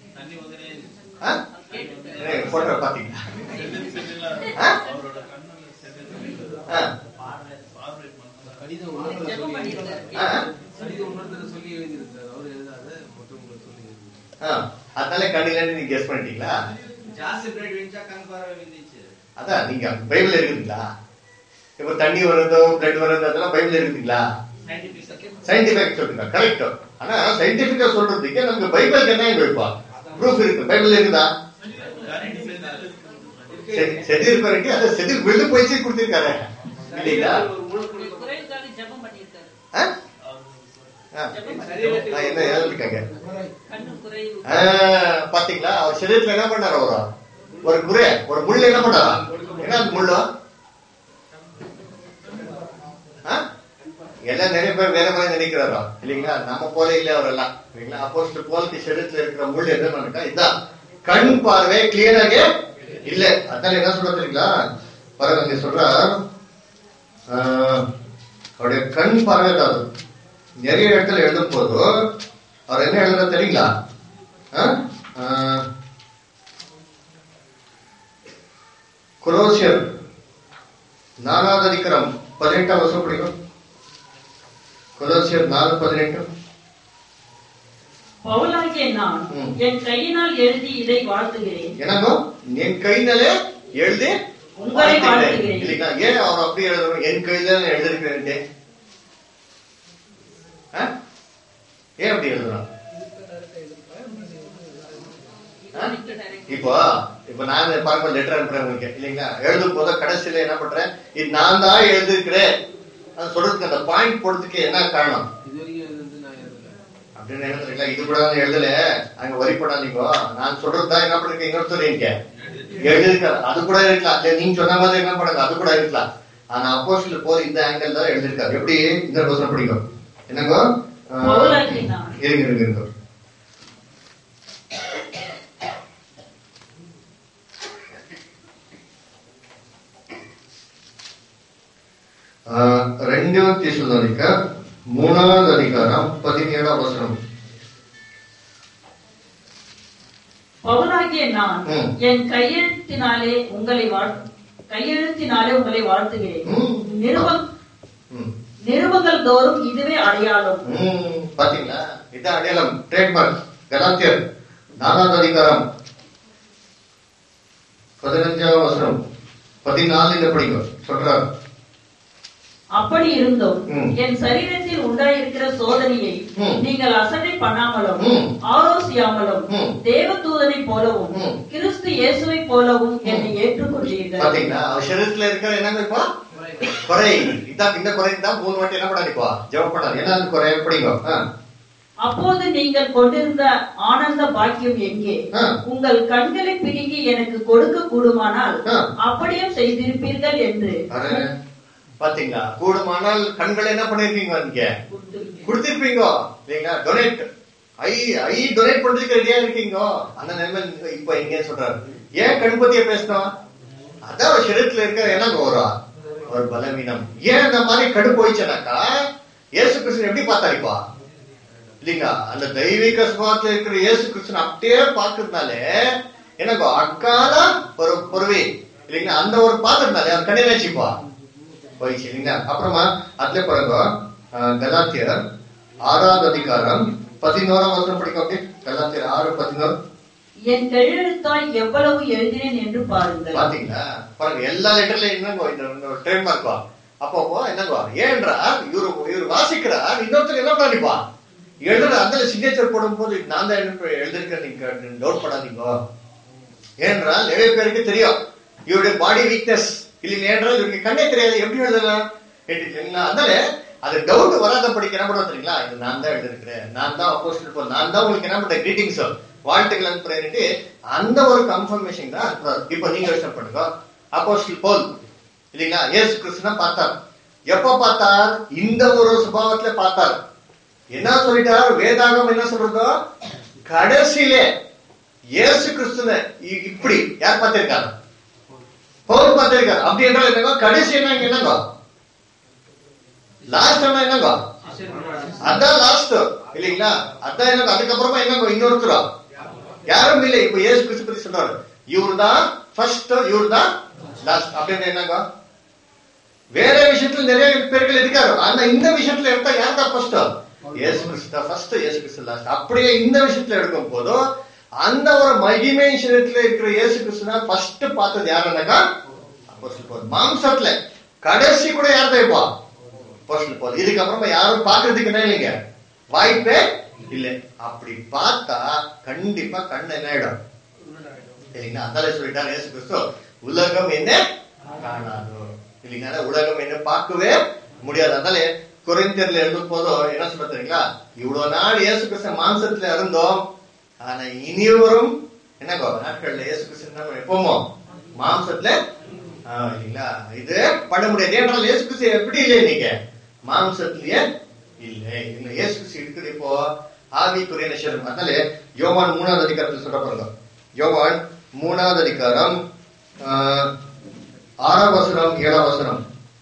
போட்டோ பாத்தீங்களா ஆ? ஆ. கடிதம் உணர்த்தல ஜெபம் சொல்லி பண்ணியிருக்காரு. ஆ? கடிதம் உணர்த்தல சொல்லி எழுதியிருக்காரு அவர் எழுதாத மற்றவங்களுக்கு சொல்லி எழுதியிருக்காரு. ஆ. அதனால கண்ணில நீங்க கெஸ் பண்ணிட்டீங்களா ಜಾಸ್ತಿ ಬ್ಲಡ್ ವಿಂಚ ಕನ್ಫಾರ ವಿಂದಿச்சு அதான் நீங்க பைபிள் இருக்குதுங்களா இப்ப தண்ணி வருதோ பிளட் வருதோ அதெல்லாம் பைபிள் இருக்குதுங்களா ಸೈಂಟಿಫಿಕ್ சயின்டிபிக் சொல்லுங்க கரெக்ட் ஆனா சயின்டிபிக்கா சொல்றதுக்கு நமக்கு பைபிளுக்கு என்ன வைப்பா ப்ரூஃப் இருக்கு பைபிள் இருக்குதா செ- செதில் பிறகு அந்த செதில் விழுந்து போயிச்சு கொடுத்திருக்காரு இல்லைங்களா குறைவுக்காக ஜெபம் பண்ணியிருக்காரு ஆ? ஆ. ஆ, என்ன எழுதிருக்காங்க கண்ணு குறைவு ஆ, பாத்தீங்களா அவர் சரீரத்துல என்ன பண்ணாரு அவரு ஒரு குறை ஒரு முள் என்ன பண்ணாரா என்ன அந்த முள்ளு ஆ? எல்லாம் நிறைய பேர் வேற மாதிரி நினைக்கிறாரோ இல்லைங்களா நம்ம போல இல்ல அவரெல்லாம் இல்லைங்களா அப்போ போலுக்கு சரீரத்துல இருக்கிற முள் என்ன இருக்கா இதான் கண் பார்வை கிளியராக இல்ல அதான் என்ன சொல்ற தெரியுங்களா பாருங்க இங்க சொல்றார் ஆ, அவருடைய கண் பார்வை தான் அது. நிறைய இடத்துல எழுதும் போது அவர் என்ன எழுதுற தெரியுங்களா ஆ? ஆ, கொலோசியர் நாலாவது அதிகாரம் பதினெட்டாம் வருஷம் பிடிக்கும் கொலோசியர் நாலு பதினெட்டு பவுலாகிய நான் ம். என் கையினால் எழுதி இதை வாழ்த்துகிறேன் எனக்கோ என் கையினாலே எழுதி உங்களை வாழ்த்துகிறேன். இல்லைங்களா ஏன் அவர் அப்படி எழுதணும் என் கையில நான் எழுதிருக்கிறேன் ஏன் அப்படி எழுதணும் ஆ? இப்போ இப்போ நான் பாருங்க லெட்டர் அனுப்புறேன் உங்களுக்கு இல்லைங்களா எழுதும் போது கடைசியில என்ன பண்றேன் இது நான் தான் எழுதிருக்கிறேன் அது சொல்றதுக்கு அந்த பாயிண்ட் போடுறதுக்கு என்ன காரணம் இது வரைக்கும் எழுதுனது நான் எழுதல அப்படின்னு என்ன தெரியுங்களா இது கூட நான் எழுதல அங்க வரி போடாதீங்க நான் சொல்றதுதான் என்ன பண்ணிருக்கேன் இன்னொருத்தர் நீங்க எழுதிருக்காரு அது கூட இருக்கலாம் இல்ல நீங்க சொன்ன மாதிரி என்ன பண்ணுங்க அது கூட இருக்கலாம் ஆனா அப்போஸ்டல் போர் இந்த ஆங்கிள் தான் எழுதிருக்காரு எப்படி இந்த வருஷம் பிடிக்கும் என்னங்கோ ஆ, பவுலாகிய நான். இருங்க இருங்க இருங்க ఆ, రెండవ తీసులోనిక మూడవది అధికారం పదిహేడవ వచనం பவுலாகிய நான் ம். என் கையெழுத்தினாலே உங்களை வாழ் கையெழுத்தினாலே உங்களை வாழ்த்துகிறேன் ம். நிருப ம். நிருபங்கள் தோறும் இதுவே அடையாளம் ம், பாத்தீங்களா இதான் அடையாளம் ட்ரேட்மார்க் கலாத்தியர் நாலாவது அதிகாரம் பதினஞ்சாவது வசனம் பதினாலு இந்த படிங்க சொல்றாரு அப்படி இருந்தும் ம். என் சரீரத்தில் உண்டாயிருக்கிற சோதனையை ம். நீங்கள் அசட்டை பண்ணாமலும் ம். ஆலோசியாமலும் ம். தேவதூதனை போலவும் ம். கிறிஸ்து இயேசுவை போலவும் என்னை ஏற்றுக்கொண்டீர்கள் பாத்தீங்களா அவர் சரீரத்துல இருக்கிற என்னங்க இப்போ குறை இதான் இந்த குறை தான் மூணு வாட்டி என்ன பண்ணாரு இப்போ ஜெபம் பண்ணாரு என்ன அந்த குறை எப்படிங்க ஆ. அப்போது நீங்கள் கொண்டிருந்த ஆனந்த பாக்கியம் எங்கே ஆ. உங்கள் கண்களை பிடுங்கி எனக்கு கொடுக்க கூடுமானால் ஆ. அப்படியும் செய்திருப்பீர்கள் என்று அட, பாத்தீங்களா கூடுமானால் கண்கள் என்ன பண்ணிருக்கீங்க நீங்க கொடுத்திருப்பீங்க இல்லைங்களா டொனேட் ஐ ஐ டொனேட் பண்றதுக்கு ரெடியா இருக்கீங்க அந்த நிலைமை நீங்க இப்ப எங்க சொல்றாரு ஏன் கண் பத்திய பேசணும் அதான் ஒரு சரீரத்துல இருக்கிற என்னங்க ஒரு ஒரு பலவீனம் ஏன் இந்த மாதிரி கடு போயிச்சுனாக்கா இயேசு கிருஷ்ணன் எப்படி பார்த்தாருப்பா இல்லைங்களா அந்த தெய்வீக சுபாவத்துல இருக்கிற இயேசு கிருஷ்ணன் அப்படியே பார்க்கறதுனாலே எனக்கு அக்கால ஒரு பொறுவை இல்லைங்களா அந்த ஒரு பாத்திரனாலே அவர் கண்ணை வச்சுப்பா போயிடுச்சு இல்லைங்களா அப்புறமா அதுல பாருங்க அஹ், கலாத்தியர் ஆறாவது அதிகாரம் பதினோராம் வருஷம் படிக்க அப்படி கலாத்தியர் ஆறு பதினோரு என் கையெழுத்தாய் எவ்வளவு எழுதினேன் என்று பாருங்கள் பாத்தீங்களா பாருங்க எல்லா லெட்டர்ல என்னங்கோ இந்த ட்ரேட் மார்க்கா அப்போ என்னங்கோ ஏன்றா இவரு இவர் வாசிக்கிறார் இன்னொருத்தர் என்ன பண்ணிப்பா எழுதுற அந்த சிக்னேச்சர் போடும்போது நான் தான் எழுதி- எழுதிருக்கேன் நீங்க நோட் பண்ணாதீங்க ஏனென்றால் நிறைய பேருக்கு தெரியும் இவருடைய பாடி வீக்னஸ் இல்லைங்க ஏனென்றால் இவருக்கு கண்ணே தெரியாது எப்படி எழுதலாம் கேட்டுக்கீங்களா அதனால அது டவுட் வராத படிக்க என்ன பண்ணுவோம் தெரியுங்களா இது நான் தான் எழுதிருக்கிறேன் நான் தான் அப்போஸ்டல் போல் நான் தான் உங்களுக்கு என்ன பண்ண கிரீட்டிங்ஸ் வாழ்த்துக்கள் அனுப்புறேன்ட்டு அந்த ஒரு கன்ஃபர்மேஷன் தான் அனுப்புறாரு இப்போ நீங்க யோசனை பண்ணுங்க அப்போஸ்டல் போல் இல்லைங்களா இயேசு கிறிஸ்துனா பார்த்தார் எப்ப பார்த்தார் இந்த ஒரு சுபாவத்துல பார்த்தார் என்ன சொல்லிட்டார் வேதாகம் என்ன சொல்றதோ கடைசியிலே இயேசு கிறிஸ்துவ இ- இப்படி யார் பார்த்திருக்காரு பவுல் பார்த்திருக்காரு அப்படி என்றால் என்னங்க கடைசி என்ன இங்க என்னங்க லாஸ்ட் என்ன என்னங்க அதான் லாஸ்ட் இல்லைங்களா அதான் என்னங்க அதுக்கப்புறமா என்னங்க இன்னொருத்தரா யாரும் இல்லை இப்ப இயேசு கிறிஸ்து பத்தி சொல்றாரு இவர் தான் ஃபர்ஸ்ட் இவர் தான் லாஸ்ட் அப்படின்னு என்னங்க வேற விஷயத்துல நிறைய பேர்கள் இருக்காரு ஆனா இந்த விஷயத்துல எடுத்தா யார் தான் ஃபர்ஸ்ட் இயேசு கிறிஸ்து தான் ஃபர்ஸ்ட் இயேசு கிறிஸ்து லாஸ்ட் அப்படியே இந்த விஷயத்துல எடுக்கும் போதும் அந்த ஒரு மகிமை சரீரத்துல இருக்கிற இயேசு கிறிஸ்து தான் ஃபர்ஸ்ட் பார்த்தது யாருன்னாக்கா அப்போஸ்தலர் பவுல். மாம்சத்துல கடைசி கூட யார் தான் இப்போ அப்போஸ்தலர் பவுல். இதுக்கப்புறமா யாரும் பாக்குறதுக்கு என்ன இல்லைங்க வாய்ப்பே இல்லை அப்படி பார்த்தா கண்டிப்பா கண்ணு என்ன ஆயிடும் இல்லைங்களா அதாலே சொல்லிட்டாரு இயேசு கிறிஸ்து உலகம் என்ன காணாதோ இல்லைங்களா உலகம் என்ன பார்க்கவே முடியாது அதனால குறைந்தர்ல எழுதும் போதும் என்ன சொல்ல தெரியுங்களா இவ்வளவு நாள் இயேசு கிறிஸ்து மாம்சத்துல இருந்தோம் ஆனா இனிவரும் என்னங்கோ நாட்கள்ல இயேசு கிறிஸ்து என்ன பண்ணும்? எப்பவுமோ மாம்சத்துல ஆ, இல்லைங்களா இது பண்ண முடியாது ஏன்றால் இயேசு கிறிஸ்து எப்படி இல்லை நீங்க மாம்சத்திலேயே இல்லை இன்னும் இயேசு கிறிஸ்து இருக்குது இப்போ ஆவிக்குரிய நிஷரம் அதனால யோவான் மூணாவது அதிகாரத்தில் சொல்ல பாருங்க யோவான் மூணாவது அதிகாரம் ஆ, ஆறாம் வசனம் ஏழாம் வசனம்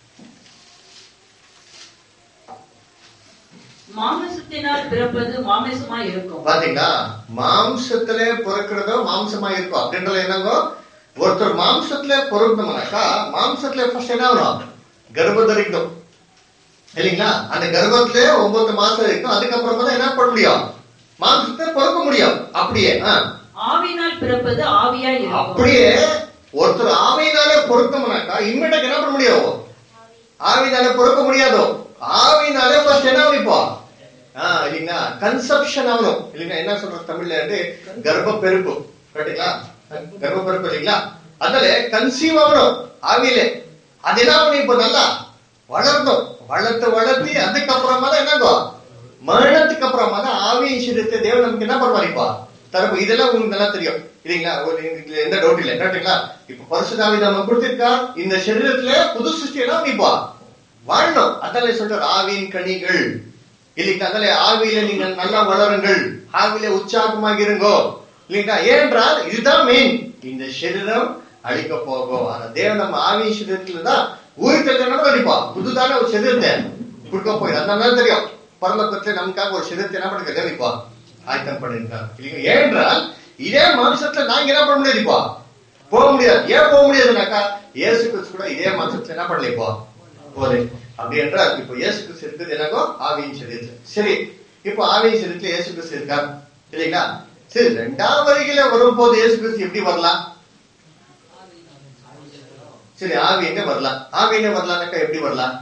மாமிசத்தினால் பிறப்பது மாமிசமா இருக்கும் பாத்தீங்களா மாம்சத்துல பிறக்கிறதோ மாம்சமா இருக்கும் அப்படின்றது என்னங்கோ ஒருத்தர் மாம்சத்துல பிறந்தோம்னாக்கா மாம்சத்துல ஃபர்ஸ்ட் என்ன ஆகணும் கர்ப்பம் தரிக்கணும் இல்லைங்களா அந்த கர்ப்பத்துல ஒன்பது மாசம் இருக்கும் அதுக்கப்புறமா தான் என்ன பண்ண முடியும் மாம்சத்தை பிறக்க முடியும் அப்படியே ஆ. ஆவினால் பிறப்பது ஆவியா இருக்கும் அப்படியே ஒருத்தர் ஆவியினாலே பொருத்தம்னாக்கா இம்மிடியா என்ன பண்ண முடியும் ஆவினாலே பொறுக்க முடியாதோ ஆவினாலே ஃபர்ஸ்ட் என்ன ஆகும் இப்போ ஆ, இல்லைங்களா கன்சப்ஷன் ஆகணும் இல்லைங்களா என்ன சொல்றது தமிழ்ல வந்து கர்ப்ப பெருப்பு கரெக்டுங்களா கர்ப்ப பெருப்பு இல்லைங்களா அதனால கன்சீவ் ஆகணும் ஆவியிலே அது என்ன ஆகணும் இப்போ நல்லா வளரணும் வளர்த்து வளர்த்தி அதுக்கப்புறமா தான் என்னங்கோ மரணத்துக்கு அப்புறமா தான் ஆவியின் சரீரத்தை தேவன் நமக்கு என்ன பண்ணுவார் இப்போ தரப்பு இதெல்லாம் உங்களுக்கு நல்லா தெரியும் இல்லைங்களா ஒரு இதுல எந்த டவுட் இல்லை கரெக்டுங்களா இப்ப பரிசுதாவி நம்ம கொடுத்திருக்கா இந்த சரீரத்துல புது சிருஷ்டி எல்லாம் இப்போ வாழணும் அதனால சொல்றார் ஆவியின் கனிகள் இல்லைங்களா அதனால ஆவியில நீங்க நல்லா வளருங்கள் ஆவியில உற்சாகமாக இருங்கோ இல்லைங்களா ஏனென்றால் இதுதான் மெயின் இந்த சரீரம் அழிக்க போகும் ஆனா தேவன் நம்ம ஆவியின் சரீரத்துல தான் ஊருக்கு என்ன கண்டிப்பா புதுதான ஒரு சரீரத்தை கொடுக்க போய் அந்த மாதிரி தெரியும் பரலோகத்துல நமக்காக ஒரு சரீரத்தை என்ன பண்ணுங்க தேவைப்பா ஆயத்தம் பண்ணிருக்காங்க இல்லைங்க ஏனென்றால் இதே மாம்சத்துல நாங்க என்ன பண்ண முடியாது இப்போ போக முடியாது ஏன் போக முடியாதுனாக்கா இயேசு கிறிஸ்து கூட இதே மாம்சத்துல என்ன பண்ணல இப்போ போதே அப்படி என்றால் இப்போ இயேசு கிறிஸ்து இருக்குது எனக்கோ ஆவியின் சரீரத்துல சரி இப்போ ஆவியின் சரீரத்துல இயேசு கிறிஸ்து இருக்கார் இல்லைங்களா சரி ரெண்டாம் வருகையில வரும்போது இயேசு கிறிஸ்து எப்படி வரலாம் சரி ஆவி எங்க வரலாம் ஆவி எங்க வரலாம்னாக்கா எப்படி வரலாம்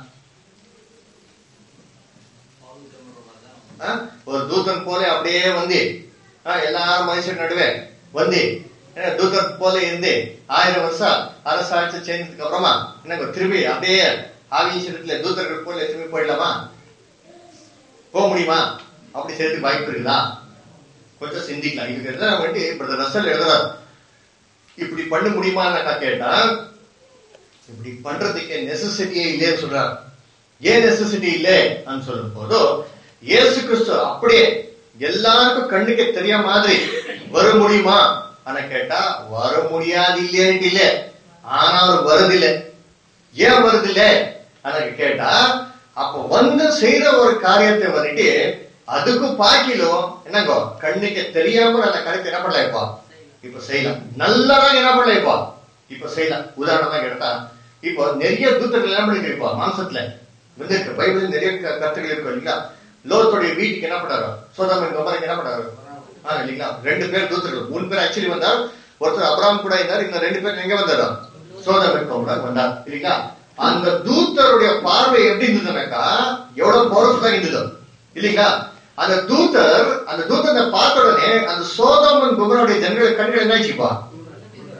ஆ? ஒரு தூதன் போல அப்படியே வந்து ஆ, எல்லாரும் மனுஷன் நடுவே வந்து என்ன, தூதன் போல இருந்து ஆயிரம் வருஷம் அரசாட்சி சேர்ந்ததுக்கு அப்புறமா என்னங்க திரும்பி அப்படியே ஆவிஷத்துல தூதர்கள் போல திரும்பி போயிடலாமா போக முடியுமா அப்படி சேர்த்து வாய்ப்பு இருக்குதா கொஞ்சம் சிந்திக்கலாம் இதுக்கு என்ன வந்துட்டு பிரதர் ரசல் எழுதுறாரு இப்படி பண்ண முடியுமான்னு கேட்டா இப்படி பண்றதுக்கு நெசசிட்டியே இல்லைன்னு சொல்றாரு ஏன் நெசசிட்டி இல்லை சொல்லும் போது இயேசு கிறிஸ்து அப்படியே எல்லாருக்கும் கண்ணுக்கு தெரிய மாதிரி வர முடியுமா ஆனா கேட்டா வர முடியாது இல்லையன்ட்டு இல்ல ஆனா அவர் வருதில்லை ஏன் வருதில்லை ஆனா கேட்டா அப்ப வந்து செய்யற ஒரு காரியத்தை வந்துட்டு அதுக்கும் பாக்கிலும் என்னங்கோ கண்ணுக்கு தெரியாம அந்த கருத்தை என்ன பண்ணலாம் இப்போ இப்ப செய்யலாம் நல்லதான் என்ன பண்ணலாம் இப்போ இப்ப செய்யலாம் உதாரணமா கேட்டா இப்போ நிறைய தூத்தர்கள் என்ன பண்ணிட்டு இப்போ மாம்சத்துல வந்து இருக்கு பைபிள் நிறைய க- கருத்துக்கள் இருக்கும் இல்லைங்களா லோத்துடைய வீட்டுக்கு என்ன பண்ணாரு சோதாமின் கமருக்கு என்ன பண்ணாரு ஆ இல்லைங்களா ரெண்டு பேர் தூத்தர்கள் மூணு பேர் ஆக்சுவலி வந்தார் ஒருத்தர் அப்ராம் கூட இருந்தார் இன்னும் ரெண்டு பேர் எங்க வந்தாரா சோதாமின் கூட வந்தார் இல்லைங்களா அந்த தூத்தருடைய பார்வை எப்படி இருந்ததுனாக்கா எவ்வளவு பவர்ஃபுல்லா இருந்தது இல்லைங்களா அந்த தூதர் அந்த தூதனை பார்த்த உடனே அந்த சோதாமன் குமரனுடைய ஜனங்கள் கண்கள் என்ன ஆச்சுப்பா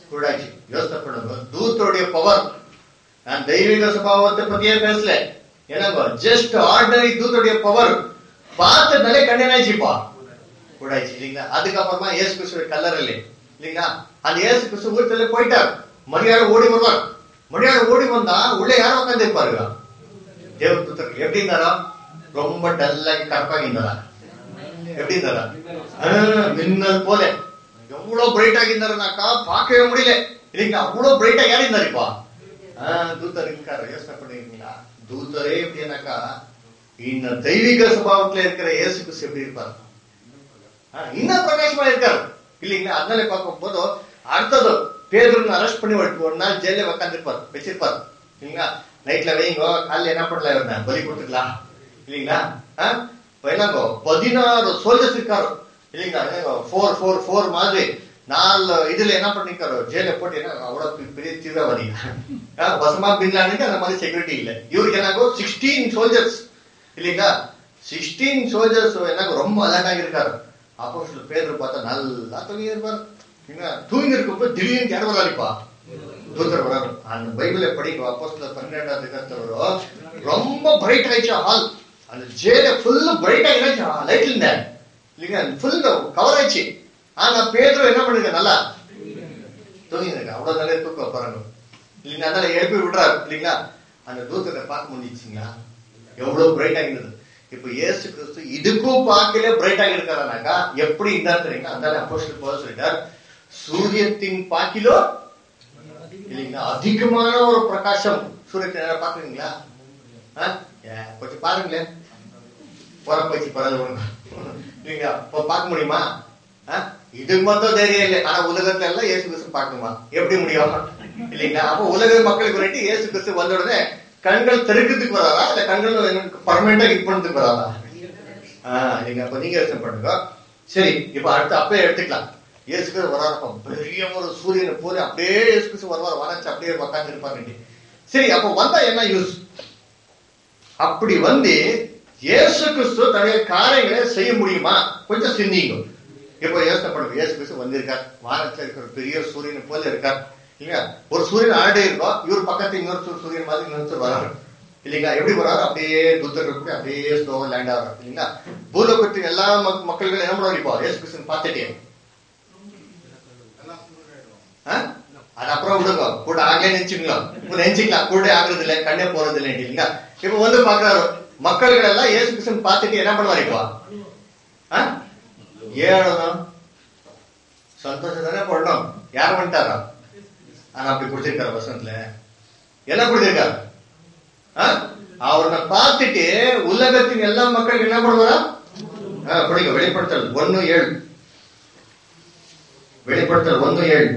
குருடாச்சு யோசனை பண்ணுங்க தூத்தருடைய பவர் நான் தெய்வீக சுபாவத்தை பத்தியே பேசல என்னங்க ஜஸ்ட் ஆர்டினரி தூத்தருடைய பவர் பார்த்ததுனாலே கண்ணனாச்சுப்பா கூடாச்சு இல்லைங்களா அதுக்கப்புறமா இயேசு கிறிஸ்துவ கல்லறல இல்லைங்களா அந்த இயேசு கிறிஸ்து ஊர்த்துல போயிட்டார் மரியாதை ஓடி வருவார் மரியாதை ஓடி வந்தா உள்ள யாரும் உட்காந்து இருப்பாருங்க தேவ தூத்தர்கள் எப்படி இருந்தாரா ரொம்ப டல்லாகி கரப்பாகி இருந்தாரா எப்படி இருந்தாரா ஆ, மின்னல் போல எவ்வளவு பிரைட் ஆகியிருந்தாருனாக்கா பார்க்கவே முடியல இல்லைங்களா அவ்வளவு பிரைட்டா யார் இருந்தாருப்பா தூத்தர் இருக்காரு யோசனை பண்ணிருக்கீங்களா தூத்தரே எப்படின்னாக்கா இந்த தெய்வீக சுபாவத்துல இருக்கிற இயேசு கிறிஸ்து எப்படி இருப்பார் ஆ, இன்னும் பிரகாசமா இருக்காரு இல்லைங்களா அதனால பார்க்கும் போது அடுத்தது பேதுருன்னு அரெஸ்ட் பண்ணி ஒரு ஒரு நாள் ஜெயில உட்காந்துருப்பார் வச்சிருப்பார் இல்லைங்களா நைட்ல வைங்கோ காலைல என்ன பண்ணலாம் இவனை பலி கொடுத்துக்கலாம் இல்லைங்களா ஆ? இப்ப என்னங்கோ பதினாறு சோல்ஜர்ஸ் இருக்காரு இல்லைங்களா என்னங்கோ ஃபோர் ஃபோர் ஃபோர் மாதிரி நாலு இதுல என்ன பண்ணிருக்காரு ஜெயில போட்டு என்ன அவ்வளவு பெ- பெரிய தீவிரவாதி ஆ, வசமா பின்லானுக்கு அந்த மாதிரி செக்யூரிட்டி இல்ல இவருக்கு என்னாகோ சிக்ஸ்டீன் சோல்ஜர்ஸ் இல்லைங்களா சிக்ஸ்டீன் சோல்ஜர்ஸ் என்ன ரொம்ப அலர்ட்டா இருக்காரு அப்போ சில பேர் பார்த்தா நல்லா தூங்கி இருப்பார் என்ன தூங்கி இருக்கும்போது திடீர்னு யார் வராளிப்பா தூத்தர் வராரு அந்த பைபிளை படிக்கும் அப்போ சில பன்னெண்டாவது அதிகாரத்தவரோ ரொம்ப பிரைட் ஆயிடுச்சு ஹால் அந்த ஜேல ஃபுல்லு பிரைட் ஆகிடுச்சு லைட் இல்ல இல்லைங்க ஃபுல் கவர் ஆயிடுச்சு ஆனா பேதரும் என்ன பண்ணுங்க நல்லா தூங்கி இருக்கு அவ்வளவு நல்ல தூக்கம் பாருங்க இல்லைங்க அதனால எழுப்பி விடுறாரு இல்லைங்களா அந்த தூக்கத்தை பார்க்க முடிஞ்சிச்சுங்களா எவ்வளவு பிரைட் ஆகிருந்தது இப்ப இயேசு கிறிஸ்து இதுக்கும் பார்க்கல பிரைட் ஆகி இருக்காருனாக்கா எப்படி இருந்தார் தெரியுங்களா அதனால அப்போஸ்தலர் போல சொல்லிட்டார் சூரியத்தின் பாக்கிலோ இல்லைங்களா அதிகமான ஒரு பிரகாசம் சூரியத்தை நேரா பாக்குறீங்களா ஆ? ஏ, கொஞ்சம் பாருங்களேன் போறப்பயிற்சி பரவாயில்ல இல்லைங்களா இப்போ பார்க்க முடியுமா ஆ? இதுக்கு மட்டும் தைரியம் இல்லை ஆனா உலகத்துல எல்லாம் இயேசு கிறிஸ்து பார்க்கணுமா எப்படி முடியும் இல்லைங்களா அப்போ உலக மக்களுக்கு வேண்டி இயேசு கிறிஸ்து வந்த உடனே கண்கள் தெருக்கத்துக்கு வராதா இல்ல கண்கள் பர்மனண்டா ஹிட் பண்ணதுக்கு வராதா ஆஹ் நீங்க அப்ப நீங்க யோசனை பண்ணுங்க சரி இப்ப அடுத்து அப்பயே எடுத்துக்கலாம் இயேசு கிறிஸ்து வராரப்ப பெரிய ஒரு சூரியனை போல அப்படியே இயேசு கிறிஸ்து வருவார் வராச்சு அப்படியே உட்காந்து இருப்பாங்க சரி அப்ப வந்தா என்ன யூஸ் அப்படி வந்து இயேசு கிறிஸ்து தன்னுடைய காரியங்களை செய்ய முடியுமா கொஞ்சம் சிந்திங்க இப்போ யோசனை பண்ணுங்க இயேசு கிறிஸ்து வந்திருக்கார் வானத்துல இருக்கிற பெரிய சூரியனை போல இருக்கார் இல்லையா ஒரு சூரியன் ஆடே இருக்கும் இவர் பக்கத்து இன்னொரு சூ- சூரியன் மாதிரி இன்னொருத்தர் வராரு இல்லைங்களா எப்படி வராரு அப்படியே துத்தர்கள் கூட அப்படியே ஸ்லோவா லேண்ட் ஆகிறார் இல்லைங்களா பூலோகத்தின் எல்லா மக்- மக்கள்கள் என்ன பண்ணுவாங்க இப்போ இயேசு கிறிஸ்து பார்த்துட்டே ஆ? அது அப்புறம் விடுங்க கூட ஆகலே நினைச்சுக்கலாம் இப்ப நினைச்சுக்கலாம் கூட ஆகுறது இல்ல கண்ணே போறது இல்லை இல்லைங்களா இப்ப வந்து பாக்குறாரு மக்கள்கள் எல்லாம் இயேசு கிறிஸ்து பார்த்துட்டு என்ன பண்ணுவாரு இப்போ ஆ? ஏழணும் சந்தோஷம் தானே படணும் யார் பண்ணிட்டாரா ஆனா அப்படி குடிச்சிருக்காரு வசனத்துல என்ன குடிச்சிருக்காரு ஆ? அவரை பார்த்துட்டு உலகத்தின் எல்லா மக்கள் என்ன பண்ணுவாரா ஆ, படிங்க வெளிப்படுத்தல் ஒன்னு ஏழு வெளிப்படுத்தல் ஒன்னு ஏழு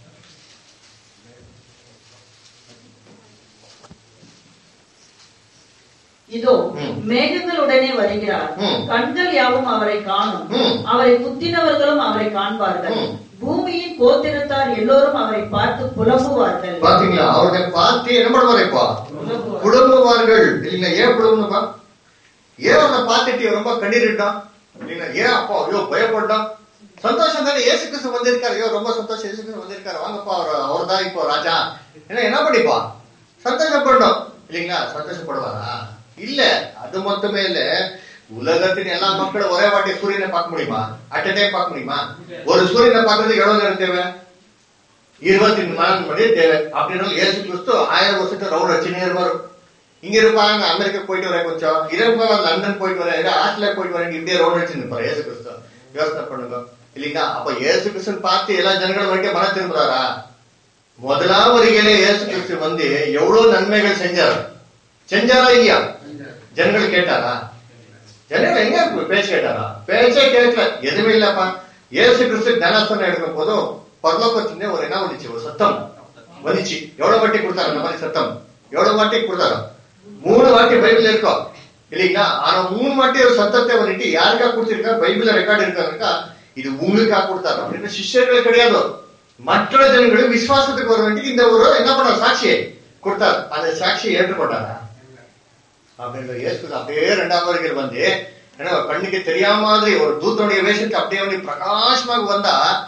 இதோ ம். மேகங்களுடனே வருகிறார் ம். கண்கள் யாவும் அவரை காணும் ம். அவரை குத்தினவர்களும் அவரை காண்பார்கள் ம். பூமியின் கோத்திரத்தார் எல்லோரும் அவரை பார்த்து புலம்புவார்கள் பாத்தீங்களா அவருடைய பார்த்து என்ன பண்ணுவாரு இப்போ புலம்புவார்கள். குடும்பவார்கள் இல்லைங்களா ஏன் குடும்பமா ஏன் அவனை பார்த்துட்டு ரொம்ப கண்ணீரிட்டான் இல்லைங்களா ஏன் அப்போ ஐயோ பயப்பட்டான் சந்தோஷம் தானே இயேசு கிறிஸ்து வந்திருக்காரு ஐயோ ரொம்ப சந்தோஷம் இயேசு கிறிஸ்து வந்திருக்காரு வாங்கப்பா அவர் அவர் தான் இப்போ ராஜா என்ன என்ன பண்ணிப்பா சந்தோஷப்படணும் இல்லைங்களா சந்தோஷப்படுவாரா இல்ல அது மட்டுமே இல்ல உலகத்தின் எல்லா மக்களும் ஒரே வாட்டி சூரியனை பார்க்க முடியுமா அட் டைம் பார்க்க முடியுமா ஒரு சூரியனை பார்க்கறதுக்கு எவ்வளவு நேரம் தேவை இருபத்தி நாலு மணி தேவை அப்படின்னா இயேசு கிறிஸ்து ஆயிரம் வருஷத்துக்கு ரவுண்ட் வச்சுனே இருப்பாரு இங்க இருப்பாங்க அமெரிக்கா போயிட்டு வரேன் கொஞ்சம் இருப்பாங்க லண்டன் போயிட்டு வரேன் இல்ல ஆஸ்திரேலியா போயிட்டு வரேன் இப்படியே ரவுண்ட் வச்சு இருப்பாரு இயேசு கிறிஸ்து யோசனை பண்ணுங்க இல்லைங்களா அப்ப இயேசு கிறிஸ்துன்னு பார்த்து எல்லா ஜனங்களும் வரைக்கும் மன திரும்புறாரா முதலாம் வருகையிலே இயேசு கிறிஸ்து வந்து எவ்வளவு நன்மைகள் செஞ்சார் செஞ்சாரா இல்லையா ஜனங்கள் கேட்டாரா ஜனங்கள் எங்க பேச்சு கேட்டாரா பேச்சே கேட்கல எதுவுமே இல்லப்பா இயேசு கிறிஸ்து தனஸ்தனம் எடுக்கும் போதும் பரலோகத்திலே ஒரு என்ன வந்துச்சு ஒரு சத்தம் வந்துச்சு எவ்வளவு வாட்டி கொடுத்தாரு அந்த மாதிரி சத்தம் எவ்வளவு வாட்டி கொடுத்தாரு மூணு வாட்டி பைபிள் இருக்கும் இல்லைங்களா ஆனா மூணு வாட்டி ஒரு சத்தத்தை வந்துட்டு யாருக்கா கொடுத்திருக்கா பைபிள்ல ரெக்கார்டு இருக்காருக்கா இது உங்களுக்கா கொடுத்தாரு அப்படின்னு சிஷ்யர்கள் கிடையாது மற்ற ஜனங்களும் விசுவாசத்துக்கு வர வேண்டிய இந்த ஒரு என்ன பண்ண சாட்சியை கொடுத்தார் அந்த சாட்சியை ஏற்றுக்கொண்டாரா அப்படின்ற இயேசு அப்படியே ரெண்டாம் வருகையில் வந்து ஏன்னா கண்ணுக்கு தெரியாம மாதிரி ஒரு தூத்தனுடைய வேஷத்தை அப்படியே வந்து பிரகாசமாக வந்தா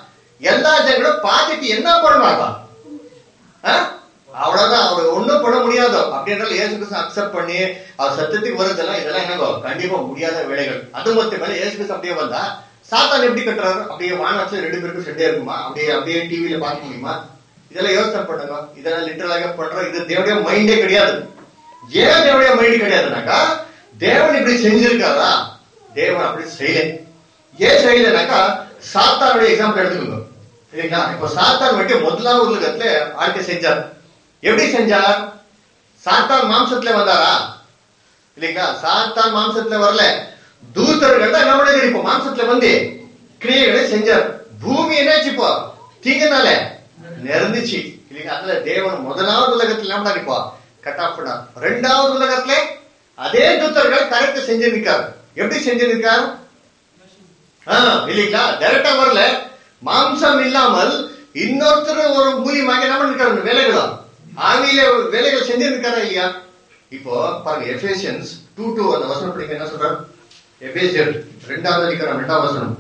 எல்லா ஜனங்களும் பார்த்துட்டு என்ன பண்ணுவாங்க ஆ? அவ்வளவுதான் அவர் ஒண்ணும் பண்ண முடியாதோ அப்படின்றாலும் இயேசு கிறிஸ்து அக்செப்ட் பண்ணி அவர் சத்தத்துக்கு வருதெல்லாம் இதெல்லாம் என்னங்கோ கண்டிப்பா முடியாத வேலைகள் அது மட்டும் மேல இயேசு கிறிஸ்து அப்படியே வந்தா சாத்தான் எப்படி கட்டுறாரு அப்படியே வானத்துல ரெண்டு பேருக்கும் செட்டே இருக்குமா அப்படியே அப்படியே டிவியில பார்க்க முடியுமா இதெல்லாம் யோசனை பண்ணுங்க இதெல்லாம் லிட்டரலாக பண்றோம் இது தேவடைய மைண்டே கிடையாது ஏன் தேவடைய மைண்ட் கிடையாதுனாக்கா தேவன் இப்படி செஞ்சிருக்காரா தேவன் அப்படி செய்யல ஏன் செய்யலனாக்கா சாத்தானுடைய எக்ஸாம்பிள் எடுத்துக்கோங்க சரிங்களா இப்ப சாத்தான் மட்டும் முதலாவது உலகத்துல வாழ்க்கை செஞ்சார் எப்படி செஞ்சார் சாத்தான் மாம்சத்துல வந்தாரா இல்லைங்களா சாத்தான் மாம்சத்துல வரல தூதர்கள் தான் நம்மளே இப்போ மாம்சத்துல வந்து கிரியைகளை செஞ்சார் பூமி என்னாச்சு இப்போ தீங்கனால நிறந்துச்சு இல்லைங்களா அதுல தேவன் முதலாவது உலகத்துல என்ன இப்போ கட் ஆஃப் பண்ணார் ரெண்டாவது உலகத்துல அதே தூதர்கள் கரெக்ட் செஞ்சிருக்காரு எப்படி செஞ்சிருக்காரு ஆ, இல்லைங்களா டைரக்டா வரல மாம்சம் இல்லாமல் இன்னொருத்தர் ஒரு மூலியமாக என்ன பண்ணிருக்காரு வேலைகளும் ஆவியில வேலைகள் செஞ்சிருக்காரா இல்லையா இப்போ பாருங்க எஃபேசியன்ஸ் டூ டூ அந்த வசனம் படிக்க என்ன சொல்றாரு எபேசியர் ரெண்டாவது அதிகாரம் ரெண்டாவது வசனம்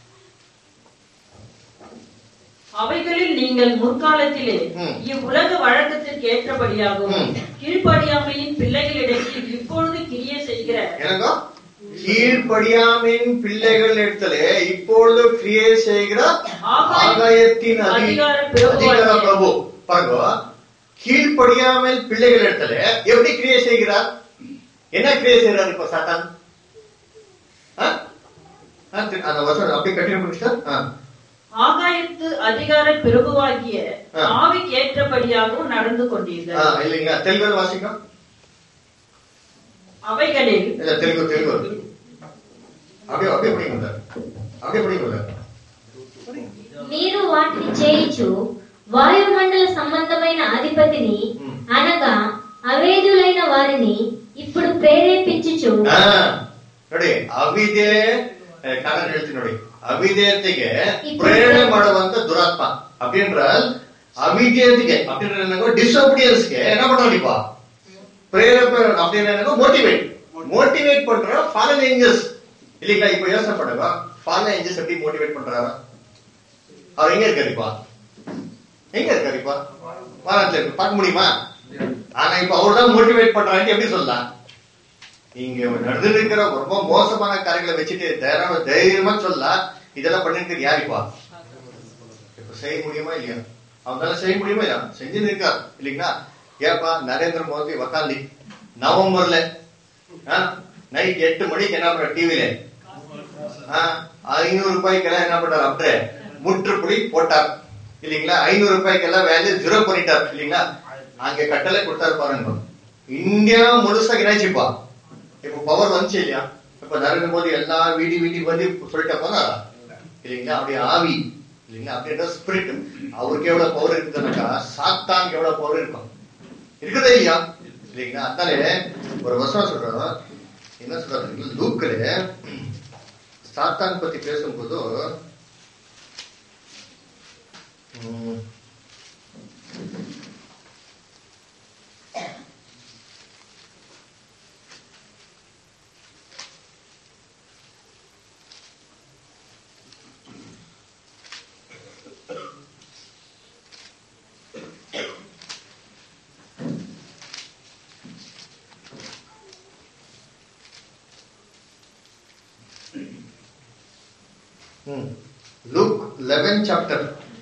அவைகளில் நீங்கள் முற்காலத்திலே ம். இவ்வுலக வழக்கத்திற்கு ஏற்றபடியாகவும் ம். கீழ்ப்படியாமையின் பிள்ளைகளிடத்தில் இப்பொழுது கிரியை செய்கிற எனக்கோ கீழ்ப்படியாமின் பிள்ளைகள் இடத்துல இப்பொழுது கிரியை செய்கிற ஆகாய- ஆகாயத்தின் அதி- அதிகார பிரபு அதிகார ஆகிய- பிரபு பாருங்க கீழ்ப்படியாமல் பிள்ளைகள் இடத்துல எப்படி கிரியை செய்கிறார் என்ன கிரியை செய்கிறார் இப்ப சாத்தான் ஆ? ஆ, சரி, அந்த வசனம் அப்படியே கட்டின முடிச்சிட்டா ஆகாயத்து அதிகார பிரபுவாகிய ஆ. ஆவிக்கு ஏற்றபடியாகவும் நடந்து கொண்டீர்கள் இல்லைங்களா தெலுங்கு வாசிக்கும் அவைகளில் இல்ல தெலுங்கு தெலுங்கு அப்படியே அப்படியே படிங்க அப்படியே படிங்க మీరు వాటిని చేయించు వాయుమండల సంబంధమైన అధిపతిని మ్. అనగా అవేదులైన వారిని ఇప్పుడు ప్రేరేపించుచు ಆ, ನೋಡಿ ಅವಿದೆ ಕನ್ನಡ ಹೇಳ್ತೀನಿ ನೋಡಿ ಅವಿಧೇಯತೆಗೆ ಪ್ರೇರಣೆ ಮಾಡುವಂತ ದುರಾತ್ಮ அப்படின்றால் அவிதேயத்துக்கு அப்படின்ற டிசோபிடியன்ஸ்க்கு என்ன பண்ணுவாங்க பிரேரப்ப அப்படின்னு மோட்டிவேட் மோட்டிவேட் பண்ற ஃபாலன் ஏஞ்சல்ஸ் இல்லைங்களா இப்ப யோசனை பண்ணுங்க ஃபாலன் ஏஞ்சல்ஸ் எப்படி மோட்டிவேட் பண்றாரா அவர் எங்க இருக்காரு இப்ப எங்க இருக்காரு இப்ப வானத்துல இருக்கு பார்க்க முடியுமா ஆனா இப்ப அவர் தான் மோட்டிவேட் பண்றாங்க எப்படி சொல்லலாம் இங்க நடந்திருக்கிற ரொம்ப மோசமான காரியங்களை வச்சுட்டு தைரியமா தைரியமா சொல்லலாம் இதெல்லாம் பண்ணிருக்கிறது யாருப்பா இப்ப செய்ய முடியுமா இல்லையா அவங்களால செய்ய முடியுமா இல்லையா செஞ்சு இருக்கார் இல்லைங்களா ஏப்பா நரேந்திர மோடி உக்காந்தி நவம்பர்ல நைட் எட்டு மணிக்கு என்ன பண்ற டிவில ஐநூறு ரூபாய்க்கெல்லாம் என்ன பண்றாரு அப்படியே முற்றுப்புள்ளி போட்டார் இல்லைங்களா ஐநூறு ரூபாய்க்கெல்லாம் வேல்யூ ஜீரோ பண்ணிட்டார் இல்லைங்களா அங்க கட்டளை கொடுத்தாரு பாருங்க இந்தியா முழுசா என்னாச்சுப்பா இப்ப பவர் வந்துச்சு இல்லையா இப்ப நரேந்திர மோடி எல்லா வீடி வீடி வந்து சொல்லிட்ட போனாரா இல்லைங்களா அப்படி ஆவி இல்லைங்களா அப்படின்ற ஸ்பிரிட் அவருக்கு எவ்வளவு பவர் இருக்குதுனாக்கா சாத்தானுக்கு எவ்வளவு பவர் இருக்கும் இருக்குதா இல்லையா இல்லைங்களா அதனால ஒரு வசனம் சொல்றோம் என்ன சொல்றாரு லூக்கல சாத்தான் பத்தி பேசும்போது ம், ம். Luke 11 chapter.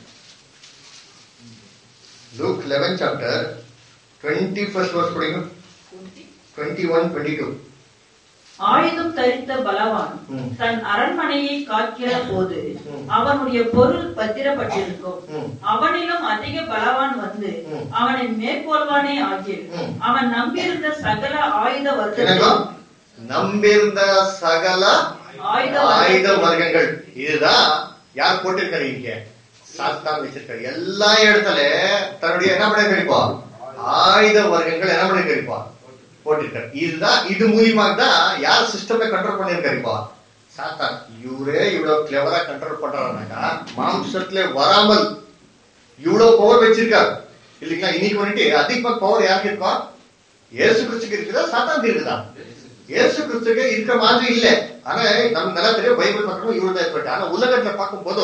Luke 11 chapter 21st verse படிங்க 21 22 ஆயுதம் தரித்த பலவான் ம். தன் அரண்மனையை காக்கிற போது ம். அவனுடைய பொருள் பத்திரப்பட்டிருக்கும் ம். அவனிலும் அதிக பலவான் வந்து ம். அவனை மேற்கொள்வானே ஆகில் ம். அவன் நம்பியிருந்த சகல ஆயுத என்னங்க வர்க்கத்தையும் நம்பியிருந்த சகல ஆயுத ஆயுத வர்க்கத்தையும் வர்க்கங்கள் இதுதான் யார் போட்டிருக்காரு இங்க சாத்தான் வச்சிருக்காரு எல்லா இடத்துல தன்னுடைய என்ன பண்ண கிடைப்பா ஆயுத வர்க்கங்கள் என்ன பண்ண கிடைப்பா போட்டிருக்காரு இதுதான் இது மூலியமாக தான் யார் சிஸ்டமை கண்ட்ரோல் பண்ணிருக்காரு இப்போ சாத்தான் இவரே இவ்வளவு கிளவரா கண்ட்ரோல் பண்றாருனாக்கா மாம்சத்துல வராமல் இவ்வளவு பவர் வச்சிருக்காரு இல்லைங்களா இன்னைக்கு வந்துட்டு அதிகமா பவர் யாருக்கு இருக்கா இயேசு கிறிஸ்துக்கு இருக்குதா சாத்தான் இருக்குதா இயேசு கிறிஸ்துக்கு இருக்கிற மாதிரி இல்ல ஆனா நம்ம நல்லா தெரியும் பைபிள் பக்கமும் இவ்வளவு தான் ஏற்பட்டு ஆனா உலகத்துல பார்க்கும் போதும்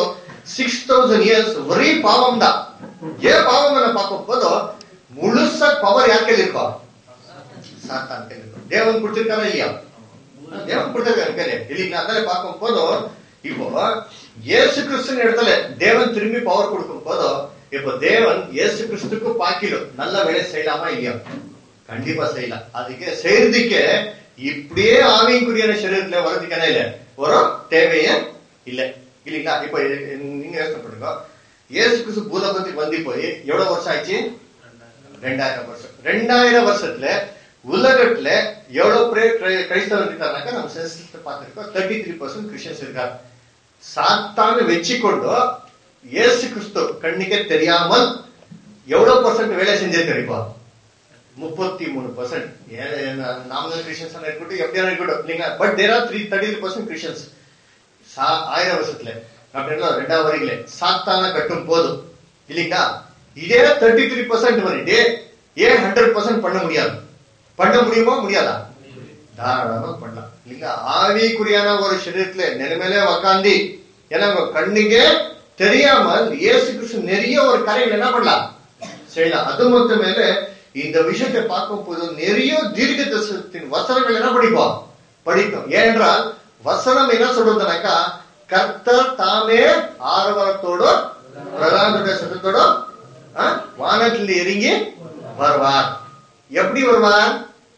சிக்ஸ் தௌசண்ட் இயர்ஸ் ஒரே பாவம் தான் ஏன் பாவம் பார்க்கும் போது முழுசா பவர் யார் கையில் இருக்கா சாத்தான் கையில் இருக்கும் தேவன் கொடுத்திருக்காரா இல்லையா தேவன் கொடுத்திருக்காரு கையில இல்லைங்களா அதனால பார்க்கும் போது இப்போ இயேசு கிறிஸ்துவின் இடத்துல தேவன் திரும்பி பவர் கொடுக்கும் போது இப்போ தேவன் இயேசு கிறிஸ்துக்கு பாக்கிடும் நல்ல வேலை செய்யலாமா இல்லையா கண்டிப்பா செய்யலாம் அதுக்கு செய்யறதுக்கு இப்படியே ஆவியங்குரியான சரீரத்துல வர்றதுக்கான இல்ல ஒரு தேவையே இல்ல இல்லைங்களா இப்ப இது- நீங்க யோசனை பண்ணுங்க இயேசு கிறிஸ்து பூலோகத்துக்கு வந்து போய் எவ்வளவு வருஷம் ஆச்சு ரெண்டாயிரம் வருஷம் ரெண்டாயிரம் வருஷத்துல உலகத்துல எவ்வளவு பேர் கிரை- கிறிஸ்தவர் இருக்காருனாக்கா நம்ம சென்சஸ் பார்த்திருக்கோம் தேர்ட்டி த்ரீ பர்சன்ட் கிறிஸ்டியன்ஸ் இருக்காரு சாத்தான வச்சுக்கொண்டு இயேசு கிறிஸ்து கண்ணுக்கே தெரியாமல் எவ்வளவு பர்சன்ட் வேலை செஞ்சிருக்காரு இப்போ முப்பத்தி மூணு பர்சன்ட் நாமினல் கிறிஸ்டியன்ஸ் இருக்கட்டும் எப்படியான இருக்கட்டும் இல்லைங்களா but there are three thirty three percent Christians ஆயிரம் வருஷத்துல அப்படின்னா ரெண்டாவது வரையில சாத்தான கட்டும் போதும் இல்லைங்களா இதே தேர்ட்டி த்ரீ பர்சன்ட் பண்ணிட்டு ஏன் ஹண்ட்ரட் பர்சன்ட் பண்ண முடியாது பண்ண முடியுமா முடியாதா தாராளமா பண்ணலாம் இல்லைங்களா ஆவிக்குரியான ஒரு சரீரத்துல நிலைமையிலே உக்காந்தி ஏன்னா உங்க கண்ணுக்கே தெரியாமல் இயேசு கிறிஸ்து நிறைய ஒரு கரையில் என்ன பண்ணலாம் செய்யலாம் அது மட்டும் மேல இந்த விஷயத்தை பார்க்கும் போது நிறைய தீர்க்க தரிசனத்தின் வசனங்கள் என்ன படிப்போம் படிக்கும் ஏனென்றால் வசனம் என்ன சொல்றதுனாக்கா கர்த்தர் தாமே ஆரவாரத்தோடு பிரதான சத்தத்தோடு ஆ, வானத்தில் இறங்கி வருவார் எப்படி வருவார்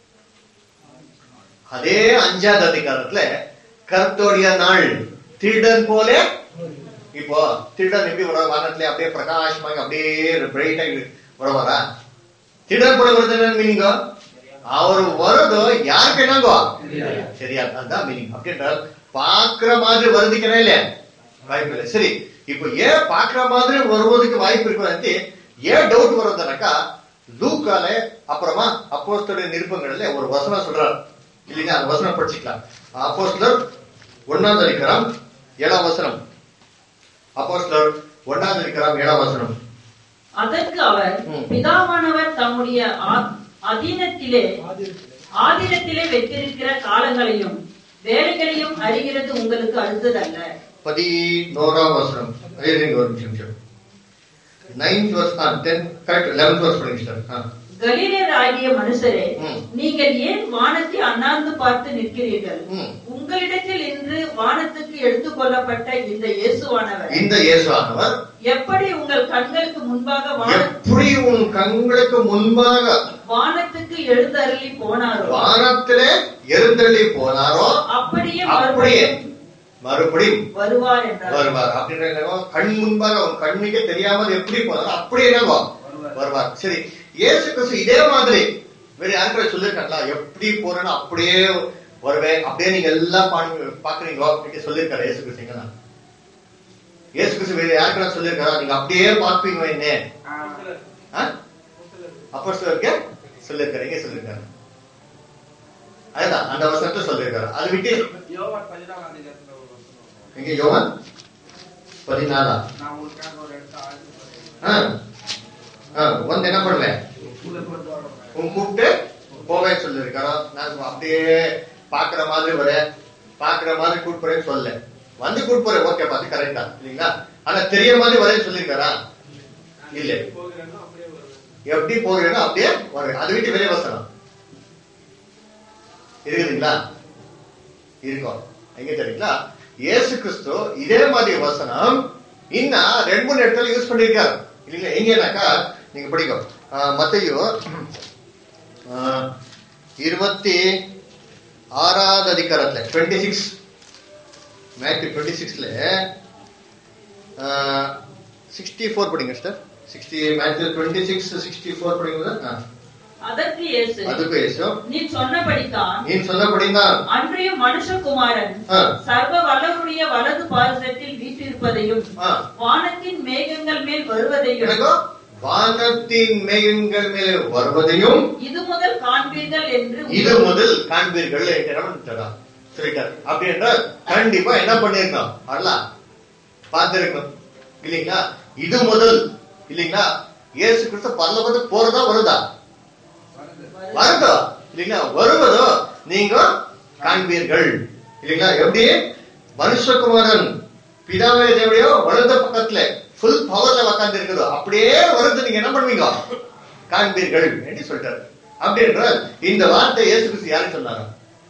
அதே அஞ்சாவது அதிகாரத்துல கர்த்தோடைய நாள் திருடன் போல இப்போ திருடன் எப்படி வர வானத்துல அப்படியே பிரகாசமாக அப்படியே பிரைட்டா வருவாரா திருடன் போல வருது மீனிங்க அவர் வரதோ யாருக்கு என்னங்கோ தெரியாது அதுதான் மீனிங் அப்படின்றால் பாக்குற மாதிரி வருதுக்கே இல்ல வாய்ப்பு இல்லை சரி இப்போ ஏன் பாக்குற மாதிரி வருவதற்கு வாய்ப்பு இருக்கு ஏன் டவுட் வருதுனாக்கா லூக்கால அப்புறமா அப்போஸ்தலருடைய நிருபங்கள்ல ஒரு வசனம் சொல்றார் இல்லைங்க அந்த வசனம் படிச்சுக்கலாம் அப்போஸ்தலர் ஒன்னாவது அதிகாரம் ஏழாம் வசனம் அப்போஸ்தலர் ஒன்னாவது அதிகாரம் ஏழாம் வசனம் அதற்கு அவர் ம். பிதாவானவர் தம்முடைய ஆ- அதீனத்திலே ஆதிரத்திலே ஆதீனத்திலே வைத்திருக்கிற காலங்களையும் வேலைகளையும் அறிகிறது உங்களுக்கு அடுத்ததல்ல பதினோராம் வசனம் அதே இருங்க ஒரு நிமிஷம் ninth verse ten correct eleventh verse படிங்க சார் கலிலேயர் ஆகிய மனுஷரே ம். நீங்கள் ஏன் வானத்தை அண்ணாந்து பார்த்து நிற்கிறீர்கள் ம். உங்களிடத்தில் இன்று வானத்துக்கு எடுத்துக் கொள்ளப்பட்ட இந்த இயேசுவானவர் இந்த இயேசுவானவர் எப்படி உங்கள் கண்களுக்கு முன்பாக வான எப்படி உன் கண்களுக்கு முன்பாக வானத்துக்கு எழுந்தருளி போனாரோ வானத்திலே எழுந்தள்ளி போனாரோ அப்படியே அப்படியே மறுபடியும் மறுபடியும் வருவார் என்றார் வருவார் அப்படின்னு என்னவோ, கண் முன்பாக அவன் கண்ணுக்கே தெரியாமல் எப்படி போனாரோ அப்படியே என்னவோ வருவார் சரி இயேசு கிறிஸ்து இதே மாதிரி வேற யாருக்கிற சொல்லிருக்காங்களா எப்படி போறேன்னு அப்படியே வருவேன் அப்படியே நீங்க எல்லாம் பாருங்க- பாக்குறீங்களோ அப்படின்னு சொல்லியிருக்காரு இயேசு கிறிஸ்துங்களா இயேசு கிறிஸ்து வேற யாருக்கா சொல்லியிருக்காரா நீங்க அப்படியே பார்ப்பீங்க என்ன அப்போ சொல்லிருக்க சொல்லியிருக்காரு எங்க சொல்லியிருக்காரு அதுதான் அந்த வசனத்தை சொல்லியிருக்காரு அது விட்டு யோவான் பதினாலாம் அதிகாரத்துல ஒரு வசனம் எங்க யோவான் பதினாலா நான் உங்களுக்காக ஒரு இடத்த ஆழ்ந்து ஆ. ஆ, வந்து என்ன பண்ணுவேன் உங்களை கொண்டு வரேன் உன் கூப்பிட்டு போவேன் சொல்லியிருக்காரோ நான் அப்படியே பாக்குற மாதிரி வரேன் பாக்குற மாதிரி கூட்டு போறேன்னு சொல்ல வந்து கூட்டு போறேன் ஓகே பார்த்து கரெக்டா இல்லைங்களா ஆனா தெரிய மாதிரி வரேன்னு சொல்லியிருக்காரா இல்ல போகிறேன்னா அப்படியே வருவேன் எப்படி போகிறேனோ அப்படியே வருவேன் அதை விட்டு வெளியே வசனம் இருக்குதுங்களா இருக்கும் எங்க தெரியுங்களா இயேசு கிறிஸ்து இதே மாதிரி வசனம் இன்னும் ரெண்டு மூணு இடத்துல யூஸ் பண்ணிருக்காரு இல்லைங்களா எங்கன்னாக்கா நீங்க படிக்கும் மத்தையோ இருபத்தி ஆறாவது அதிகாரத்துல டுவெண்ட்டி சிக்ஸ் மேத்யூ டுவெண்ட்டி சிக்ஸ்ல சிக்ஸ்டி ஃபோர் படிங்க sir sixty Matthew twenty six sixty four படிங்க ஆ. அதற்கு இயேசு அதுக்கு இயேசு நீ சொன்னபடிதான் நீ சொன்னபடிதான் அன்றைய மனுஷகுமாரன் ஆ. சர்வ வல்லவருடைய வலது பாரசத்தில் வீற்றிருப்பதையும் ஆ. வானத்தின் மேகங்கள் மேல் வருவதையும் எனக்கோ வானத்தின் மேகங்கள் மேலே வருவதையும் இது முதல் காண்பீர்கள் என்று இது முதல் காண்பீர்கள் என்று என்ன பண்ணிட்டாரா? சொல்லிட்டாரு அப்படி என்றால் கண்டிப்பா என்ன பண்ணிருக்கோம் அல்ல பார்த்திருக்கணும் இல்லைங்களா இது முதல் இல்லைங்களா இயேசு கிறிஸ்து பரலோகத்துக்கு போறதா வருதா வருதோ இல்லைங்களா வருவதோ நீங்க காண்பீர்கள் இல்லைங்களா எப்படி மனுஷகுமாரன் பிதாவே தேவடையோ வலது பக்கத்துல ஃபுல் பவர்ல உட்கார்ந்து இருக்குதோ அப்படியே வருது நீங்க என்ன பண்ணுவீங்க காண்பீர்கள் என்று சொல்லிட்டாரு அப்படி என்றால் இந்த வார்த்தை இயேசு கிறிஸ்து யாருக்கு சொன்னாரா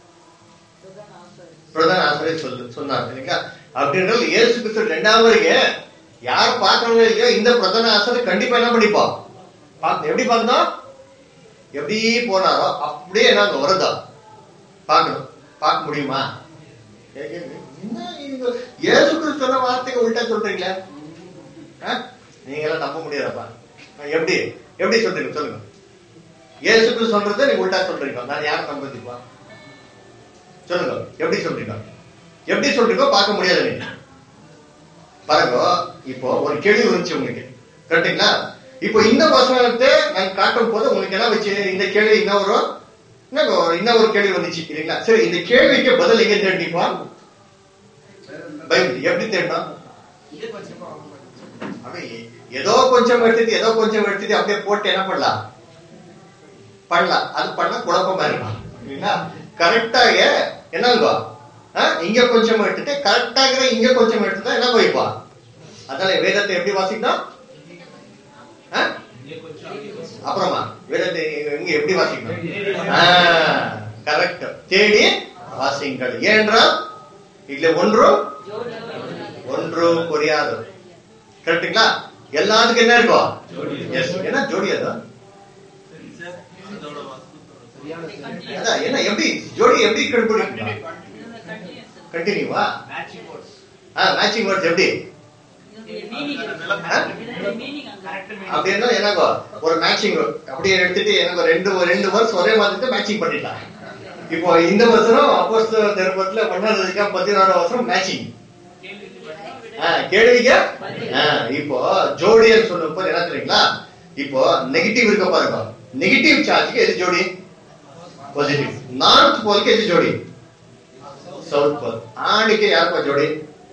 பிரதான ஆசிரியர் சொல்லு சொன்னார் இல்லைங்களா அப்படி என்றால் இயேசு கிறிஸ்து ரெண்டாவது வருகை யார் பார்க்கறவங்க இல்லையோ இந்த பிரதான ஆசிரியர் கண்டிப்பா என்ன பண்ணிப்பா பார்க்க எப்படி பார்த்தோம் எப்படி போனாரோ அப்படியே நாங்க வருதா பார்க்கணும் பார்க்க முடியுமா ஏ, ஏ, என்ன இது? இயேசு கிறிஸ்து சொன்ன வார்த்தைக்கு உள்டா சொல்றீங்களே ஆ? நீங்க எல்லாம் நம்ப முடியாதப்பா எப்படி எப்படி சொல்றீங்க சொல்லுங்க இயேசு கிறிஸ்து சொல்றதை நீங்க உள்டா சொல்றீங்க நான் யாரை நம்புறதுப்பா சொல்லுங்க எப்படி சொல்றீங்க எப்படி சொல்றீங்க பார்க்க முடியாது நீங்க பாருங்க இப்போ ஒரு கேள்வி வந்துச்சு உங்களுக்கு கரெக்டுங்களா இப்போ இந்த வசனத்தை நான் காட்டும் போது உங்களுக்கு என்ன வச்சு இந்த கேள்வி என்ன வரும் என்ன ஒரு- என்ன ஒரு கேள்வி வந்துச்சு இல்லைங்களா சரி இந்த கேள்விக்கு பதில் எங்க தேடிப்பா பைபிள் எப்படி தேடணும் அப்படியே ஏதோ கொஞ்சம் எடுத்துட்டு ஏதோ கொஞ்சம் எடுத்துட்டு அப்படியே போட்டு என்ன பண்ணலாம் பண்ணலாம் அது பண்ணா குழப்பமா இருக்கும் இல்லைங்களா கரெக்டாக என்னங்க ஆ, இங்க கொஞ்சம் எடுத்துட்டு கரெக்டாக இங்க கொஞ்சம் எடுத்துட்டா என்ன போய்ப்பா அதனால வேதத்தை எப்படி வாசிக்கணும் ஆ? அப்புறமா வேதத்தை இங்க எப்படி வாசிக்கணும் கரெக்ட் தேடி வாசிங்கள் ஏனென்றால் இதுல ஒன்றும் ஒன்று புரியாது கரெக்டுங்களா எல்லாத்துக்கும் என்ன இருக்கும் எஸ் என்ன ஜோடி அதான் அதான் என்ன எப்படி ஜோடி எப்படி கண்டுபிடிக்கணும் கண்டினியூவா மேட்சிங் கோர்ஸ் ஆ மேட்சிங் வேர்ட்ஸ் எப்படி அப்படின்னா என்னங்கோ ஒரு மேட்சிங் அப்படியே எடுத்துட்டு எனக்கு ரெண்டு ரெண்டு வருஷம் ஒரே மாதிரி மேட்சிங் பண்ணிடலாம் இப்போ இந்த வருஷம் அப்போஸ் திருப்பத்துல பண்ணதுக்கா பதினாறு வருஷம் மேட்சிங் கேள்விக்க ஆ, இப்போ ஜோடின்னு சொல்லும் போது என்ன தெரியுங்களா இப்போ நெகட்டிவ் இருக்க பாருங்க நெகட்டிவ் சார்ஜ்க்கு எது ஜோடி பாசிட்டிவ் நார்த் போலுக்கு எது ஜோடி சவுத் போல் ஆணிக்கு யாருப்பா ஜோடி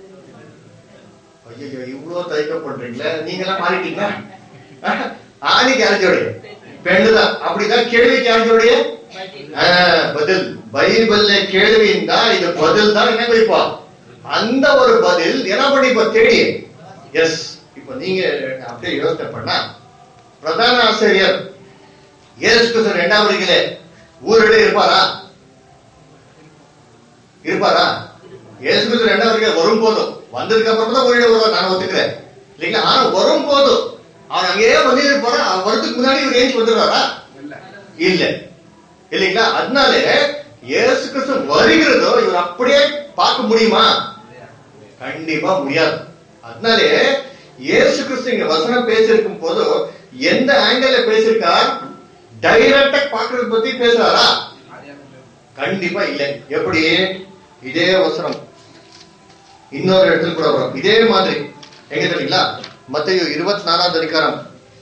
ஐயோ இவ்வளவு தயக்கம் பண்றீங்களே நீங்க எல்லாம் மாறிட்டீங்களா ஆணிக்கு யார் ஜோடி பெண்ணுதான் அப்படிதான் கேள்விக்கு யார் ஜோடி ஆ, பதில் பைபிள்ல கேள்வின்னா இது பதில் தான் என்ன குறிப்பா அந்த ஒரு பதில் என்ன பண்ணிப்பா தேடி எஸ் இப்போ நீங்க அப்படியே யோசனை பண்ணா பிரதான ஆசிரியர் இயேசு கிறிஸ்து இரண்டாம் வருகையிலே ஊரிலே இருப்பாரா இருப்பாரா இயேசு கிறிஸ்து இரண்டாம் வருகை வரும் போதும் வந்ததுக்கு அப்புறம் தான் ஊரில் வருவார் நான் ஒத்துக்கிறேன் இல்லைங்களா ஆனா வரும் போதும் அவன் அங்கேயே வந்து இருப்பாரா அவன் வரதுக்கு முன்னாடி இவர் ஏஞ்சி வந்துடுறாரா இல்ல இல்லைங்களா அதனால இயேசு கிறிஸ்து வருகிறதோ இவர் அப்படியே பார்க்க முடியுமா கண்டிப்பா முடியாது அதனால இயேசு கிறிஸ்து இங்க வசனம் பேசியிருக்கும் போது எந்த ஆங்கிள் பேசியிருக்கார் டைரக்டா பாக்குறது பத்தி பேசுறாரா கண்டிப்பா இல்ல எப்படி இதே வசனம் இன்னொரு இடத்துல கூட வரும் இதே மாதிரி எங்க தெரியுங்களா மத்தையோ இருபத்தி நாலாவது அதிகாரம்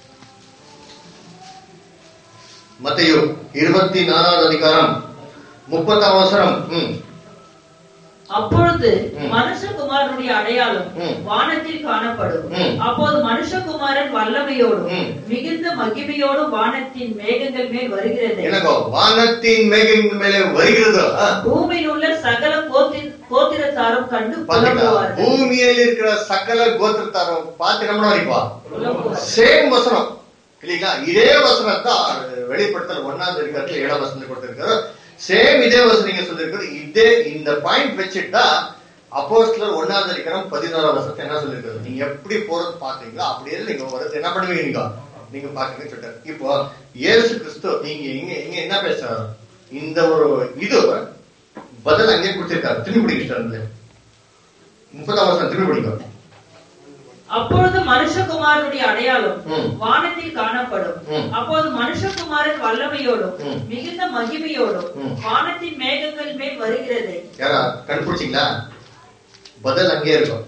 மத்தையோ இருபத்தி நாலாவது அதிகாரம் முப்பத்தாம் அவசரம் ம் அப்பொழுது ம். மனுஷகுமாரனுடைய அடையாளம் ம். வானத்தில் காணப்படும் ம். அப்போது மனுஷகுமாரன் வல்லமையோடும் ம். மிகுந்த மகிமையோடும் வானத்தின் மேகங்கள் மேல் வருகிறது எனக்கோ வானத்தின் மேகங்கள் மேலே வருகிறது ஆ, பூமியில் உள்ள சகல கோத்தி- கோத்திரத்தாரும் கண்டு பாத்தீங்களா புலம்புவார்கள் பூமியில் இருக்கிற சகல கோத்திரத்தாரும் பார்த்து நம்ம வரைப்பா புலம்புவார்கள். சேம் வசனம் இல்லைங்களா இதே வசனம் தான் வெளிப்படுத்தல் ஒன்னாவது இருக்கிறதுல ஏழாம் வசனம் கொடுத்திருக்காரு சேம் இதே வசனம் நீங்க சொல்லிருக்காரு இதே இந்த பாயிண்ட் வச்சுட்டா அப்போஸ்தலர் ஒன்னாவது அதிகாரம் பதினோராம் வசனத்தை என்ன சொல்லிருக்காரு நீங்க எப்படி போறது பாத்தீங்களோ அப்படியே நீங்க வருது என்ன பண்ணுவீங்க நீங்க நீங்க பாக்குறீங்கன்னு சொல்லிட்டாரு இப்போ இயேசு கிறிஸ்து நீங்க இங்க இங்க என்ன பேசுறாரு இந்த ஒரு இது பதில் அங்கே கொடுத்திருக்காரு திரும்பி பிடிக்கிட்டு முப்பதாம் வருஷம் திரும்பி பிடிக்கும் அப்பொழுது மனுஷகுமாரனுடைய அடையாளம் ம். வானத்தில் காணப்படும் ம். அப்போது மனுஷகுமாரன் வல்லமையோடும் ம். மிகுந்த மகிமையோடும் ம். வானத்தின் மேகங்கள் மேல் வருகிறது யாரா கண்டுபிடிச்சிங்களா பதில் அங்கே இருக்கும்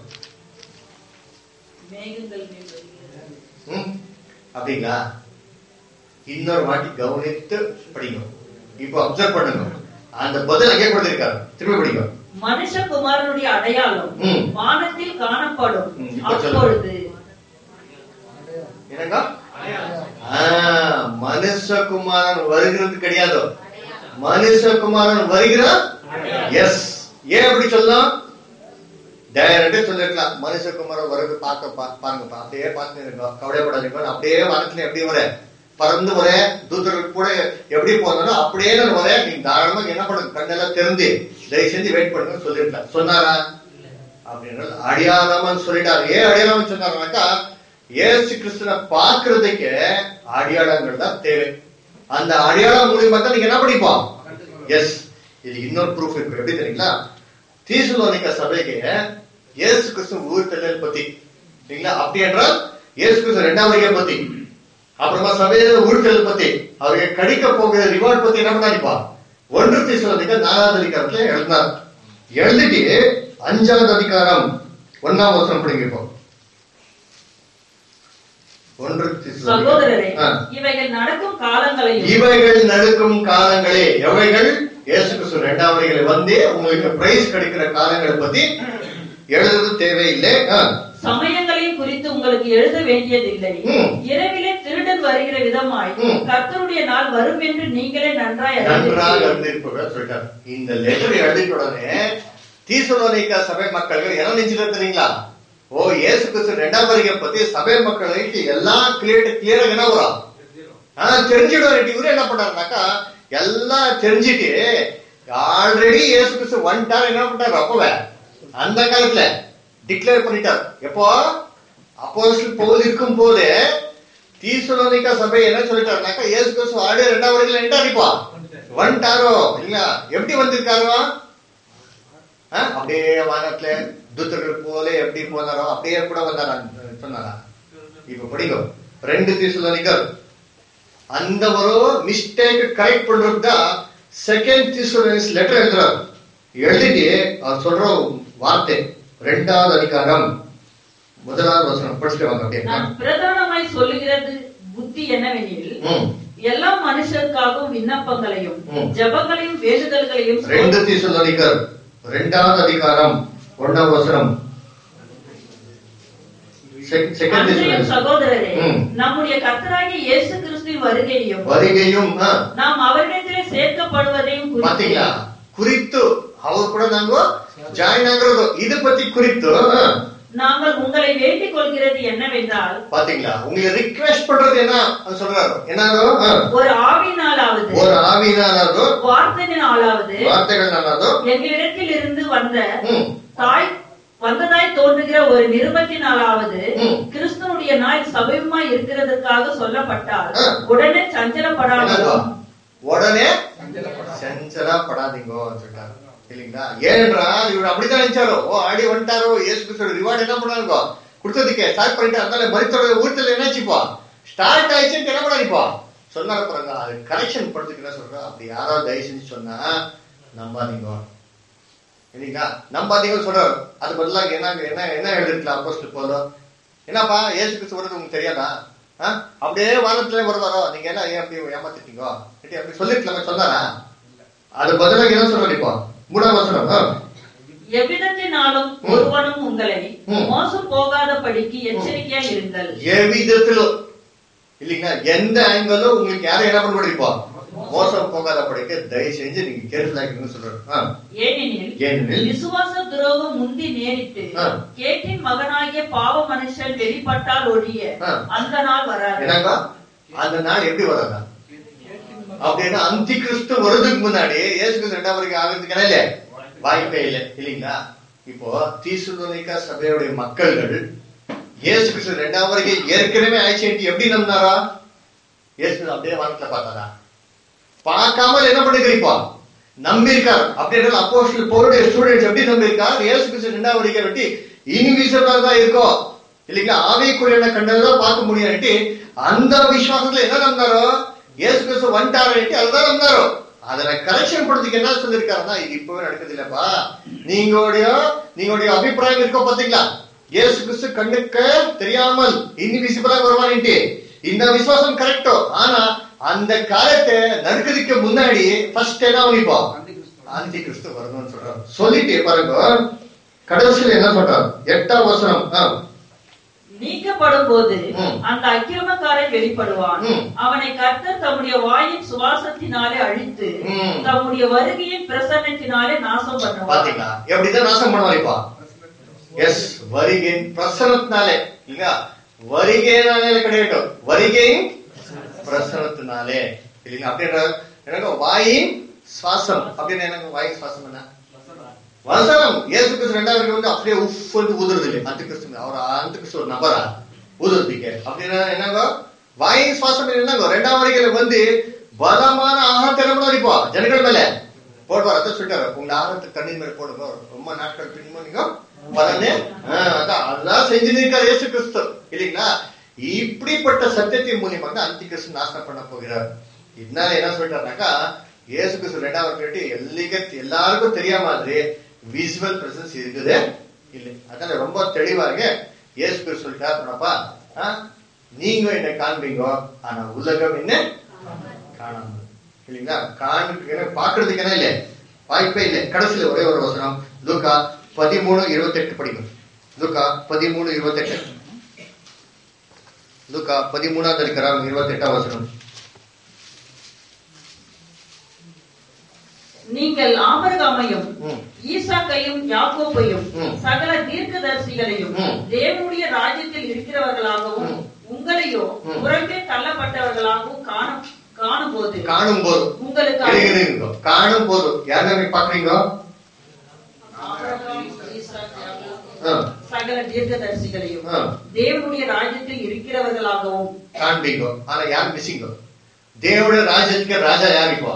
மேகங்கள் மேல் வருகிறது ம்? அப்படிங்களா இன்னொரு வாட்டி கவனித்து படிங்க இப்போ அப்சர்வ் பண்ணுங்க அந்த பதில் அங்கே கொடுத்திருக்காரு திரும்பி படிங்க மனுஷகுமாரனுடைய அடையாளம் ம். வானத்தில் காணப்படும் ம், இப்ப சொல்லுங்க. அப்பொழுது என்னங்க ஆ, மனுஷகுமாரன் வருகிறது கிடையாது மனுஷகுமாரன் வருகிறார் எஸ் ஏன் அப்படி சொல்லலாம் டைரக்டே சொல்லிருக்கலாம் மனுஷகுமார வருது பார்க்க பா- பாருங்கப்பா அப்படியே பார்த்து இருக்கோம் கவலைப்படாதீங்க அப்படியே வானத்துல எப்படி வர பறந்து வர தூதர்கள் கூட எப்படி போனாலும் அப்படியே நான் வரேன் நீங்க தாராளமா என்ன பண்ணுங்க கண்ணெல்லாம் திறந்து தயவு செஞ்சு வெயிட் பண்ணுங்க சொல்லிருக்கலாம் சொன்னாரா அப்படின்றது அடையாளம்னு சொல்லிட்டாரு ஏன் அடையாளம் சொன்னாருனாக்கா ஏசு கிறிஸ்துவ பாக்குறதுக்கு அடையாளங்கள் தான் தேவை அந்த அடையாளம் மூலியமா தான் நீங்க என்ன படிப்போம் எஸ் இது இன்னொரு ப்ரூஃப் இருக்கு எப்படி தெரியுங்களா தீசுலோனிக்க சபைக்கு இயேசு கிறிஸ்து ஊர் தெல்லல் பத்தி சரிங்களா அப்படி என்றால் இயேசு கிறிஸ்து ரெண்டாம் வருகை பத்தி அப்புறமா சபையில ஊழ்த்தல் பத்தி அவருக்கு கடிக்க போகிற ரிவார்ட் பத்தி என்ன பண்ணாடிப்பா ஒன்று தீசுலோனிக்க நாலாவது அதிகாரத்துல எழுதினார் எழுதிட்டு அஞ்சாவது அதிகாரம் ஒன்னாம் வசனம் படிங்க இப்போ ஒன்று தீசுலோனிக்க சகோதரரே ஆ. இவைகள் நடக்கும் காலங்களையும் இவைகள் நடக்கும் காலங்களே எவைகள் இயேசு கிறிஸ்து இரண்டாம் வருகையில வந்து உங்களுக்கு பிரைஸ் கிடைக்கிற காலங்களை பத்தி எழுதுறது தேவையில்லை ஆ. சமயங்களையும் குறித்து உங்களுக்கு எழுத வேண்டியதில்லை ம். இரவிலே திருடன் வருகிற விதமாய் ம். கர்த்தருடைய நாள் வரும் என்று நீங்களே நன்றாய் நன்றாக அறிந்திருக்கிறீர்கள். அறிந்திருப்பவர் சொல்லிட்டார் இந்த லெட்டர் எழுதிட்ட உடனே தீசுலோனிக்க சபை மக்கள்கள் என்ன நினைச்சிட்டு தெரியுங்களா ஓ இயேசு கிறிஸ்து ரெண்டாம் வருகை பத்தி சபை மக்களுக்கு எல்லாம் கிளியர் கிளியரா என்ன வரும் ஆனா தெரிஞ்சிடும் இவரு என்ன பண்ணாருனாக்கா எல்லாம் தெரிஞ்சிட்டு ஆல்ரெடி இயேசு கிறிஸ்து வந்துட்டார் என்ன பண்ணாரு அப்பவே அந்த காலத்துல டிக்ளேர் பண்ணிட்டார் எப்போ அப்போஸ்தலர் பவுல் இருக்கும் போது தீசுலோனிக்கா சபை என்ன சொல்லிட்டாருனாக்கா இயேசு கிறிஸ்து ஆல்ரெடி ரெண்டாம் வருகையில என்ன அடிப்பா வந்துட்டாரோ இல்லையா எப்படி வந்திருக்காரோ ஆ? அப்படியே வானத்துல தூத்தர்கள் போல எப்படி போனாரோ அப்படியே கூட வந்தாரா சொன்னாரா இப்ப படிங்க ரெண்டு தீசுலோனிக்கர் அந்த ஒரு மிஸ்டேக் கரெக்ட் பண்றது தான் செகண்ட் தீசுலோனிஸ் லெட்டர் எழுதுறாரு எழுதிட்டு அவர் சொல்ற வார்த்தை ரெண்டாவது அதிகாரம் முதலாவது வசனம் படிச்சுட்டு வாங்க அப்படியே நான் பிரதானமாய் சொல்லுகிறது புத்தி என்னவெனில் ம். எல்லா மனுஷருக்காகவும் விண்ணப்பங்களையும் ம். ஜெபங்களையும் வேண்டுதல்களையும் ரெண்டு தீசுலோனிக்கர் ரெண்டாவது அதிகாரம் ஒன்றாம் வசனம் செக்- செகண்ட் அன்றையும் தீசுலோனிக்கர் சகோதரரே ம். நம்முடைய கர்த்தராகிய இயேசு கிறிஸ்துவின் வருகையையும் வருகையும் ஆ, நாம் அவரிடத்திலே சேர்க்கப்படுவதையும் குறித்து பாத்தீங்களா குறித்து அவர் கூட நாங்க ஜாயின் ஆகுறது இது பத்தி குறித்து ஆ, நாங்கள் உங்களை வேண்டிக் கொள்கிறது என்னவென்றால் பாத்தீங்களா உங்களை ரிக்வெஸ்ட் பண்றது என்ன அது சொல்றாரு என்னதோ ஆ, ஒரு ஆவினாலாவது ஒரு ஆவியினாலோ வார்த்தையினாலாவது வார்த்தைகள் நல்லதோ எங்களிடத்தில் இருந்து வந்த ம், தாய் வந்ததாய் தோன்றுகிற ஒரு நிருபத்தினாலாவது ம். கிறிஸ்துவனுடைய நாள் சபையுமாய் இருக்கிறதற்காக சொல்லப்பட்டால் ஆ. உடனே என்னதோ சஞ்சலப்படாமலும் உடனே செஞ்சலா படாதீங்கோ சொல்லிட்டாரு இல்லைங்களா ஏனென்றால் இவர் அப்படிதான் நினைச்சாரோ ஓ ஆடி வந்துட்டாரோ இயேசு கிறிஸ்துவோட ரிவார்டு என்ன பண்ணாருங்கோ கொடுத்ததுக்கு ஸ்டார்ட் பண்ணிட்டு அதனால மருத்துவ ஊர்த்துல என்னாச்சுப்பா ஸ்டார்ட் ஆயிடுச்சுன்னு என்ன பண்ணாருப்பா சொன்னாரு பாருங்க அது கரெக்ஷன் பண்றதுக்கு என்ன சொல்றோம் அப்படி யாராவது தயவு செஞ்சு சொன்னா நம்பாதீங்க இல்லைங்களா நம்பாதீங்க சொல்றாரு அது பதிலாக என்ன என்ன என்ன எழுதிருக்கலாம் அப்போஸ்ட் போதும் என்னப்பா ஏசு கிறிஸ்து வருது உங்களுக்கு தெரியாதா ஆ? அப்படியே வானத்துல வருவாரோ நீங்க என்ன ஏன் அப்படி ஏமாத்திட்டீங்க இப்படி அப்படி சொல்லிருக்கலாமே சொன்னாரா அது பதிலாக என்ன சொல்றாரு இப்போ மூணாம் வசனம் ஆ. எவ்விதத்தினாலும் ம். ஒருவனும் உங்களை ம். மோசம் போகாதபடிக்கு எச்சரிக்கையா இருங்கள் எவ்விதத்திலும் இல்லைங்களா எந்த ஆங்கிளும் உங்களுக்கு யாரும் என்ன பண்ண முடியுப்பா மோசம் போகாத படிக்க தயவு செஞ்சு நீங்க கேர்ஃபுல்லா இருக்கணும்னு சொல்றாரு ஆ. ஏனெனில் ஏனெனில் விசுவாச துரோகம் முந்தி நேரிட்டு ஆ. கேட்டின் மகனாகிய பாவ மனுஷன் வெளிப்பட்டால் ஒழிய ஆ. அந்த நாள் வராது என்னங்க அந்த நாள் எப்படி வராதா அப்படின்னா அந்தி கிறிஸ்து வருதுக்கு முன்னாடி இயேசு கிறிஸ்து ரெண்டாம் வரைக்கும் ஆகிறதுக்கு என்ன இல்ல வாய்ப்பே இல்லை இல்லைங்களா இப்போ தீசுலோனிக்கா சபையுடைய மக்கள்கள் இயேசு கிறிஸ்து ரெண்டாம் வரைக்கும் ஏற்கனவே ஆயிடுச்சு எப்படி நம்பினாரா இயேசு கிறிஸ்து அப்படியே வானத்துல பார்த்தாரா பார்க்காமல் என்ன பண்ணிக்கிறீப்பா நம்பியிருக்கார் அப்படின்றது அப்போஸ்டல் பவுலுடைய ஸ்டூடெண்ட்ஸ் எப்படி நம்பியிருக்கார் இயேசு கிறிஸ்து ரெண்டாம் வரைக்கும் வெட்டி இன்விசிபிளா தான் இருக்கும் இல்லைங்களா ஆவிக்குரிய கண்டதான் பார்க்க முடியாட்டி அந்த விசுவாசத்துல என்ன நம்பினாரோ இயேசு கிறிஸ்து வந்துட்டாரு அதுதான் நம்பினாரோ அதுல கரெக்ஷன் பண்றதுக்கு என்ன சொல்லிருக்காருன்னா இது இப்பவே நடக்குது இல்லப்பா நீங்களுடைய நீங்களுடைய அபிப்பிராயம் இருக்கோ பாத்தீங்களா இயேசு கிறிஸ்து கண்ணுக்கு தெரியாமல் இன்விசிபிளா வருவான்ட்டு இந்த விசுவாசம் கரெக்டோ ஆனா அந்த காலத்தை நடுக்கிறதுக்கு முன்னாடி ஃபர்ஸ்ட் என்ன பண்ணிப்போம் ஆந்தி கிறிஸ்து வரணும்னு சொல்றாரு சொல்லிட்டு பாருங்க கடைசியில் என்ன சொல்றாரு எட்டாம் வசனம் ஆ. நீக்கப்படும் போது ம். அந்த அக்கிரமக்காரன் வெளிப்படுவான் ம். அவனை கர்த்தர் தம்முடைய வாயின் சுவாசத்தினாலே அழித்து ம். தம்முடைய வருகையின் பிரசன்னத்தினாலே நாசம் பண்ணுவார் பாத்தீங்களா எப்படிதான் நாசம் பண்ணுவாரிப்பா எஸ் வருகையின் பிரசனத்தினாலே இல்லைங்களா வருகையினாலே கிடையாது வருகையின் பிரசனத்தினாலே இல்லைங்களா அப்படின்ற எனக்கு வாயின் சுவாசம் அப்படின்னு எனக்கு வாயின் சுவாசம் என்ன வசனம் இயேசு கிறிஸ்து ரெண்டாவது வந்து அப்படியே உஃப் வந்து ஊதுறது இல்லை அந்த கிறிஸ்து அவர் அந்த கிறிஸ்து ஒரு நபரா ஊதுறதுக்கு அப்படின்னா என்னங்க வாயின் சுவாசம் என்னங்க ரெண்டாம் வரைக்கும் வந்து பலமான ஆகாரத்தை என்ன பண்ணுவார் இப்போ ஜனங்கள் மேல போடுவார் அதான் சொல்லிட்டாரு உங்க ஆகாரத்தை கண்ணின் மேல போடுங்க ரொம்ப நாட்கள் பிடிக்கும் நீங்க பலனே ஆஹ், அதான் அதான் செஞ்சு நிற்கார் இயேசு கிறிஸ்து இல்லைங்களா இப்படிப்பட்ட சத்தியத்தின் மூலியமாக அந்த கிறிஸ்து நாசனம் பண்ண போகிறார் இதனால என்ன சொல்லிட்டாருனாக்கா இயேசு கிறிஸ்து ரெண்டாவது கேட்டு எல்லிக எல்லாருக்கும் தெரியாம மாதிரி விசுவல் பிரசன்ஸ் இருக்குது இல்லை அதனால ரொம்ப தெளிவாக இயேசு கிறிஸ்து சொல்லிட்டாருப்பா நீங்க என்ன காண்பீங்க ஆனா உலகம் என்ன காணாம இல்லைங்களா காண பாக்குறதுக்கு என்ன இல்லை வாய்ப்பே இல்லை கடைசியில ஒரே ஒரு வசனம் லூக்கா பதிமூணு இருபத்தெட்டு படிக்கும் லூக்கா பதிமூணு இருபத்தெட்டு லூக்கா பதிமூணாவது இருக்கிறாங்க இருபத்தெட்டாம் வசனம் நீங்கள் ஆபரகாமையும் ம். ஈசாக்கையும் யாக்கோப்பையும் ம். சகல தீர்க்கதரிசிகளையும் ம். தேவனுடைய ராஜ்யத்தில் இருக்கிறவர்களாகவும் ம். உங்களையோ ம். புறம்பே தள்ளப்பட்டவர்களாகவும் காணும் காணும்போது காணும் போது உங்களுக்கு இருங்க, இருங்க. காணும் போது யாருமே பாக்குறீங்க ஆபிரகாம், ஈசாக், யாக்கோப் ஆ, சகல தீர்க்கதரிசிகளையும் ஆ. தேவனுடைய ராஜ்யத்தில் இருக்கிறவர்களாகவும் காண்பீங்க ஆனா யார் மிஸ்ஸிங்க தேவனுடைய ராஜ்யத்துக்கு ராஜா யார் இப்போ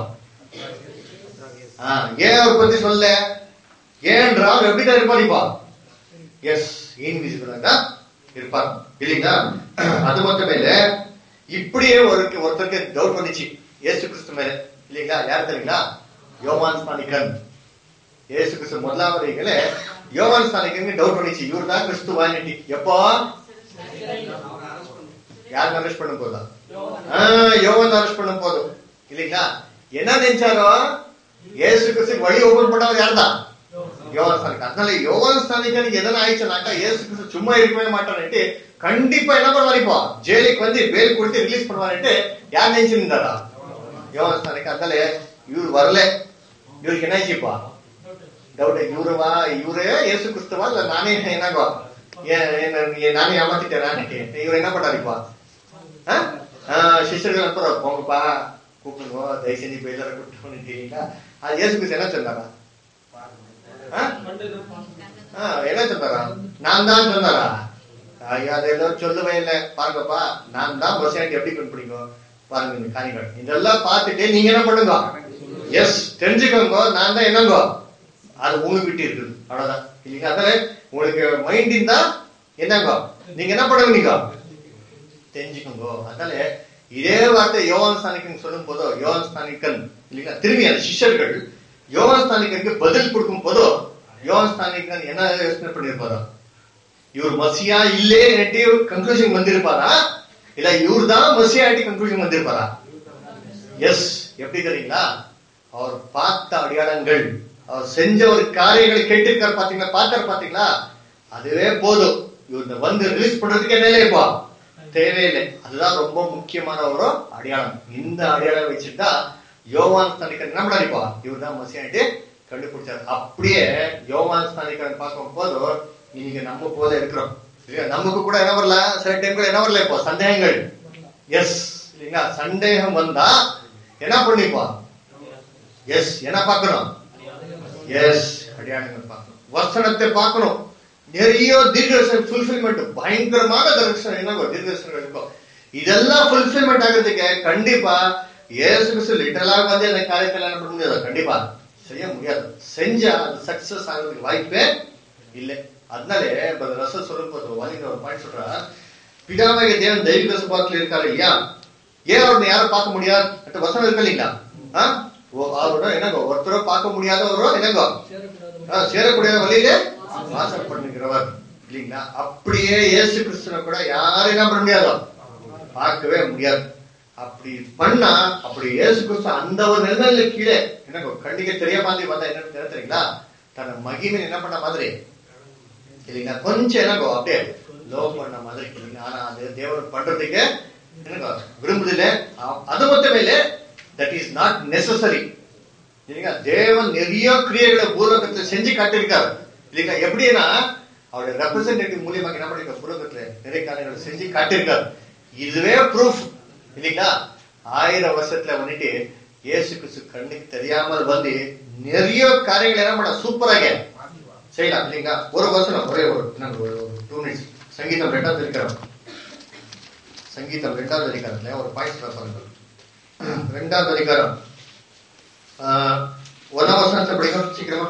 ஆ, ஏன் அவர் பத்தி சொல்ல ஏன்றால் எப்படிதான் இருப்பார் இப்போ எஸ் இன்விசிபிள் தான் இருப்பார் இல்லைங்களா அது மட்டுமே இல்ல இப்படியே ஒரு ஒருத்தருக்கு டவுட் வந்துச்சு இயேசு கிறிஸ்து மேல இல்லைங்களா யார் தெரியுங்களா யோவான் ஸ்தானிகன் இயேசு கிறிஸ்து முதலாவது யோவான் ஸ்தானிகன் டவுட் வந்துச்சு இவர் தான் கிறிஸ்துவானிட்டி எப்போ யார் அரெஸ்ட் பண்ணும் போதா யோவான் அரெஸ்ட் பண்ணும் போதும் இல்லைங்களா என்ன நினைச்சாரோ இயேசு கிறிஸ்து வழி ஓபன் பண்ணவர் யார் தான் யோவான் ஸ்தானிகன் அதனால யோவான் ஸ்தானிகனுக்கு எதனா ஆயிடுச்சுனாக்கா இயேசு கிறிஸ்து சும்மா இருக்கவே மாட்டான்ட்டு கண்டிப்பா என்ன பண்ணுவார் இப்போ ஜெயிலுக்கு வந்து பேல் கொடுத்து ரிலீஸ் பண்ணுவாருன்ட்டு யார் நினைச்சிருந்தாரா யோவான் ஸ்தானிகன் அதனால இவர் வரல இவருக்கு என்ன ஆயிடுச்சுப்பா டவுட் இவருவா இவரு இயேசு கிறிஸ்துவா இல்ல நானே என்னங்கோ ஏன் என்ன- ஏன் நானே ஏமாத்திட்டேன் இவர் என்ன பண்ணாரு இப்போ ஆ? ஆ, சிஷ்யர்கள் அனுப்புறோம் போங்கப்பா கூப்பிடுங்க தயவு செஞ்சு போய் எல்லாரும் கூப்பிட்டு பண்ணிட்டீங்களா அது இயேசு கிறிஸ்து என்ன சொன்னாரா ஆ? ஆ, என்ன சொன்னாரா நான் தான் சொன்னாரா ஐயா அதெல்லாம் சொல்லவே இல்லை பாருங்கப்பா நான் தான் பஸ் எப்படி கண்டுபிடிங்க பாருங்க இந்த காணிகள் இதெல்லாம் பார்த்துட்டு நீங்க என்ன பண்ணுங்க எஸ் தெரிஞ்சுக்கோங்க நான் தான் என்னங்கோ அது உங்ககிட்ட இருக்குது அவ்வளவுதான் இல்லைங்களா அதனால உங்களுக்கு மைண்ட் இருந்தா என்னங்கோ நீங்க என்ன பண்ணுங்க நீங்க தெரிஞ்சுக்கோங்க அதனால இதே வார்த்தை யோவான் ஸ்தானிக்கன் சொல்லும் போதோ யோவான் ஸ்தானிக்கன் இல்லைங்களா திரும்பி அந்த சிஷ்யர்கள் யோவான் ஸ்தானிக்கனுக்கு பதில் கொடுக்கும் போதோ யோவான் ஸ்தானிக்கன் என்ன யோசனை பண்ணிருப்பாரோ இவர் மசியா இல்லே கன்க்ளூஷன் வந்திருப்பாரா இல்ல இவர் தான் மசியா கன்க்ளூஷன் வந்திருப்பாரா எஸ் எப்படி தெரியுங்களா அவர் பார்த்த அடையாளங்கள் அவர் செஞ்ச ஒரு காரியங்களை கேட்டிருக்காரு பாத்தீங்களா பார்த்தாரு பாத்தீங்களா அதுவே போதும் இவர் வந்து ரிலீஸ் பண்றதுக்கு என்ன இல்லையப்பா தேவையில்லை அதுதான் ரொம்ப முக்கியமான ஒரு அடையாளம் இந்த அடையாளம் வச்சுட்டா யோவான் ஸ்தானிக்கன் என்ன பண்ணாரிப்பா இவர் தான் மசியாட்டு கண்டுபிடிச்சாரு அப்படியே யோவான் ஸ்தானிக்கன் பார்க்கும் போது இன்னைக்கு நம்ம போல இருக்கிறோம் இல்லையா நமக்கு கூட என்ன வரல சில டைம் கூட என்ன வரல இப்போ சந்தேகங்கள் எஸ் இல்லைங்களா சந்தேகம் வந்தா என்ன பண்ணிப்பா எஸ் என்ன பார்க்கணும் எஸ் அடையாளங்கள் பார்க்கணும் வசனத்தை பார்க்கணும் நிறைய தீர்க்கதரிசனம் ஃபுல்ஃபில்மெண்ட் பயங்கரமான தரிசனம் என்ன தீர்க்கதரிசனம் இருக்கும் இதெல்லாம் ஃபுல்ஃபில்மெண்ட் ஆகிறதுக்கு கண்டிப்பா ஏசு கிறிஸ்து லிட்டரலாக வந்து அந்த காரியத்தை என்ன பண்ண முடியாது கண்டிப்பா செய்ய முடியாது செஞ்சா அது சக்சஸ் ஆகிறதுக்கு வாய்ப்பே இல்லை அதனாலே பிரதர் ரசல் சொல்லும் போது வலிங்க ஒரு பாயிண்ட் சொல்றா பிதாவாகிய தேவன் தெய்வீக சுபாவத்தில் இருக்காரு இல்லையா ஏன் அவரை யாரும் பார்க்க முடியாது அந்த வசனம் இருக்கு இல்லைங்களா ஆ? ஓ, அவரோட என்னங்க ஒருத்தரோ பார்க்க முடியாதவரோ என்னங்க ஆ, சேரக்கூடிய வழியிலே வாசம் பண்ணுகிறவர் இல்லைங்களா அப்படியே இயேசு கிறிஸ்துவ கூட யாரும் என்ன பண்ண முடியாதோ பார்க்கவே முடியாது அப்படி பண்ணா அப்படி இயேசு கிறிஸ்து அந்த ஒரு நிலைமையில கீழே என்னங்க கண்ணுக்கு தெரிய மாதிரி வந்தா என்ன தெரியுங்களா தன்னை மகிமை என்ன பண்ண மாதிரி இல்லைங்களா கொஞ்சம் என்னங்கோ அப்படியே லோ பண்ண மாதிரி இல்லைங்களா ஆனா அது தேவன் பண்றதுக்கு என்னங்க விரும்புதில்ல அ- அது மட்டுமே இல்ல தட் இஸ் நாட் நெசசரி இல்லைங்களா தேவன் நிறைய கிரியைகளை பூலோகத்துல செஞ்சு காட்டியிருக்காரு இல்லைங்களா எப்படின்னா அவருடைய ரெப்ரசன்டேட்டிவ் மூலியமாக என்ன பண்ணிருக்க உலகத்துல நிறைய காரியங்களை செஞ்சு காட்டியிருக்காரு இதுவே ப்ரூஃப் இல்லைங்களா ஆயிரம் வருஷத்துல வந்துட்டு இயேசு கிறிஸ்து கண்ணுக்கு தெரியாமல் வந்து நிறைய காரியங்கள் என்ன பண்ண சூப்பராக செய்யலாம் இல்லைங்களா ஒரு வசனம் ஒரே ஒரு இன்னும் ஒரு டூ மினிட்ஸ் சங்கீதம் ரெண்டாவது இருக்கிறோம் சங்கீதம் ரெண்டாவது அதிகாரத்துல ஒரு பாயிண்ட் பாருங்க ரெண்டாவது அதிகாரம் ஆஹ், ஒன்னாம் வசனத்தை படிக்கணும் சீக்கிரமா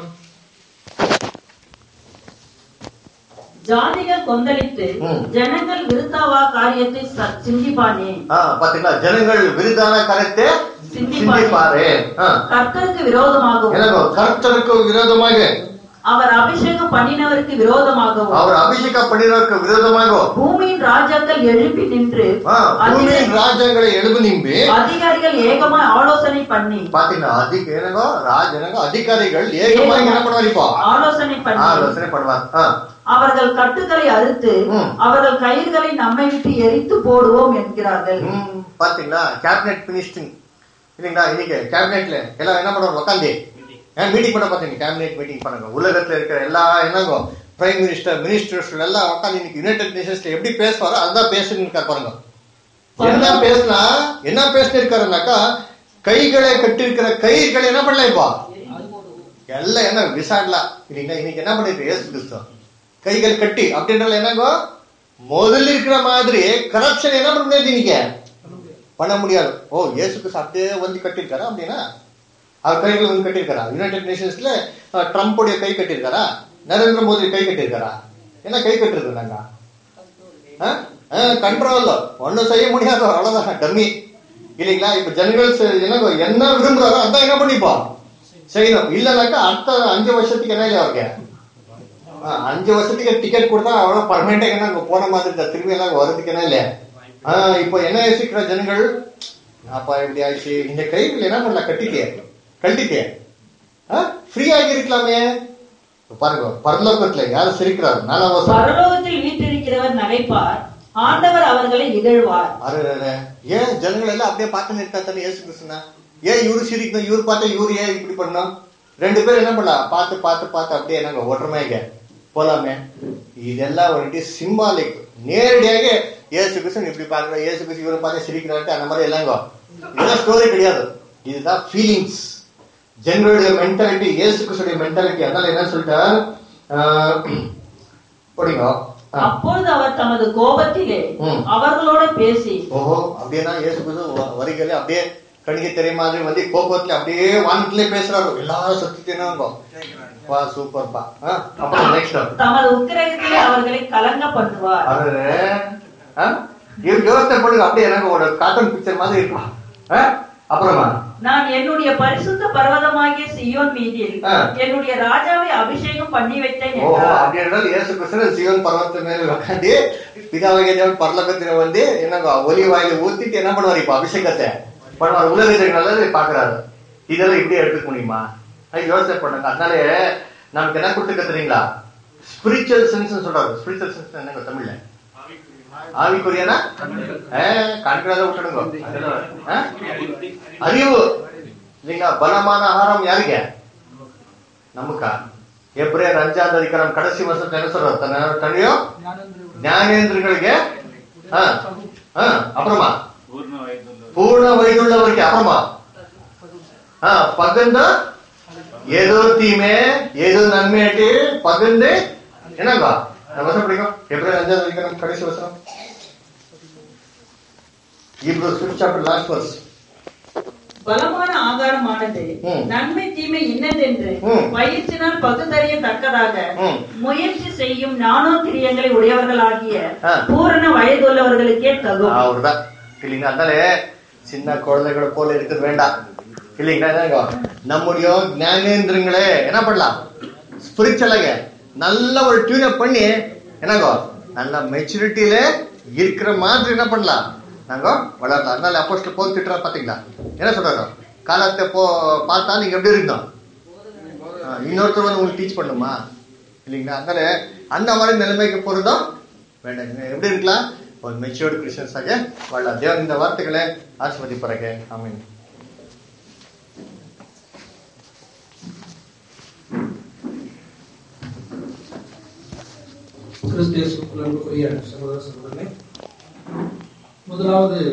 ஜாதிகள் கொந்தளித்து ம். ஜனங்கள் விருத்தாவா காரியத்தை ச- சிந்திப்பானே ஆஹ் பாத்தீங்களா ஜனங்கள் விருதான கருத்தை சிந்திப்பாரே. சிந்திப்பாரு ஆஹ், கர்த்தருக்கு விரோதமாகவும் என்னங்கோ கர்த்தருக்கு விரோதமாக அவர் அபிஷேகம் பண்ணினவருக்கு விரோதமாகவும் அவர் அபிஷேகம் பண்ணினருக்கு விரோதமாக பூமியின் ராஜாக்கள் எழுப்பி நின்று ஆஹ், பூமியின் அதிக- ராஜ்யங்களை எழுபு நிம்பி அதிகாரிகள் ஏகமாய் ஆலோசனை பண்ணி பாத்தீங்கன்னா அதிக என்னங்கோ ராஜ் என்னங்கோ அதிகாரிகள் ஏகமாக என்ன பண்ணுவார் இப்போ ஆலோசனை பண்ணி ஆலோசனை பண்ணுவார் ஆஹ், அவர்கள் கட்டுகளை அறுத்து ம். அவர்கள் கயிறுகளை நம்மை விட்டு எரித்து போடுவோம் என்கிறார்கள் ம், பாத்தீங்களா கேபினெட் மினிஸ்டிங் இல்லைங்களா இன்னைக்கு கேபினெட்ல எல்லாம் என்ன பண்ணுவாங்க உட்காந்து மீட்டிங் பண்ண பாத்தீங்க கேபினெட் மீட்டிங் பண்ணுங்க உலகத்துல இருக்கிற எல்லா என்னங்கோ பிரைம் மினிஸ்டர் மினிஸ்டர்ஸ் எல்லாம் உட்காந்து இன்னைக்கு யுனைடெட் நேஷன்ஸ்ல எப்படி பேசுவாரோ அதுதான் பேசுன்னு பாருங்க என்ன பேசினா என்ன பேசினிருக்காருனாக்கா கைகளை கட்டிருக்கிற கயிறுகளை என்ன பண்ணல இப்போ எல்லாம் என்ன விசாடலாம் இல்லைங்களா இன்னைக்கு என்ன பண்ணிருக்கு ஏசு கிறிஸ்து கைகள் கட்டி அப்படின்றது என்னங்கோ முதல்ல இருக்கிற மாதிரி கரப்ஷன் என்ன பண்ண முடியாது நீங்க பண்ண முடியாது ஓ இயேசு கிறிஸ்து அப்படியே வந்து கட்டியிருக்காரா அப்படின்னா அவர் கைகள் வந்து கட்டியிருக்காரா யுனைடெட் நேஷன்ஸ்ல அஹ், ட்ரம்ப்புடைய கை கட்டியிருக்காரா நரேந்திர மோடி கை கட்டியிருக்காரா என்ன கை கட்டுறது நாங்க கண்ட்ரோல் ஒன்னும் செய்ய முடியாது அவ்வளவுதான் டம்மி இல்லைங்களா இப்ப ஜனங்கள் செ- என்ன என்ன விரும்புறாரோ அதான் என்ன பண்ணிப்போம் செய்யணும் இல்லைனாக்கா அடுத்த அஞ்சு வருஷத்துக்கு என்ன இல்லை அவருக்கு ஆ, அஞ்சு வருஷத்துக்கு டிக்கெட் கொடுத்தா அவ்வளவு பர்மனெண்டா என்ன அங்க போன மாதிரி தான் திரும்பி எல்லாம் வர்றதுக்கு என்ன இல்ல ஆஹ் இப்போ என்ன யோசிக்கிற ஜனங்கள் அப்பா இப்படி ஆயிடுச்சு இந்த கைகள் என்ன பண்ணல கட்டிட்டியே கட்டிட்டியே ஃப்ரீ ஆகி இருக்கலாமே இப்ப பாருங்க பரலோகத்துல யாரு சிரிக்கிறாரு நாலாம் வருஷம் பரலோகத்தில் வீற்றிருக்கிறவர் நகைப்பார் ஆண்டவர் அவர்களை இகழ்வார் அரே ஏன் ஜனங்கள் எல்லாம் அப்படியே பார்த்து நிறுத்தா தானே ஏசு கிருஷ்ணா ஏன் இவரு சிரிக்கணும் இவரு பார்த்தா இவரு ஏன் இப்படி பண்ணணும் ரெண்டு பேரும் என்ன பண்ணலாம் பார்த்து பார்த்து பார்த்து அப்படியே என்னங்க ஒற்றுமையாக போலாமே இதெல்லாம் வந்துட்டு சிம்பாலிக் நேரடியாக ஏசு கிருஷ்ணன் இப்படி பார்க்கிற ஏசு கிருஷ்ணன் இவரை பார்த்து சிரிக்கிறாரு அந்த மாதிரி எல்லாங்க இதெல்லாம் ஸ்டோரி கிடையாது இதுதான் ஃபீலிங்ஸ் ஜனங்களுடைய மென்டாலிட்டி ஏசு கிறிஸ்துடைய மென்டாலிட்டி அதனால என்ன சொல்லிட்டார் ஆஹ், படிங்க ஆ. அப்பொழுது அவர் தமது கோபத்திலே ம். அவர்களோட பேசி ஓஹோ அப்படின்னா இயேசு கிறிஸ்து வ- வரிகளே அப்படியே கணிக்க தெரிய மாதிரி வந்து கோபத்துல அப்படியே வானத்திலே பேசுறாரு எல்லாரும் சத்தியத்தினாங்க வா சூப்பர்ப்பா ஆ, அப்புறம் நெக்ஸ்ட் தமது உக்கிரகத்திலே அவர்களை கலங்க பண்ணுவார் அவரு ஆ, இவர் யோசனை பண்ணுங்க அப்படியே எனக்கு ஒரு கார்ட்டூன் பிக்சர் மாதிரி இருக்கலாம் ஆ, அப்புறமா நான் என்னுடைய பரிசுத்த பர்வதமாகிய சியோன் மீதில் ஆ. என்னுடைய ராஜாவை அபிஷேகம் பண்ணி வைத்தேன் ஓஹோ என்றார் அப்படி என்றால் இயேசு கிறிஸ்து சிவன் பர்வத்து மேல உட்காந்து பிதாவாகிய தேவன் பரலோகத்துல வந்து என்ன ஒலி வாயில ஊத்திட்டு என்ன பண்ணுவார் இப்ப அபிஷேகத்தை பண்ணுவார் உலகத்துக்கு நல்லது பாக்குறாரு இதெல்லாம் இப்படி எடுத்துக்க முடியுமா அது யோசனை பண்ணுங்க அதனால நமக்கு என்ன கொடுத்துக்க தெரியுங்களா ஸ்பிரிச்சுவல் சென்ஸ் சொல்றாரு ஸ்பிரிச்சுவல் சென்ஸ் என்னங்க தமிழ்ல ஆவிக்குரியனா கண்களை விட்டுடுங்க ஆ? அறிவு இல்லைங்களா பலமான ஆகாரம் யாருங்க நமக்கா எப்ரேர் அஞ்சாவது அதிகாரம் கடைசி வருஷத்துல என்ன சொல்றாரு தன்னை தன்னையோ ஞானேந்திரಗಳಿಗೆ ஆ, ஆ, அப்புறமா பூர்ண வயதுள்ளவருக்கு அப்புறமா ஆ, பகிர்ந்து ஏதோ தீமை ஏதோ நன்மை ஆட்டி பகிர்ந்து என்னங்க நான் வருஷம் படிக்கும் எப்ரேர் அஞ்சாவது அதிகாரம் கடைசி வருஷம் Hebrews fifth chapter last verse. பலமான ஆகாரமானது ம். நன்மை தீமை இன்னதென்று ம். பயிற்சினால் பகுத்தறியத்தக்கதாக ம். முயற்சி செய்யும் ஞானோத்திரியங்களை உடையவர்களாகிய ஆ. பூரண வயதுள்ளவர்களுக்கே தகும் அவர்தான் இல்லைங்களா அதனால சின்ன குழந்தைகளை போல இருக்கிறது வேண்டாம் இல்லைங்களா என்னங்க நம்முடைய ஞானேந்திரங்களே என்ன பண்ணலாம் ஸ்பிரிச்சுவலாக நல்ல ஒரு டியூன் அப் பண்ணி என்னங்க நல்ல மெச்சூரிட்டியில இருக்கிற மாதிரி என்ன பண்ணலாம் நாங்க வளரலாம் அதனால அப்போஸ்டல் போல் திட்டுறா பாத்தீங்களா என்ன சொல்றாரு காலத்தை போ பார்த்தா நீங்க எப்படி இருக்கணும் ஆ, இன்னொருத்தர் வந்து உங்களுக்கு டீச் பண்ணுமா இல்லைங்களா அதனால அந்த மாதிரி நிலைமைக்கு போறதும் வேண்டாம் நீங்க எப்படி இருக்கலாம் ஒரு மெச்சூர்டு கிறிஸ்டியன்ஸாக வாழலாம் தேவன் இந்த வார்த்தைகளை ஆசிர்வதிப்பாருங்க ஆமீன் கிறிஸ்து இயேசுக்குள் அன்புக்குரிய சகோதர சகோதரனே முதலாவது